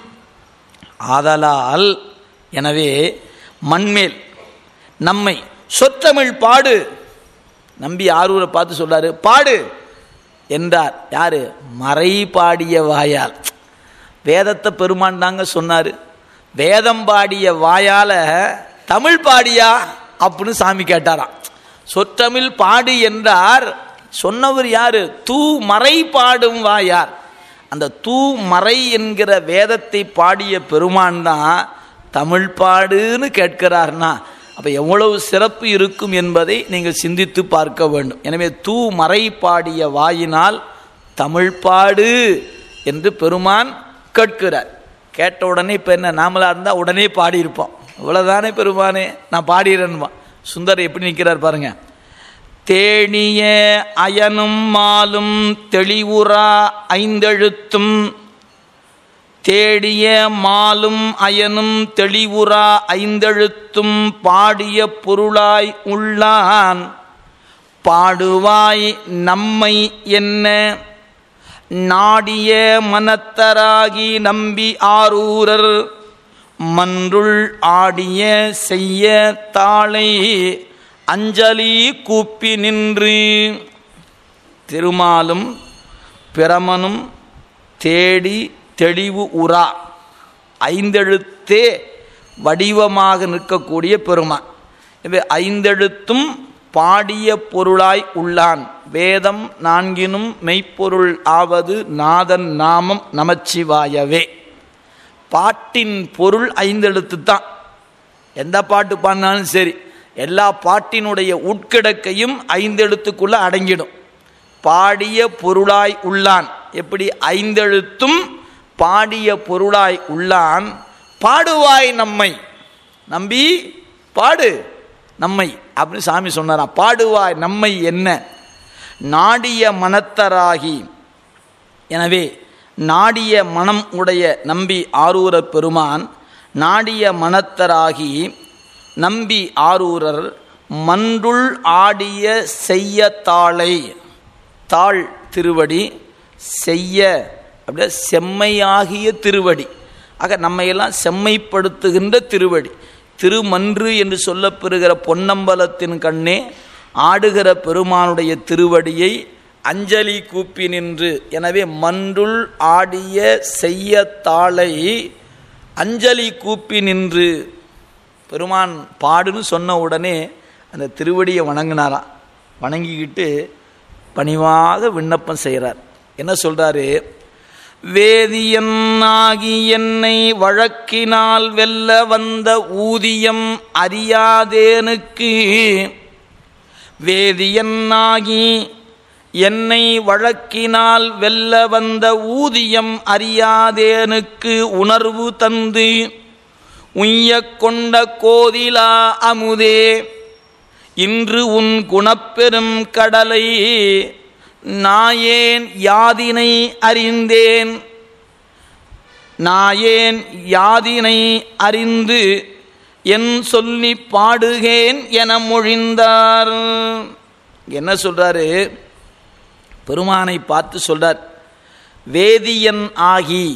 A: ஆதலால் எனவே மண்மேல் நம்மை சொற்றமிழ் பாடு நம்பி ஆரூரை பார்த்து சொல்றாரு பாடு என்றார் யாரு மறை பாடிய வாயால் வேதத்தை பெருமான் தாங்க சொன்னார் வேதம் பாடிய வாயால தமிழ் பாடியா அப்படின்னு சாமி கேட்டாராம் சொற்றமிழ் பாடு என்றார் சொன்னவர் யாரு தூ மறை பாடும் வாயார் அந்த தூ மறை என்கிற வேதத்தை பாடிய பெருமான் தான் தமிழ் பாடுன்னு கேட்கிறார்னா அப்போ எவ்வளவு சிறப்பு இருக்கும் என்பதை நீங்கள் சிந்தித்து பார்க்க வேண்டும் எனவே தூ மறை பாடிய வாயினால் தமிழ் பாடு என்று பெருமான் கேட்கிறார் கேட்ட உடனே இப்போ என்ன நாமளாக இருந்தால் உடனே பாடியிருப்போம் இவ்வளோதானே பெருமானே நான் பாடிடுறேன்மா சுந்தர் எப்படி நிற்கிறார் பாருங்க தேனிய அயனும் மாலும் தெளிவுறா ஐந்தெழுத்தும் தேடிய மாலும் அயனும் தெளிவுறா ஐந்தெழுத்தும் பாடிய பொருளாய் உள்ளான் பாடுவாய் நம்மை என்ன நாடிய மனத்தராகி நம்பி ஆரூரர் மன்றுள் ஆடிய செய்ய தாளை அஞ்சலி கூப்பி நின்று திருமாலும் பிரமனும் தேடி தெளிவு உரா ஐந்தெழுத்தே வடிவமாக நிற்கக்கூடிய பெருமான் எனவே ஐந்தெழுத்தும் பாடிய பொருளாய் உள்ளான் வேதம் நான்கினும் மெய்ப்பொருள் ஆவது நாதன் நாமம் நமச்சிவாயவே பாட்டின் பொருள் ஐந்தெழுத்து தான் எந்த பாட்டு பாடினாலும் சரி எல்லா பாட்டினுடைய உட்கிடக்கையும் ஐந்தெழுத்துக்குள்ள அடங்கிடும் பாடிய பொருளாய் உள்ளான் எப்படி ஐந்தெழுத்தும் பாடிய பொருளாய் உள்ளான் பாடுவாய் நம்மை நம்பி பாடு நம்மை அப்படின்னு சாமி சொன்னாராம் பாடுவாய் நம்மை என்ன நாடிய மனத்தராகி எனவே நாடிய மனம் உடைய நம்பி ஆரூரர் பெருமான் நாடிய மனத்தராகி நம்பி ஆரூரர் மன்றுள் ஆடிய செய்ய தாளை தாள் திருவடி செய்ய அப்படியே செம்மையாகிய திருவடி ஆக நம்மையெல்லாம் செம்மைப்படுத்துகின்ற திருவடி திருமன்று என்று சொல்லப்பெறுகிற பொன்னம்பலத்தின் கண்ணே ஆடுகிற பெருமானுடைய திருவடியை அஞ்சலி கூப்பி நின்று எனவே மன்றுள் ஆடிய செய்ய தாளை அஞ்சலி கூப்பி நின்று பெருமான் பாடுன்னு சொன்ன உடனே அந்த திருவடியை வணங்கினாராம் வணங்கிக்கிட்டு பணிவாக விண்ணப்பம் செய்கிறார் என்ன சொல்றாரு வேதியன்னாகி என்னை வழக்கினால் வெல்ல வந்த ஊதியம் அறியாதேனுக்கு வேதியன்னாகி என்னை வழக்கினால் வெல்ல வந்த ஊதியம் அறியாதேனுக்கு உணர்வு தந்து உய்யக் கொண்ட கோதிலா அமுதே இன்று உன் குணப்பெரும் கடலை நாயேன் யாதினை அறிந்தேன் நாயேன் யாதினை அறிந்து என் சொல்லி பாடுகேன் என மொழிந்தார் என்ன சொல்றாரு பெருமானை பார்த்து சொல்றார் வேதியன் ஆகி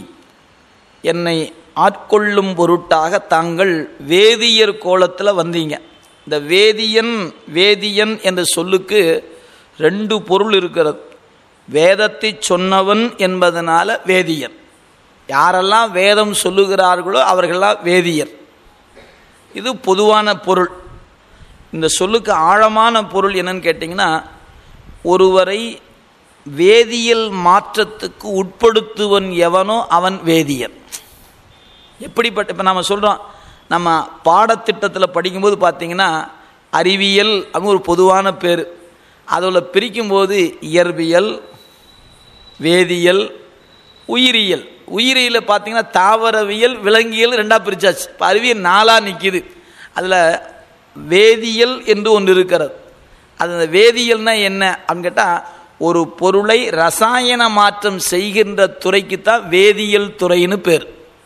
A: என்னை ஆட்கொள்ளும் பொருட்டாக தாங்கள் வேதியர் கோலத்தில் வந்தீங்க இந்த வேதியன் வேதியன் என்ற சொல்லுக்கு ரெண்டு பொருள் இருக்கிறது வேதத்தை சொன்னவன் என்பதனால வேதியன் யாரெல்லாம் வேதம் சொல்லுகிறார்களோ அவர்களெல்லாம் வேதியர் இது பொதுவான பொருள் இந்த சொல்லுக்கு ஆழமான பொருள் என்னன்னு கேட்டிங்கன்னா ஒருவரை வேதியியல் மாற்றத்துக்கு உட்படுத்துவன் எவனோ அவன் வேதியன் எப்படிப்பட்ட இப்போ நம்ம சொல்கிறோம் நம்ம பாடத்திட்டத்தில் படிக்கும்போது பார்த்தீங்கன்னா அறிவியல் அப்படின்னு ஒரு பொதுவான பேர் அதில் பிரிக்கும்போது இயற்பியல் வேதியியல் உயிரியல் உயிரியலை பார்த்தீங்கன்னா தாவரவியல் விலங்கியல் ரெண்டாக பிரிச்சாச்சு இப்போ அறிவியல் நாளாக நிற்கிது அதில் வேதியியல் என்று ஒன்று இருக்கிறது அது அந்த வேதியியல்னா என்ன அப்படின்னு கேட்டால் ஒரு பொருளை ரசாயன மாற்றம் செய்கின்ற துறைக்கு தான் வேதியியல் துறைன்னு பேர்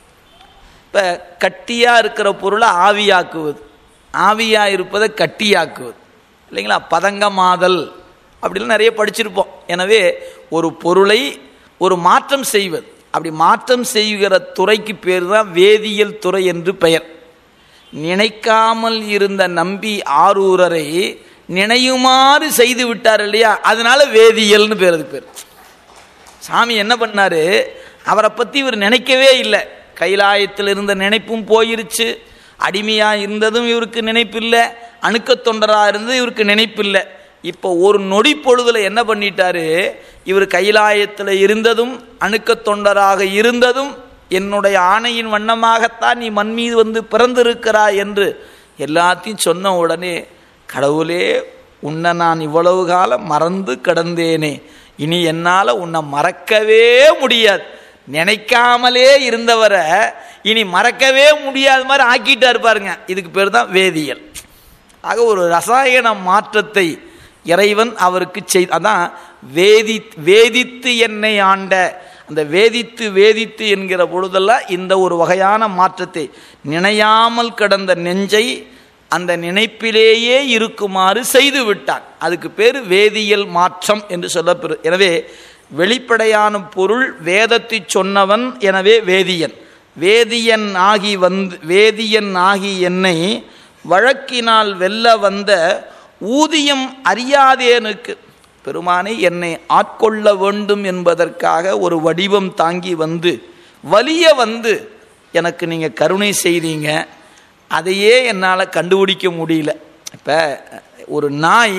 A: இப்போ கட்டியாக இருக்கிற பொருளை ஆவியாக்குவது ஆவியாக இருப்பதை கட்டியாக்குவது இல்லைங்களா பதங்கமாதல் அப்படிலாம் நிறைய படிச்சிருப்போம் எனவே ஒரு பொருளை ஒரு மாற்றம் செய்வது அப்படி மாற்றம் செய்கிற துறைக்கு பேர் தான் வேதியியல் துறை என்று பெயர் நினைக்காமல் இருந்த நம்பி ஆரூரரை நினையுமாறு செய்து விட்டார் இல்லையா அதனால வேதியியல்னு பேர் அதுக்கு பேர் சாமி என்ன பண்ணாரு அவரை பற்றி இவர் நினைக்கவே இல்லை கைலாயத்தில் இருந்த நினைப்பும் போயிருச்சு அடிமையாக இருந்ததும் இவருக்கு நினைப்பில்லை அணுக்க தொண்டராக இருந்தது இவருக்கு நினைப்பில்லை இப்போ ஒரு நொடி பொழுதுல என்ன பண்ணிட்டாரு இவர் கைலாயத்தில் இருந்ததும் அணுக்க தொண்டராக இருந்ததும் என்னுடைய ஆணையின் வண்ணமாகத்தான் நீ மண் மீது வந்து பிறந்திருக்கிறாய் என்று எல்லாத்தையும் சொன்ன உடனே கடவுளே உன்னை நான் இவ்வளவு காலம் மறந்து கிடந்தேனே இனி என்னால் உன்னை மறக்கவே முடியாது நினைக்காமலே இருந்தவரை இனி மறக்கவே முடியாத மாதிரி ஆக்கிட்டாரு பாருங்க இதுக்கு பேர் தான் வேதியியல் ஆக ஒரு ரசாயன மாற்றத்தை இறைவன் அவருக்கு செய் அதான் வேதி வேதித்து என்னை ஆண்ட அந்த வேதித்து வேதித்து என்கிற பொழுதெல்லாம் இந்த ஒரு வகையான மாற்றத்தை நினையாமல் கிடந்த நெஞ்சை அந்த நினைப்பிலேயே இருக்குமாறு செய்து விட்டான் அதுக்கு பேர் வேதியியல் மாற்றம் என்று சொல்லப்பெறு எனவே வெளிப்படையான பொருள் வேதத்தை சொன்னவன் எனவே வேதியன் வேதியன் ஆகி வந்து வேதியன் ஆகி என்னை வழக்கினால் வெல்ல வந்த ஊதியம் அறியாதேனுக்கு பெருமானை என்னை ஆட்கொள்ள வேண்டும் என்பதற்காக ஒரு வடிவம் தாங்கி வந்து வலிய வந்து எனக்கு நீங்கள் கருணை செய்தீங்க அதையே என்னால் கண்டுபிடிக்க முடியல இப்போ ஒரு நாய்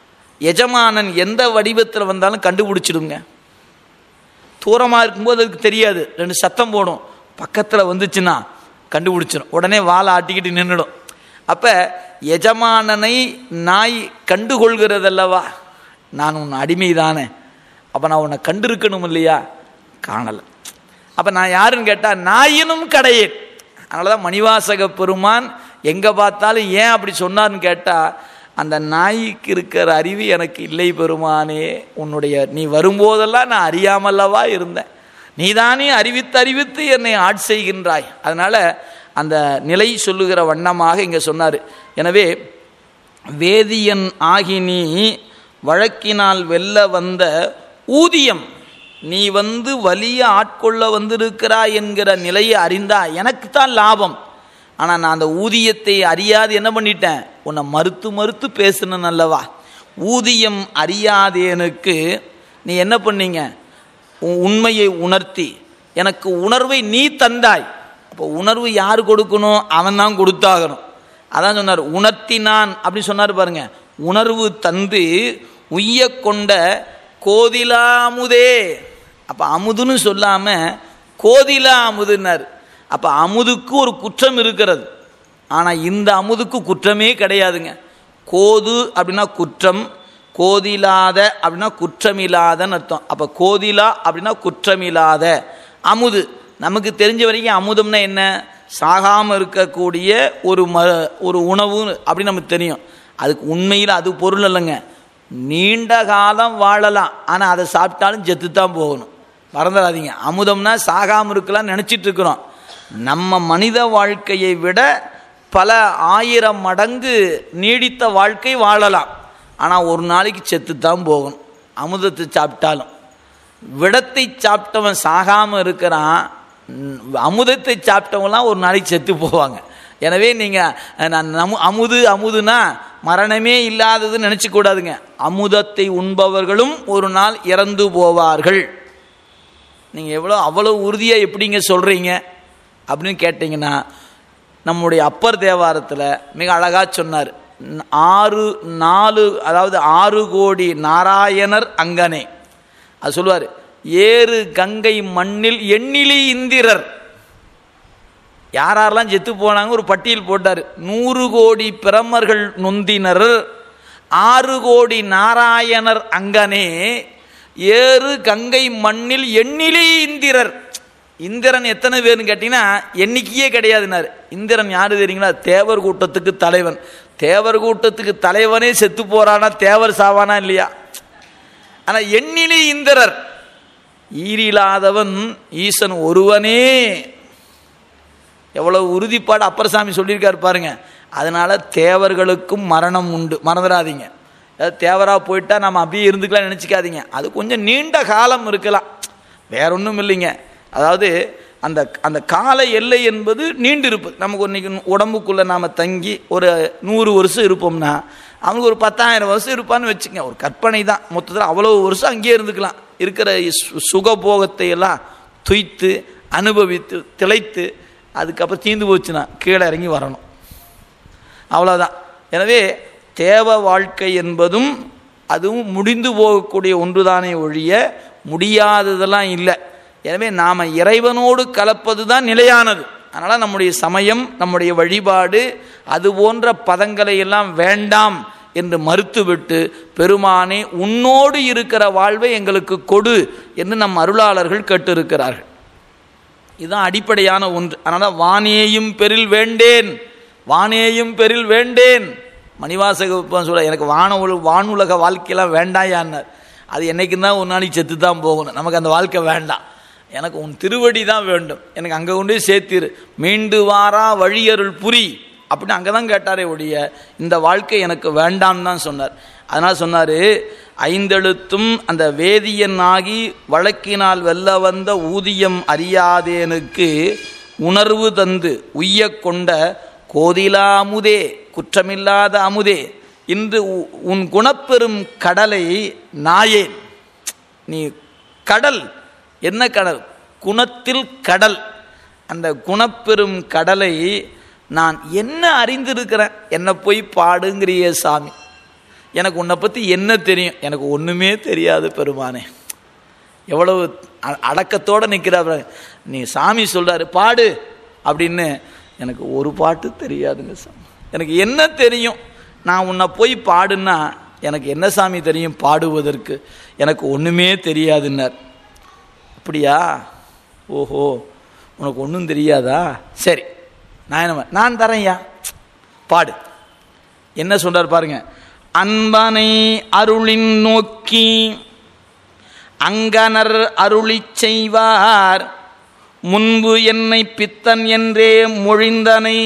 A: எஜமானன் எந்த வடிவத்தில் வந்தாலும் கண்டுபிடிச்சிடுங்க தூரமாக இருக்கும்போது அதுக்கு தெரியாது ரெண்டு சத்தம் போடும் பக்கத்தில் வந்துச்சுன்னா கண்டுபிடிச்சிடும் உடனே வாழை ஆட்டிக்கிட்டு நின்றுடும் அப்போ எஜமானனை நாய் கண்டுகொள்கிறதல்லவா நான் உன் அடிமை தானே அப்போ நான் உன்னை கண்டிருக்கணும் இல்லையா காணலை அப்போ நான் யாருன்னு கேட்டால் நாயினும் கடையேன் அதனால தான் மணிவாசக பெருமான் எங்கே பார்த்தாலும் ஏன் அப்படி சொன்னார்னு கேட்டால் அந்த நாய்க்கு இருக்கிற அறிவு எனக்கு இல்லை பெருமானே உன்னுடைய நீ வரும்போதெல்லாம் நான் அறியாமல்லவா இருந்தேன் நீதானே அறிவித்து அறிவித்து என்னை ஆட்செய்கின்றாய் அதனால் அந்த நிலை சொல்லுகிற வண்ணமாக இங்கே சொன்னார் எனவே வேதியன் ஆகி நீ வழக்கினால் வெல்ல வந்த ஊதியம் நீ வந்து வலிய ஆட்கொள்ள வந்திருக்கிறாய் என்கிற நிலையை அறிந்தா எனக்கு தான் லாபம் ஆனால் நான் அந்த ஊதியத்தை அறியாது என்ன பண்ணிட்டேன் உன்னை மறுத்து மறுத்து பேசணும் அல்லவா ஊதியம் அறியாதேனுக்கு நீ என்ன பண்ணீங்க உன் உண்மையை உணர்த்தி எனக்கு உணர்வை நீ தந்தாய் அப்போ உணர்வு யார் கொடுக்கணும் அவன் தான் கொடுத்தாகணும் அதான் சொன்னார் உணர்த்தினான் அப்படின்னு சொன்னார் பாருங்க உணர்வு தந்து உய்ய கொண்ட கோதிலா அமுதே அப்போ அமுதுன்னு சொல்லாமல் கோதிலா அமுதுன்னார் அப்போ அமுதுக்கு ஒரு குற்றம் இருக்கிறது ஆனால் இந்த அமுதுக்கு குற்றமே கிடையாதுங்க கோது அப்படின்னா குற்றம் கோதிலாத அப்படின்னா குற்றமில்லாதன்னு அர்த்தம் அப்போ கோதிலா அப்படின்னா குற்றமில்லாத அமுது நமக்கு தெரிஞ்ச வரைக்கும் அமுதம்னா என்ன சாகாமல் இருக்கக்கூடிய ஒரு ம ஒரு உணவு அப்படின்னு நமக்கு தெரியும் அதுக்கு உண்மையில் அது பொருள் இல்லைங்க நீண்ட காலம் வாழலாம் ஆனால் அதை சாப்பிட்டாலும் செத்து தான் போகணும் மறந்துடாதீங்க அமுதம்னா சாகாமல் இருக்கலாம்னு நினச்சிட்டு இருக்கிறோம் நம்ம மனித வாழ்க்கையை விட பல ஆயிரம் மடங்கு நீடித்த வாழ்க்கை வாழலாம் ஆனால் ஒரு நாளைக்கு செத்து தான் போகணும் அமுதத்தை சாப்பிட்டாலும் விடத்தை சாப்பிட்டவன் சாகாமல் இருக்கிறான் அமுதத்தை சாப்பிட்டவங்களாம் ஒரு நாளைக்கு செத்து போவாங்க எனவே நீங்கள் நான் நமு அமுது அமுதுனா மரணமே இல்லாததுன்னு நினச்சிக்கூடாதுங்க அமுதத்தை உண்பவர்களும் ஒரு நாள் இறந்து போவார்கள் நீங்கள் எவ்வளோ அவ்வளோ உறுதியாக எப்படிங்க சொல்கிறீங்க அப்படின்னு கேட்டிங்கன்னா நம்முடைய அப்பர் தேவாரத்தில் மிக அழகாக சொன்னார் ஆறு நாலு அதாவது ஆறு கோடி நாராயணர் அங்கனே அது சொல்லுவார் ஏறு கங்கை மண்ணில் எண்ணிலி இந்திரர் யாரெல்லாம் செத்து போனாங்க ஒரு பட்டியல் போட்டார் நூறு கோடி பிரமர்கள் நொந்தினர் ஆறு கோடி நாராயணர் அங்கனே ஏறு கங்கை மண்ணில் எண்ணிலி இந்திரர் இந்திரன் எத்தனை பேர்னு கேட்டிங்கன்னா எண்ணிக்கையே கிடையாதுனார் இந்திரன் யாரு தெரியுங்களா தேவர் கூட்டத்துக்கு தலைவன் தேவர் கூட்டத்துக்கு தலைவனே செத்து போறானா தேவர் சாவானா இல்லையா ஆனால் எண்ணிலி இந்திரர் ஈரில்லாதவன் ஈசன் ஒருவனே எவ்வளவு உறுதிப்பாடு அப்பரசாமி சொல்லியிருக்காரு பாருங்க அதனால தேவர்களுக்கும் மரணம் உண்டு மறந்துடாதீங்க அதாவது தேவராக போயிட்டா நம்ம அப்படியே இருந்துக்கலாம் நினச்சிக்காதீங்க அது கொஞ்சம் நீண்ட காலம் இருக்கலாம் வேற ஒன்றும் இல்லைங்க அதாவது அந்த அந்த கால எல்லை என்பது நீண்டு இருப்பது நமக்கு இன்னைக்கு உடம்புக்குள்ளே நாம் தங்கி ஒரு நூறு வருஷம் இருப்போம்னா அவனுக்கு ஒரு பத்தாயிரம் வருஷம் இருப்பான்னு வச்சுங்க ஒரு கற்பனை தான் மொத்தத்தில் அவ்வளோ வருஷம் அங்கேயே இருந்துக்கலாம் இருக்கிற சு- சுகபோகத்தை எல்லாம் துய்த்து அனுபவித்து திளைத்து அதுக்கப்புறம் தீந்து போச்சுன்னா கீழே இறங்கி வரணும் அவ்வளோதான் எனவே தேவ வாழ்க்கை என்பதும் அதுவும் முடிந்து போகக்கூடிய ஒன்றுதானே ஒழிய முடியாததெல்லாம் இல்லை எனவே நாம் இறைவனோடு கலப்பது தான் நிலையானது அதனால் நம்முடைய சமயம் நம்முடைய வழிபாடு அது போன்ற பதங்களை எல்லாம் வேண்டாம் என்று மறுத்துவிட்டு பெருமானே உன்னோடு இருக்கிற வாழ்வை எங்களுக்கு கொடு என்று நம் அருளாளர்கள் கேட்டிருக்கிறார்கள் இதுதான் அடிப்படையான ஒன்று அதனால் வானேயும் பெரில் வேண்டேன் வானேயும் பெரில் வேண்டேன் மணிவாசக சொல்ல எனக்கு வான உல- வானுலக வாழ்க்கையெல்லாம் வேண்டாயான்னார் அது என்னைக்கு தான் ஒரு நாளைக்கு செத்து தான் போகணும் நமக்கு அந்த வாழ்க்கை வேண்டாம் எனக்கு உன் திருவடி தான் வேண்டும் எனக்கு அங்கே கொண்டு போய் சேர்த்திரு மீண்டு வாரா வழியருள் புரி அப்படின்னு அங்கே தான் கேட்டாரே ஒழிய இந்த வாழ்க்கை எனக்கு வேண்டாம்னு தான் சொன்னார் அதனால் சொன்னார் ஐந்தெழுத்தும் அந்த வேதியன் ஆகி வழக்கினால் வெல்ல வந்த ஊதியம் அறியாதேனுக்கு உணர்வு தந்து உய்யக் கொண்ட கோதிலா அமுதே குற்றமில்லாத அமுதே இன்று உ- உன் குணப்பெரும் கடலை நாயேன் நீ கடல் என்ன கடல் குணத்தில் கடல் அந்த குணப்பெரும் கடலை நான் என்ன அறிந்திருக்கிறேன் என்னை போய் பாடுங்கிறிய சாமி எனக்கு உன்னை பற்றி என்ன தெரியும் எனக்கு ஒன்றுமே தெரியாது பெருமானே எவ்வளவு அ- அடக்கத்தோட நிற்கிறார் நீ சாமி சொல்றாரு பாடு அப்படின்னு எனக்கு ஒரு பாட்டு தெரியாதுங்க சாமி எனக்கு என்ன தெரியும் நான் உன்னை போய் பாடுன்னா எனக்கு என்ன சாமி தெரியும் பாடுவதற்கு எனக்கு ஒன்றுமே தெரியாதுன்னார் அப்படியா ஓஹோ உனக்கு ஒன்றும் தெரியாதா சரி நான் என்ன பண்ண- நான் தரேன்யா பாடு என்ன சொல்றார் பாருங்க அன்பனை அருளின் நோக்கி அங்கனர் அருளிச் செய்வார் முன்பு என்னை பித்தன் என்றே மொழிந்தனை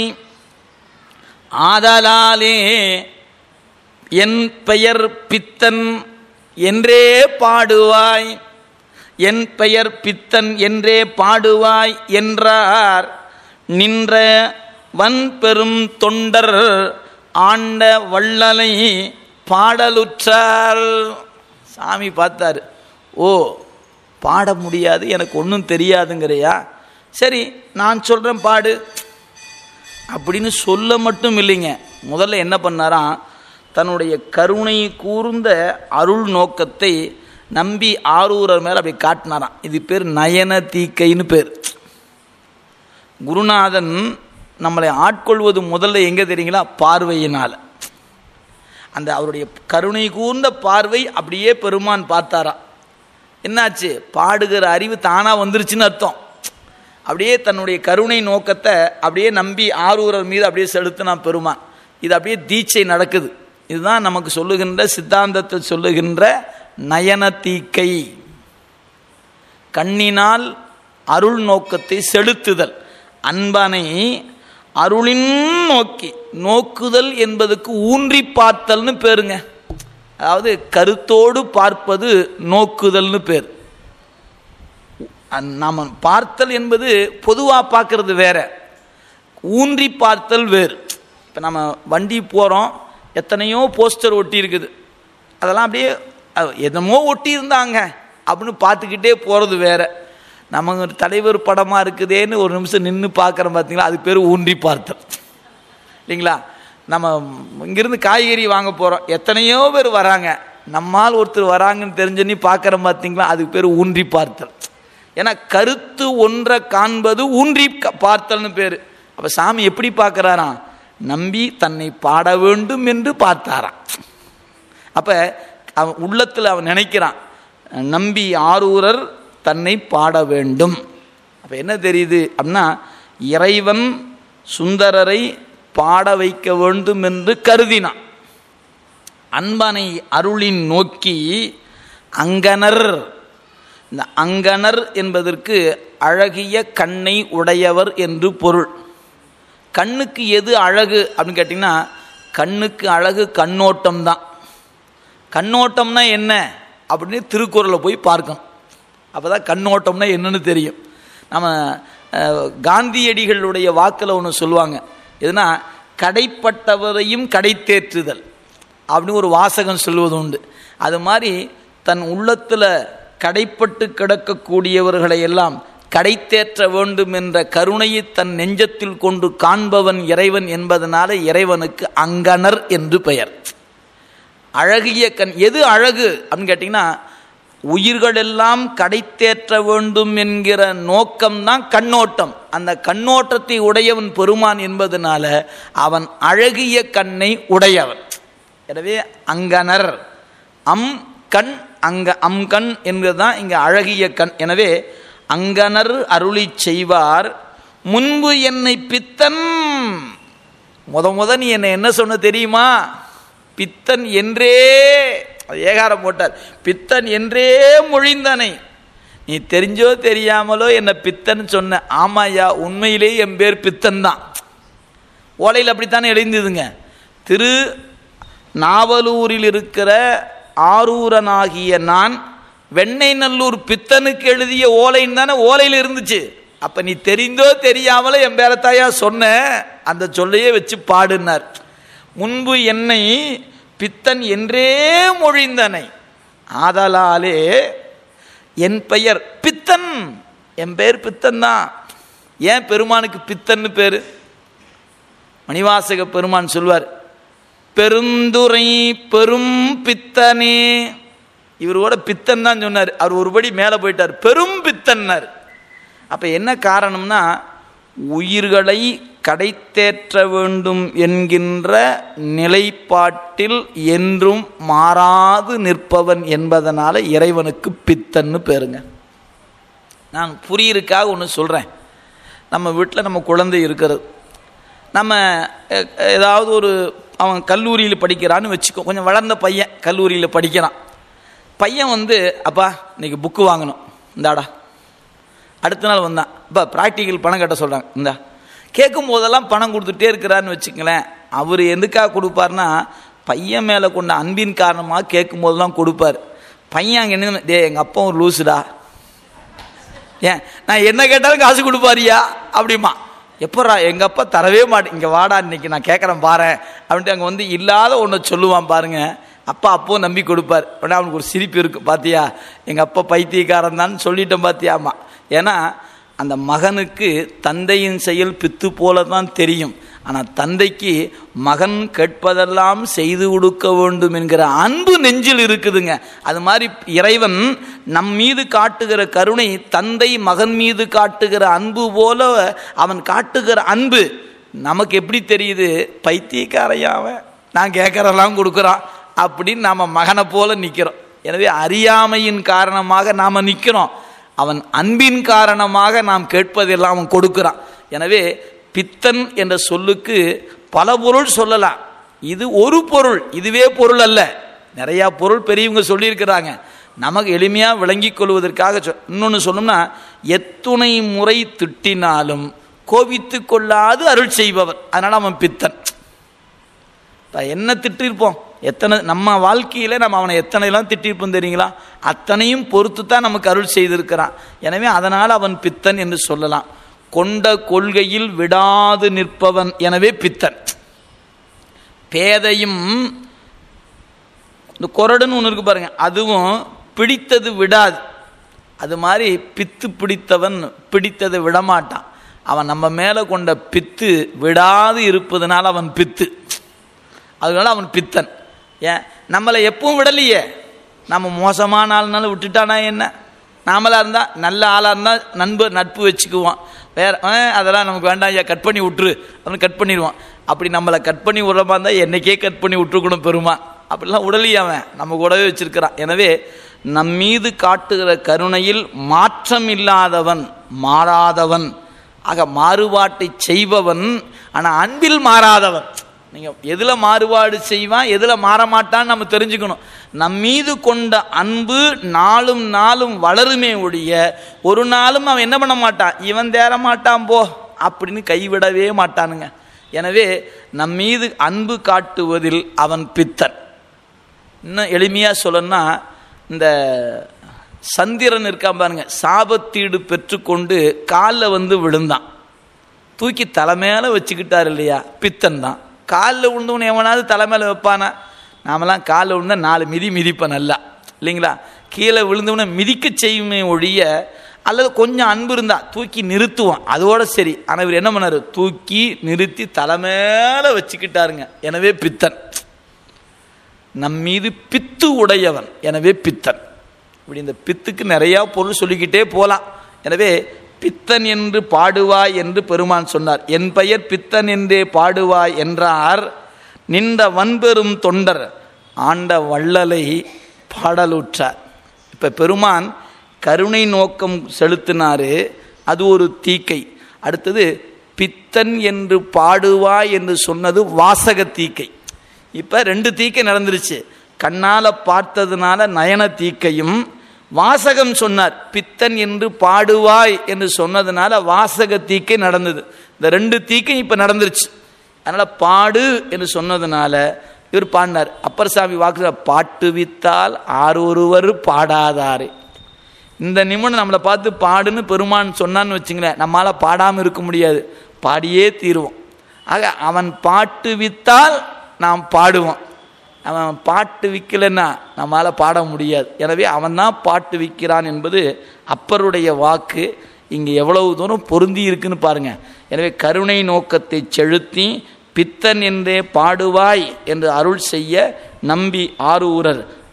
A: ஆதலாலே என் பெயர் பித்தன் என்றே பாடுவாய் என் பெயர் பித்தன் என்றே பாடுவாய் என்றார் நின்ற வன்பெரும் தொண்டர் ஆண்ட வள்ளலை பாடலுற்றார் சாமி பார்த்தாரு ஓ பாட முடியாது எனக்கு ஒன்றும் தெரியாதுங்கிறையா சரி நான் சொல்கிறேன் பாடு அப்படின்னு சொல்ல மட்டும் இல்லைங்க முதல்ல என்ன பண்ணாராம் தன்னுடைய கருணை கூர்ந்த அருள் நோக்கத்தை நம்பி ஆரூரர் மேலே அப்படி காட்டினாராம் இது பேர் நயன தீக்கைன்னு பேர் குருநாதன் நம்மளை ஆட்கொள்வது முதல்ல எங்கே தெரியுங்களா பார்வையினால் அந்த அவருடைய கருணை கூர்ந்த பார்வை அப்படியே பெருமான் பார்த்தாராம் என்னாச்சு பாடுகிற அறிவு தானாக வந்துருச்சுன்னு அர்த்தம் அப்படியே தன்னுடைய கருணை நோக்கத்தை அப்படியே நம்பி ஆரூரர் மீது அப்படியே செலுத்தினான் பெருமான் இது அப்படியே தீட்சை நடக்குது இதுதான் நமக்கு சொல்லுகின்ற சித்தாந்தத்தை சொல்லுகின்ற நயன தீக்கை கண்ணினால் அருள் நோக்கத்தை செலுத்துதல் அன்பனை அருளின் நோக்கி நோக்குதல் என்பதுக்கு ஊன்றி பார்த்தல்னு பேருங்க அதாவது கருத்தோடு பார்ப்பது நோக்குதல்னு பேர் அந் நாம பார்த்தல் என்பது பொதுவாக பார்க்கறது வேற ஊன்றி பார்த்தல் வேறு இப்போ நம்ம வண்டி போகிறோம் எத்தனையோ போஸ்டர் ஒட்டி இருக்குது அதெல்லாம் அப்படியே அஹ், என்னமோ ஒட்டி இருந்தாங்க அப்படின்னு பார்த்துக்கிட்டே போகிறது வேற நம்ம தலைவர் படமாக இருக்குதேன்னு ஒரு நிமிஷம் நின்று பார்க்குறோம் பார்த்தீங்களா அது பேர் ஊன்றி பார்த்தல் இல்லைங்களா நம்ம இங்கிருந்து காய்கறி வாங்க போகிறோம் எத்தனையோ பேர் வராங்க நம்மால் ஒருத்தர் வராங்கன்னு தெரிஞ்சு பார்க்குறோம் பார்த்தீங்களா அதுக்கு பேர் ஊன்றி பார்த்தல் ஏன்னா கருத்து ஒன்றை காண்பது ஊன்றி க- பார்த்தல்னு பேர் அப்போ சாமி எப்படி பார்க்குறாராம் நம்பி தன்னை பாட வேண்டும் என்று பார்த்தாராம் அப்போ அவன் உள்ளத்தில் அவன் நினைக்கிறான் நம்பி ஆரூரர் தன்னை பாட வேண்டும் அப்போ என்ன தெரியுது அப்படின்னா இறைவன் சுந்தரரை பாட வைக்க வேண்டும் என்று கருதினான் அன்பனை அருளின் நோக்கி அங்கனர் இந்த அங்கனர் என்பதற்கு அழகிய கண்ணை உடையவர் என்று பொருள் கண்ணுக்கு எது அழகு அப்படின்னு கேட்டிங்கன்னா கண்ணுக்கு அழகு கண்ணோட்டம் தான் கண்ணோட்டம்னா என்ன அப்படின்னு திருக்குறளை போய் பார்க்கணும் அப்போ தான் கண்ணோட்டம்னா என்னன்னு தெரியும் நம்ம அஹ், காந்தியடிகளுடைய வாக்கில் ஒன்று சொல்லுவாங்க எதுனா கடைப்பட்டவரையும் கடைத்தேற்றுதல் அப்படின்னு ஒரு வாசகம் சொல்லுவது உண்டு அது மாதிரி தன் உள்ளத்தில் கடைப்பட்டு கிடக்கக்கூடியவர்களை எல்லாம் கடைத்தேற்ற வேண்டும் என்ற கருணையை தன் நெஞ்சத்தில் கொண்டு காண்பவன் இறைவன் என்பதனால இறைவனுக்கு அங்கனர் என்று பெயர் அழகிய கண் எது அழகு அப்படின்னு கேட்டிங்கன்னா உயிர்களெல்லாம் கடைத்தேற்ற வேண்டும் என்கிற நோக்கம்தான் கண்ணோட்டம் அந்த கண்ணோட்டத்தை உடையவன் பெருமான் என்பதனால அவன் அழகிய கண்ணை உடையவன் எனவே அங்கனர் அம் கண் அங்க அம் கண் என்பதுதான் இங்கே அழகிய கண் எனவே அங்கனர் அருளி செய்வார் முன்பு என்னை பித்தன் முத முத நீ என்னை என்ன சொன்ன தெரியுமா பித்தன் என்றே அது ஏகாரம் போட்டார் பித்தன் என்றே மொழிந்தனை நீ தெரிஞ்சோ தெரியாமலோ என்னை பித்தன் சொன்ன ஆமாய்யா உண்மையிலே என் பேர் பித்தன் தான் ஓலையில் அப்படித்தானே எழுந்ததுங்க திரு நாவலூரில் இருக்கிற ஆரூரனாகிய நான் வெண்ணெய் நல்லூர் பித்தனுக்கு எழுதிய ஓலைன்னு தானே ஓலையில் இருந்துச்சு அப்போ நீ தெரிந்தோ தெரியாமலோ என் பேரத்தாயா சொன்ன அந்த சொல்லையே வச்சு பாடுனார் முன்பு என்னை பித்தன் என்றே மொழிந்தனை ஆதலாலே என் பெயர் பித்தன் என் பெயர் பித்தன் தான் ஏன் பெருமானுக்கு பித்தன்னு பேர் மணிவாசக பெருமான் சொல்வார் பெருந்துரை பெரும் பித்தனே இவரோட பித்தன் தான் சொன்னார் அவர் ஒருபடி மேலே போயிட்டார் பெரும் பித்தன்னார் அப்போ என்ன காரணம்னா உயிர்களை கடைத்தேற்ற வேண்டும் என்கின்ற நிலைப்பாட்டில் என்றும் மாறாது நிற்பவன் என்பதனால இறைவனுக்கு பித்தன்னு பேருங்க நான் புரியிருக்காக ஒன்று சொல்கிறேன் நம்ம வீட்டில் நம்ம குழந்தை இருக்கிறது நம்ம அஹ், ஏதாவது ஒரு அவன் கல்லூரியில் படிக்கிறான்னு வச்சுக்கோ கொஞ்சம் வளர்ந்த பையன் கல்லூரியில் படிக்கிறான் பையன் வந்து அப்பா இன்னைக்கு புக்கு வாங்கணும் இந்தாடா அடுத்த நாள் வந்தான் அப்பா ப்ராக்டிக்கல் பணம் கட்ட சொல்கிறாங்க இந்தா கேட்கும் போதெல்லாம் பணம் கொடுத்துட்டே இருக்கிறான்னு வச்சுங்களேன் அவர் எதுக்காக கொடுப்பார்னா பையன் மேலே கொண்ட அன்பின் காரணமாக கேட்கும் போதெல்லாம் கொடுப்பார் பையன் அங்கே என்ன டே எங்கள் அப்பா ஒரு லூசுடா ஏன் நான் என்ன கேட்டாலும் காசு கொடுப்பாரியா அப்படிமா எப்பட்றா எங்கள் அப்பா தரவே மாட்டேன் இங்கே வாடா இன்னைக்கு நான் கேட்குறேன் பாரேன் அப்படின்ட்டு அங்கே வந்து இல்லாத ஒன்று சொல்லுவான் பாருங்க அப்பா அப்போ நம்பி கொடுப்பார் உடனே அவனுக்கு ஒரு சிரிப்பு இருக்குது பாத்தியா எங்கள் அப்பா பைத்தியக்காரன் தான் சொல்லிட்டேன் பாத்தியாமா ஏன்னா அந்த மகனுக்கு தந்தையின் செயல் பித்து போல தான் தெரியும் ஆனால் தந்தைக்கு மகன் கேட்பதெல்லாம் செய்து கொடுக்க வேண்டும் என்கிற அன்பு நெஞ்சில் இருக்குதுங்க அது மாதிரி இறைவன் நம் மீது காட்டுகிற கருணை தந்தை மகன் மீது காட்டுகிற அன்பு போல அவன் காட்டுகிற அன்பு நமக்கு எப்படி தெரியுது பைத்தியக்காரையா அவன் நான் கேட்குறதெல்லாம் கொடுக்குறான் அப்படின்னு நாம் மகனை போல நிற்கிறோம் எனவே அறியாமையின் காரணமாக நாம் நிற்கிறோம் அவன் அன்பின் காரணமாக நாம் கேட்பதெல்லாம் அவன் கொடுக்கிறான் எனவே பித்தன் என்ற சொல்லுக்கு பல பொருள் சொல்லலாம் இது ஒரு பொருள் இதுவே பொருள் அல்ல நிறையா பொருள் பெரியவங்க சொல்லியிருக்கிறாங்க நமக்கு எளிமையாக விளங்கிக் கொள்வதற்காக சொ இன்னொன்று சொல்லணும்னா எத்துணை முறை திட்டினாலும் கோபித்து கொள்ளாது அருள் செய்பவர் அதனால் அவன் பித்தன் இப்போ என்ன திட்டிருப்போம் எத்தனை நம்ம வாழ்க்கையில் நம்ம அவனை எத்தனைலாம் திட்டிருப்போம் தெரியுங்களா அத்தனையும் பொறுத்து தான் நமக்கு அருள் செய்திருக்கிறான் எனவே அதனால் அவன் பித்தன் என்று சொல்லலாம் கொண்ட கொள்கையில் விடாது நிற்பவன் எனவே பித்தன் பேதையும் இந்த கொரடுன்னு ஒன்று இருக்கு பாருங்க அதுவும் பிடித்தது விடாது அது மாதிரி பித்து பிடித்தவன் பிடித்ததை விடமாட்டான் அவன் நம்ம மேலே கொண்ட பித்து விடாது இருப்பதனால அவன் பித்து அதனால அவன் பித்தன் ஏன் நம்மளை எப்பவும் விடலையே நம்ம மோசமான ஆள்னாலும் விட்டுட்டானா என்ன நாமளாக இருந்தால் நல்ல ஆளாக இருந்தால் நண்பு நட்பு வச்சுக்குவோம் வேற ஆ, அதெல்லாம் நமக்கு வேண்டாம் ஐயா கட் பண்ணி விட்டுரு அப்படின்னு கட் பண்ணிடுவான் அப்படி நம்மளை கட் பண்ணி விடுறமா இருந்தால் என்னைக்கே கட் பண்ணி விட்டுருக்கணும் பெருமா அப்படிலாம் உடலையே அவன் நம்ம கூடவே வச்சிருக்கிறான் எனவே நம் மீது காட்டுகிற கருணையில் மாற்றம் இல்லாதவன் மாறாதவன் ஆக மாறுபாட்டை செய்பவன் ஆனால் அன்பில் மாறாதவன் நீங்கள் எதில் மாறுபாடு செய்வான் எதில் மாற மாட்டான்னு நம்ம தெரிஞ்சுக்கணும் நம் மீது கொண்ட அன்பு நாளும் நாளும் வளருமே ஒழிய ஒரு நாளும் அவன் என்ன பண்ண மாட்டான் இவன் தேர மாட்டான் போ அப்படின்னு கைவிடவே மாட்டானுங்க எனவே நம் மீது அன்பு காட்டுவதில் அவன் பித்தன் இன்னும் எளிமையாக சொல்லணும்னா இந்த சந்திரன் இருக்கான் பாருங்க சாபத்தீடு பெற்றுக்கொண்டு காலில் வந்து விழுந்தான் தூக்கி தலை மேலே வச்சுக்கிட்டார் இல்லையா பித்தன் தான் காலில் விழுந்தவன் எவனாவது தலை மேலே வைப்பானா நாமெல்லாம் காலில் விழுந்தா நாலு மிதி மிதிப்பேன் நல்லா இல்லைங்களா கீழே விழுந்தவனை மிதிக்க செய்யுமே ஒழிய அல்லது கொஞ்சம் அன்பு இருந்தா தூக்கி நிறுத்துவான் அதோட சரி ஆனால் இவர் என்ன பண்ணாரு தூக்கி நிறுத்தி தலை மேலே வச்சுக்கிட்டாருங்க எனவே பித்தன் நம் மீது பித்து உடையவன் எனவே பித்தன் இப்படி இந்த பித்துக்கு நிறையா பொருள் சொல்லிக்கிட்டே போகலாம் எனவே பித்தன் என்று பாடுவாய் என்று பெருமான் சொன்னார் என் பெயர் பித்தன் என்றே பாடுவாய் என்றார் நின்ற வன்பெரும் தொண்டர் ஆண்ட வள்ளலை பாடலுற்றார் இப்போ பெருமான் கருணை நோக்கம் செலுத்தினாரு அது ஒரு தீக்கை அடுத்தது பித்தன் என்று பாடுவாய் என்று சொன்னது வாசக தீக்கை இப்போ ரெண்டு தீக்கை நடந்துருச்சு கண்ணால் பார்த்ததுனால நயன தீக்கையும் வாசகம் சொன்னார் பித்தன் என்று பாடுவாய் என்று சொன்னதுனால வாசக தீக்கை நடந்தது இந்த ரெண்டு தீக்கை இப்போ நடந்துருச்சு அதனால் பாடு என்று சொன்னதுனால இவர் பாடினார் அப்பர் சாமி வாக்கு பாட்டு வித்தால் ஆரொருவர் பாடாதாரே இந்த நிமிடம் நம்மளை பார்த்து பாடுன்னு பெருமான் சொன்னான்னு வச்சுங்களேன் நம்மளால் பாடாமல் இருக்க முடியாது பாடியே தீருவோம் ஆக அவன் பாட்டு வித்தால் நாம் பாடுவோம் அவன் பாட்டு விற்கலைன்னா நம்மளால் பாட முடியாது எனவே அவன் தான் பாட்டு விற்கிறான் என்பது அப்பருடைய வாக்கு இங்கே எவ்வளவு தூரம் பொருந்தி இருக்குன்னு பாருங்க எனவே கருணை நோக்கத்தை செலுத்தி பித்தன் என்றே பாடுவாய் என்று அருள் செய்ய நம்பி ஆரூரர்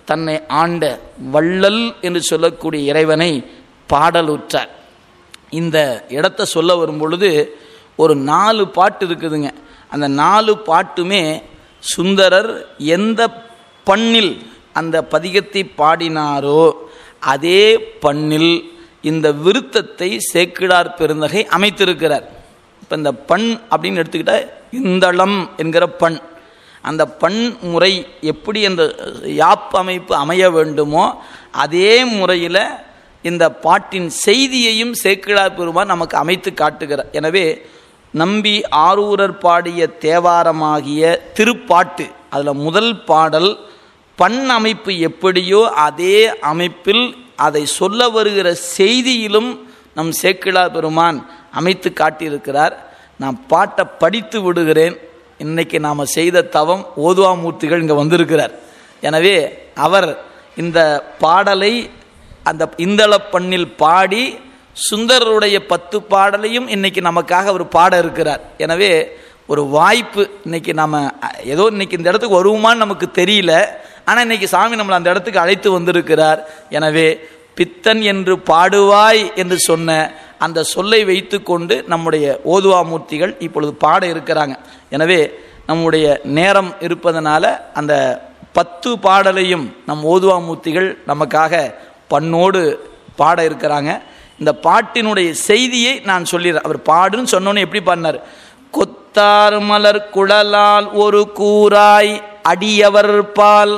A: தன்னை ஆண்ட வள்ளல் என்று சொல்லக்கூடிய இறைவனை பாடலுற்றார் இந்த இடத்த சொல்ல வரும் பொழுது ஒரு நாலு பாட்டு இருக்குதுங்க அந்த நாலு பாட்டுமே சுந்தரர் எந்த பண்ணில் அந்த பதிகத்தை பாடினாரோ அதே பண்ணில் இந்த விருத்தத்தை சேக்கிடார் பெருந்தகை அமைத்திருக்கிறார் இப்போ இந்த பண் அப்படின்னு எடுத்துக்கிட்டால் இந்தளம் என்கிற பண் அந்த பண் முறை எப்படி அந்த யாப் அமைப்பு அமைய வேண்டுமோ அதே முறையில் இந்த பாட்டின் செய்தியையும் சேக்கிழார் பெருமான் நமக்கு அமைத்து காட்டுகிறார் எனவே நம்பி ஆரூரர் பாடிய தேவாரமாகிய திருப்பாட்டு அதில் முதல் பாடல் பண் அமைப்பு எப்படியோ அதே அமைப்பில் அதை சொல்ல வருகிற செய்தியிலும் நம் சேக்கிழார் பெருமான் அமைத்து காட்டியிருக்கிறார் நான் பாட்டை படித்து விடுகிறேன் இன்னைக்கு நாம் செய்த தவம் ஓதுவாமூர்த்திகள் இங்கே வந்திருக்கிறார் எனவே அவர் இந்த பாடலை அந்த இந்தள பண்ணில் பாடி சுந்தரருடைய பத்து பாடலையும் இன்னைக்கு நமக்காக அவர் பாட இருக்கிறார் எனவே ஒரு வாய்ப்பு இன்னைக்கு நம்ம ஏதோ இன்னைக்கு இந்த இடத்துக்கு வருவோமான்னு நமக்கு தெரியல ஆனால் இன்னைக்கு சாமி நம்மளை அந்த இடத்துக்கு அழைத்து வந்திருக்கிறார் எனவே பித்தன் என்று பாடுவாய் என்று சொன்ன அந்த சொல்லை வைத்துக்கொண்டு நம்முடைய ஓதுவாமூர்த்திகள் இப்பொழுது பாட இருக்கிறாங்க எனவே நம்முடைய நேரம் இருப்பதனால அந்த பத்து பாடலையும் நம் ஓதுவாமூர்த்திகள் நமக்காக பண்ணோடு பாட இருக்கிறாங்க இந்த பாட்டினுடைய செய்தியை நான் சொல்லிடுறேன் அவர் பாடுன்னு சொன்னோன்னு எப்படி பாடினார் கொத்தார் மலர் குழலால் ஒரு கூராய் அடியவர் பால்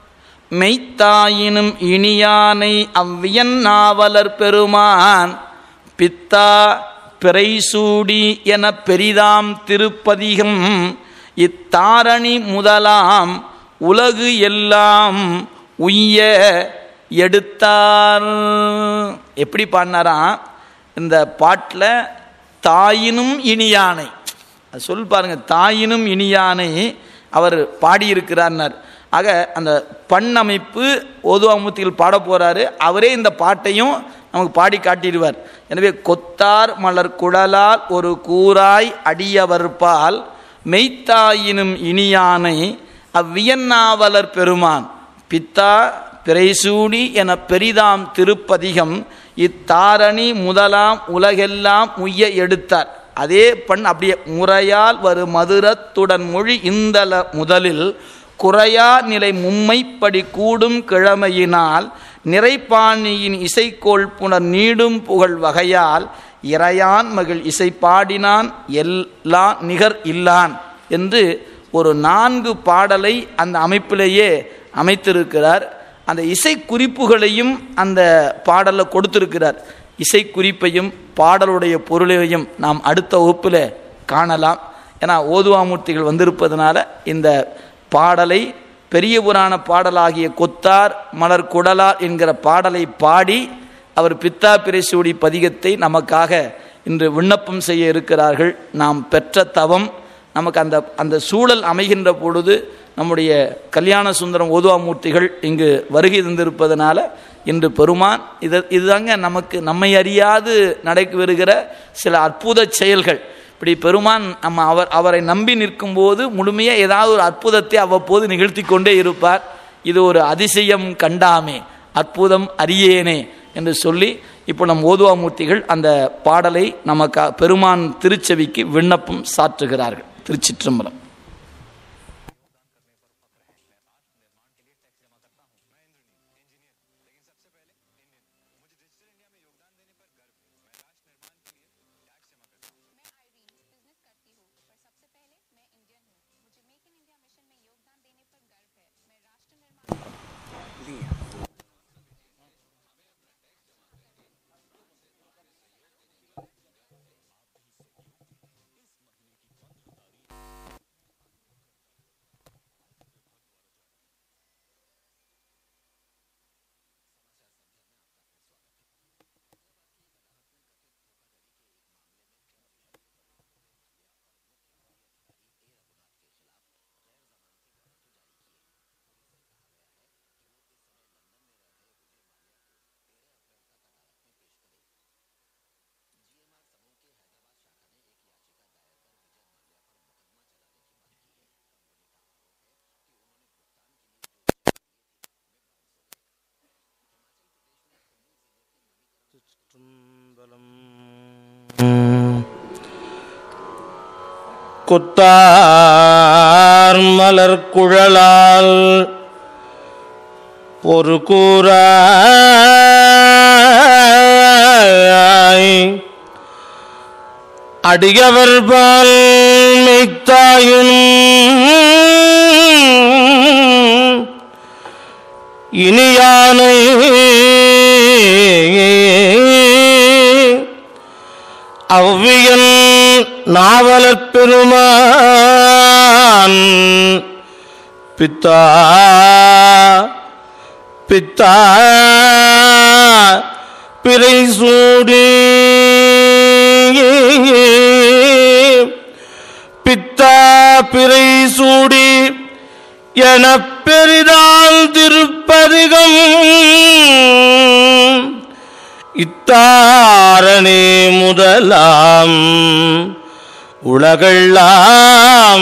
A: மெய்த்தாயினும் இனியானை அவ்வியன் நாவலர் பெருமான் பித்தா பிறைசூடி என பெரிதாம் திருப்பதிகம் இத்தாரணி முதலாம் உலகு எல்லாம் உய்ய எடுத்தார் எப்படி பாடினாராம் இந்த பாட்டில் தாயினும் இனியானை அது சொல் பாருங்க தாயினும் இனியானை அவர் பாடியிருக்கிறார்னார் ஆக அந்த பண் அமைப்பு ஓதுவாமூர்த்திகள் பாட போகிறாரு அவரே இந்த பாட்டையும் நமக்கு பாடி காட்டிடுவார் எனவே கொத்தார் மலர் குழலால் ஒரு கூராய் அடியவர்பால் மெய்த்தாயினும் இனியானை அவ்வியன்னாவலர் பெருமான் பித்தா பிறைசூடி என பெரிதாம் திருப்பதிகம் இத்தாரணி முதலாம் உலகெல்லாம் உய்ய எடுத்தார் அதே பண் அப்படியே முறையால் வரு மதுரத்துடன் மொழி இந்தல முதலில் குறையா நிலை மும்மைப்படி கூடும் கிழமையினால் நிறைப்பாணியின் இசைக்கோள் புனர் நீடும் புகழ் வகையால் இறையான் மகிழ் இசை பாடினான் எல்லா நிகர் இல்லான் என்று ஒரு நான்கு பாடலை அந்த அமைப்பிலேயே அமைத்திருக்கிறார் அந்த இசை குறிப்புகளையும் அந்த பாடலில் கொடுத்திருக்கிறார் இசை குறிப்பையும் பாடலுடைய பொருளையும் நாம் அடுத்த வகுப்பில் காணலாம் ஏன்னா ஓதுவாமூர்த்திகள் வந்திருப்பதனால இந்த பாடலை பெரிய புராண பாடலாகிய கொத்தார் மலர் குடலார் என்கிற பாடலை பாடி அவர் பித்தா பிரசூடி பதிகத்தை நமக்காக இன்று விண்ணப்பம் செய்ய இருக்கிறார்கள் நாம் பெற்ற தவம் நமக்கு அந்த அந்த சூழல் அமைகின்ற பொழுது நம்முடைய கல்யாண சுந்தரம் ஓதுவாமூர்த்திகள் இங்கு வருகை தந்திருப்பதனால இன்று பெருமான் இது இதுதாங்க நமக்கு நம்மை அறியாது நடக்கு வருகிற சில அற்புத செயல்கள் இப்படி பெருமான் நம்ம அவர் அவரை நம்பி நிற்கும்போது முழுமையாக ஏதாவது ஒரு அற்புதத்தை அவ்வப்போது நிகழ்த்தி கொண்டே இருப்பார் இது ஒரு அதிசயம் கண்டாமே அற்புதம் அறியேனே என்று சொல்லி இப்போ நம் ஓதுவாமூர்த்திகள் அந்த பாடலை நமக்கு பெருமான் திருச்செவிக்கு விண்ணப்பம் சாற்றுகிறார்கள் திருச்சிற்றம்பலம்
B: திருச்சிற்றம்பலம் குத்தார் மலர் குழலால் ஒரு கூறாய் அடியவர் பால் மெய்த்தாயும் இனியானை அவ்வியல் நாவலற் பெருமான் பித்தா பித்தா பிறை சூடி பித்தா பிறை சூடி எனப் பெரிதால் திருப்பதிகம் இத்தாரணே முதலாம் உலகெல்லாம்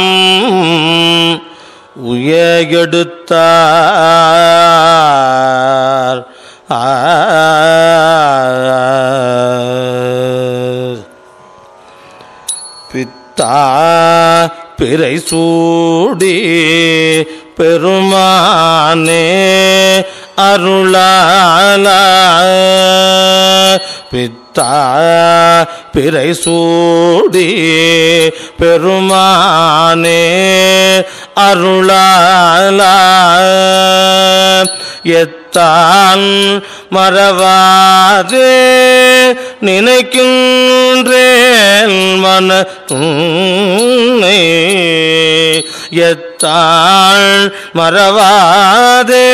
B: உயகெடுத்தார் ஆர். பித்தா பிறை சூடி பெருமானே அருளால பித்தா பிறை சூடி பெருமானே அருளால எத்தான் மறவாதே நினைக்கின்றேன் மன துணை எத்தாள் மறவாதே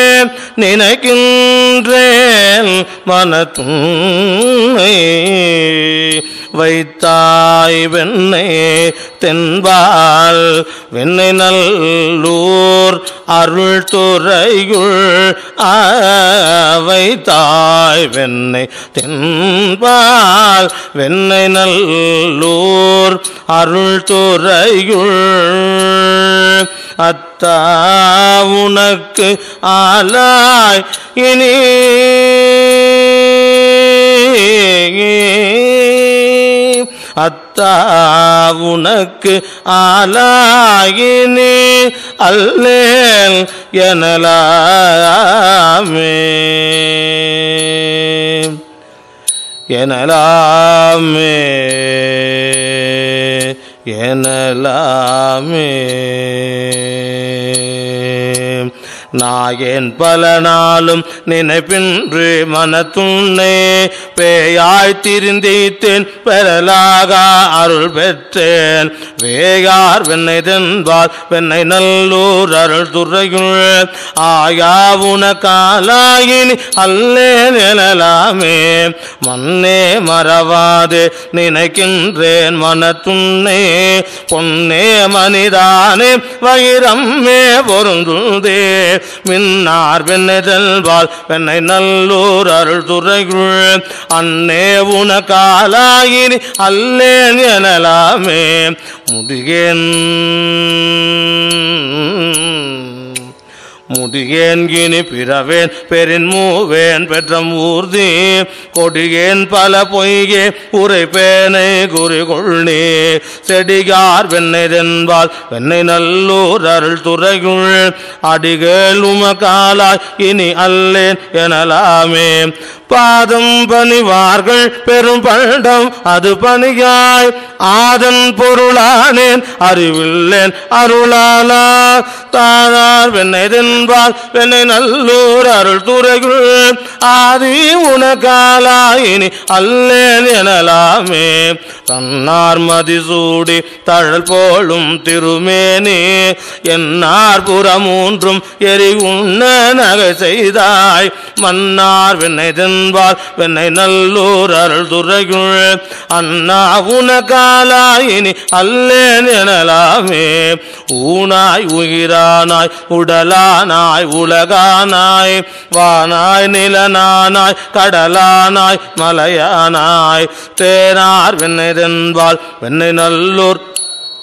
B: நினைக்கின்றேன் மன துணை வைத்தாய் வெண்ணை தென்பால் வெண்ணை நல்லூர் அருள் துறையுள் வைத்தாய் வெண்ணை தென்பால் வெண்ணை நல்லூர் அருள் துறையுள் அத்தா உனக்கு ஆலாய் இனி அத்தா உனக்கு ஆலாயினி அல்லேன் எனலாமே எனலாமே எனலாமே நாயேன் பல நாளும் நினைப்பின்று மனத்துண்ணே பேயாய் திரிந்தேன் பெறலாக அருள் பெற்றேன் வேயார் வெண்ணை தென்பால் வெண்ணை நல்லூர் அருள் துறையுள் ஆயா உனக்காலாயினி அல்லேன் எனலாமே மண்ணே மறவாது நினைக்கின்றேன் மனத்துண்ணே பொன்னே மனிதானே வைரம்மே பொருந்துதே மின்னார் வெண்ணை தெல்வால் வெண்ணை நல்லூர் அருள் துறைகுள் அன்னே உனக்காலாயினி அல்லேன் எனலாமே முதுகேன் முடியேன் இனி பிறவேன் பெரின் மூவேன் பெற்றம் ஊர்தி கொடியேன் பல பொய்யே உரைப்பேனை குறி கொள்ளே செடியார் வெண்ணை தென்பால் வெண்ணை நல்லூர் அருள் துறையுள் அடிகள் உமக்காலாய் இனி அல்லேன் எனலாமே பாதம் பணிவார்கள் பெரும் பண்டம் அது பணியாய் ஆதன் பொருளானேன் அறிவில்லேன் அருளாலா தாரார் வெண்ணை தென்பால் வெண்ணை நல்லூர் அருள் துறைகுள் ஆதி உனக்காலாயினி அல்லேன் எனலாமே தன்னார் மதிசூடி தழல் போலும் திருமேனி என்னார் புறமூன்றும் எரி உண்ண நகை செய்தாய் மன்னார் வெண்ணை தென்பால் வெண்ணை நல்லூர் அருள் துறைகுள் அண்ணா உனக்காலாயினி அல்லேன் எனலாமே ஊனாய் உயிரானாய் உடலானாய் உலகானாய் வானாய் நிலனானாய் கடலானாய் மலையானாய் தேனார் வெண்ணை தென்பால் வெண்ணை நல்லூர்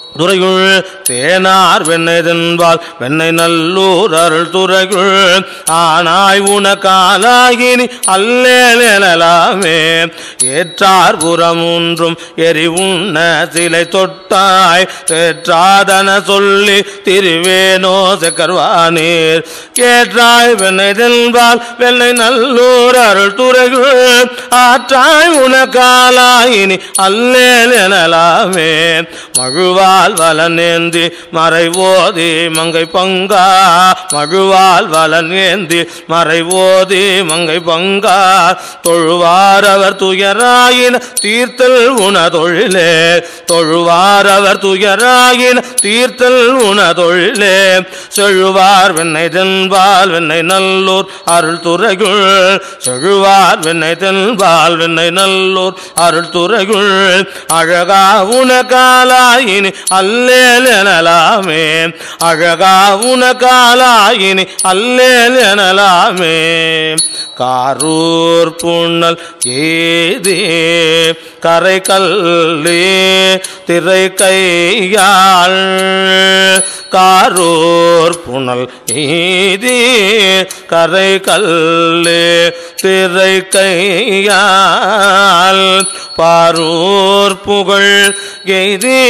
B: துறையுள் தேனார் வெண்ணை தென்பால் வெண்ணை நல்லூர் அருள் துறையுள் ஆனாய் உனக்காலாகினி அல்லேலாமே ஏற்றார் புறமூன்றும் எரி உண்ண சிலை தொட்டாய் தேற்றாதன சொல்லி திருவேனோ செக்கர்வானீர் ஏற்றாய் வெண்ணை தென்பால் வெண்ணை நல்லூர் அருள் துறையுள் ஆற்றாய் உனக்காலாயினி அல்லேலாமே மழுவால் வலனேந்தி மறைவோதி மங்கை பங்கா மழுவால் வலனேந்தி மறைவோதி மங்கை பங்கா தொழுவார் அவர் துயராயின தீர்த்தல் உன தொழிலே தொழுவார் அவர் துயராயின தீர்த்தல் உன தொழிலே செழுவார் வெண்ணை தென்பால் வெண்ணை நல்லூர் அருள் துறைகுள் செழுவார் வெண்ணை தென்பால் வெண்ணை நல்லூர் அருள் துறைகுள் அழகா உனக்காலாயினி அல்லேல் எனலாமே அழகா உனக்காலாயினி அல்லேல் எனலாமே காரூர் புண்ணல் ஏதே கரை கல்லே திரை கையாள் காரூர் புனல் ஏதே கரை கல்லே திரை கையாள் பாரூர் புகழ் எய்தே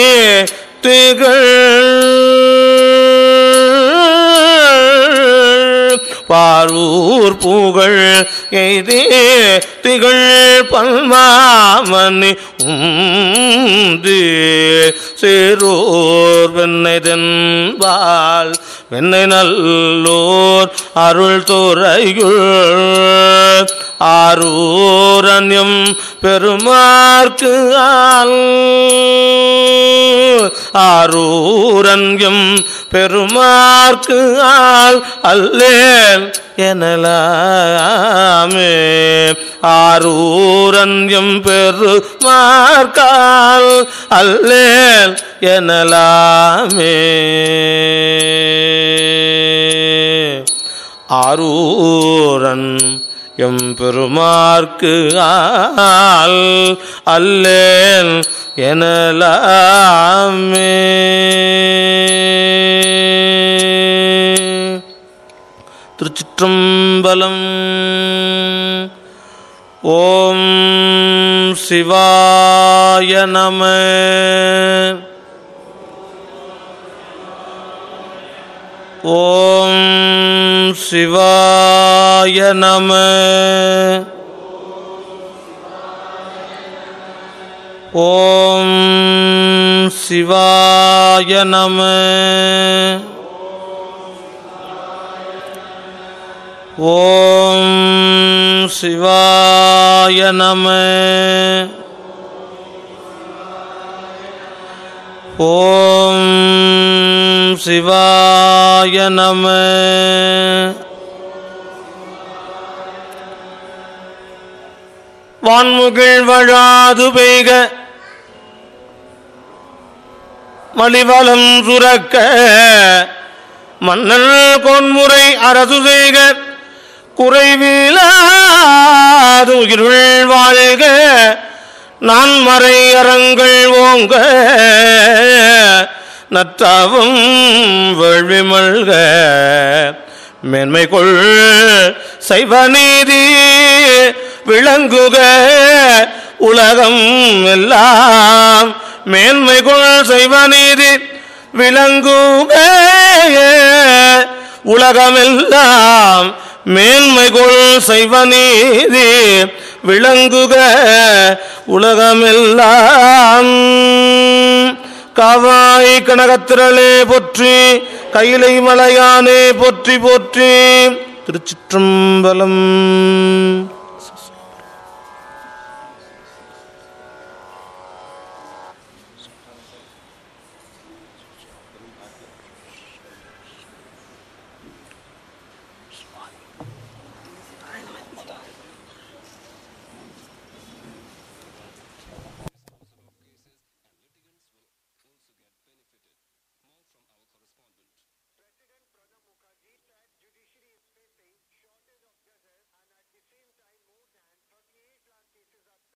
B: திகழ் பாரூர் புகழ் எய்தே திகழ் பல்மாமணி உந்து சேரோர் வெண்ணை தென்பால் வெண்ணை நல்லோர் அருள் துறையுள் ஆரூரண்யம் பெருமார்க்கு ஆள் ஆரூரண்யம் பெருமார்க்கு ஆள் அல்லேல் எனலாமே ஆரூரண்யம் பெருமார்க்கால் அல்லேல் எனலாமே ஆரூரன் எம் பெருமார்க்கு ஆள் அல்லேன் எனலாமே திருச்சிற்றம்பலம் ஓம் சிவாய நம ஓம் சிவாய நம ஓம் சிவாய நம ஓம் சிவாய நம ஓம் சிவாய நம வான்முகில் வழாது பெய்க மலிவலம் சுரக்க மன்னல் கொன்முறை அரசு செய்க குறைவிலாது உயிர்கள் வாழ்க நான் மறை அறங்கள் ஓங்க நற்றவும் வேள்வி மல்க மேன்மை கொள் சைவ நீதி விளங்குக உலகம் எல்லாம் மேன்மை கொள் சைவ நீதி விளங்குக உலகமெல்லாம் மேன்மை கொள் சைவ நீதி விளங்குக உலகமெல்லாம் காவாய் கனகத்திரளே போற்றி கைலை மலையானே போற்றி போற்றி திருச்சிற்றம்பலம்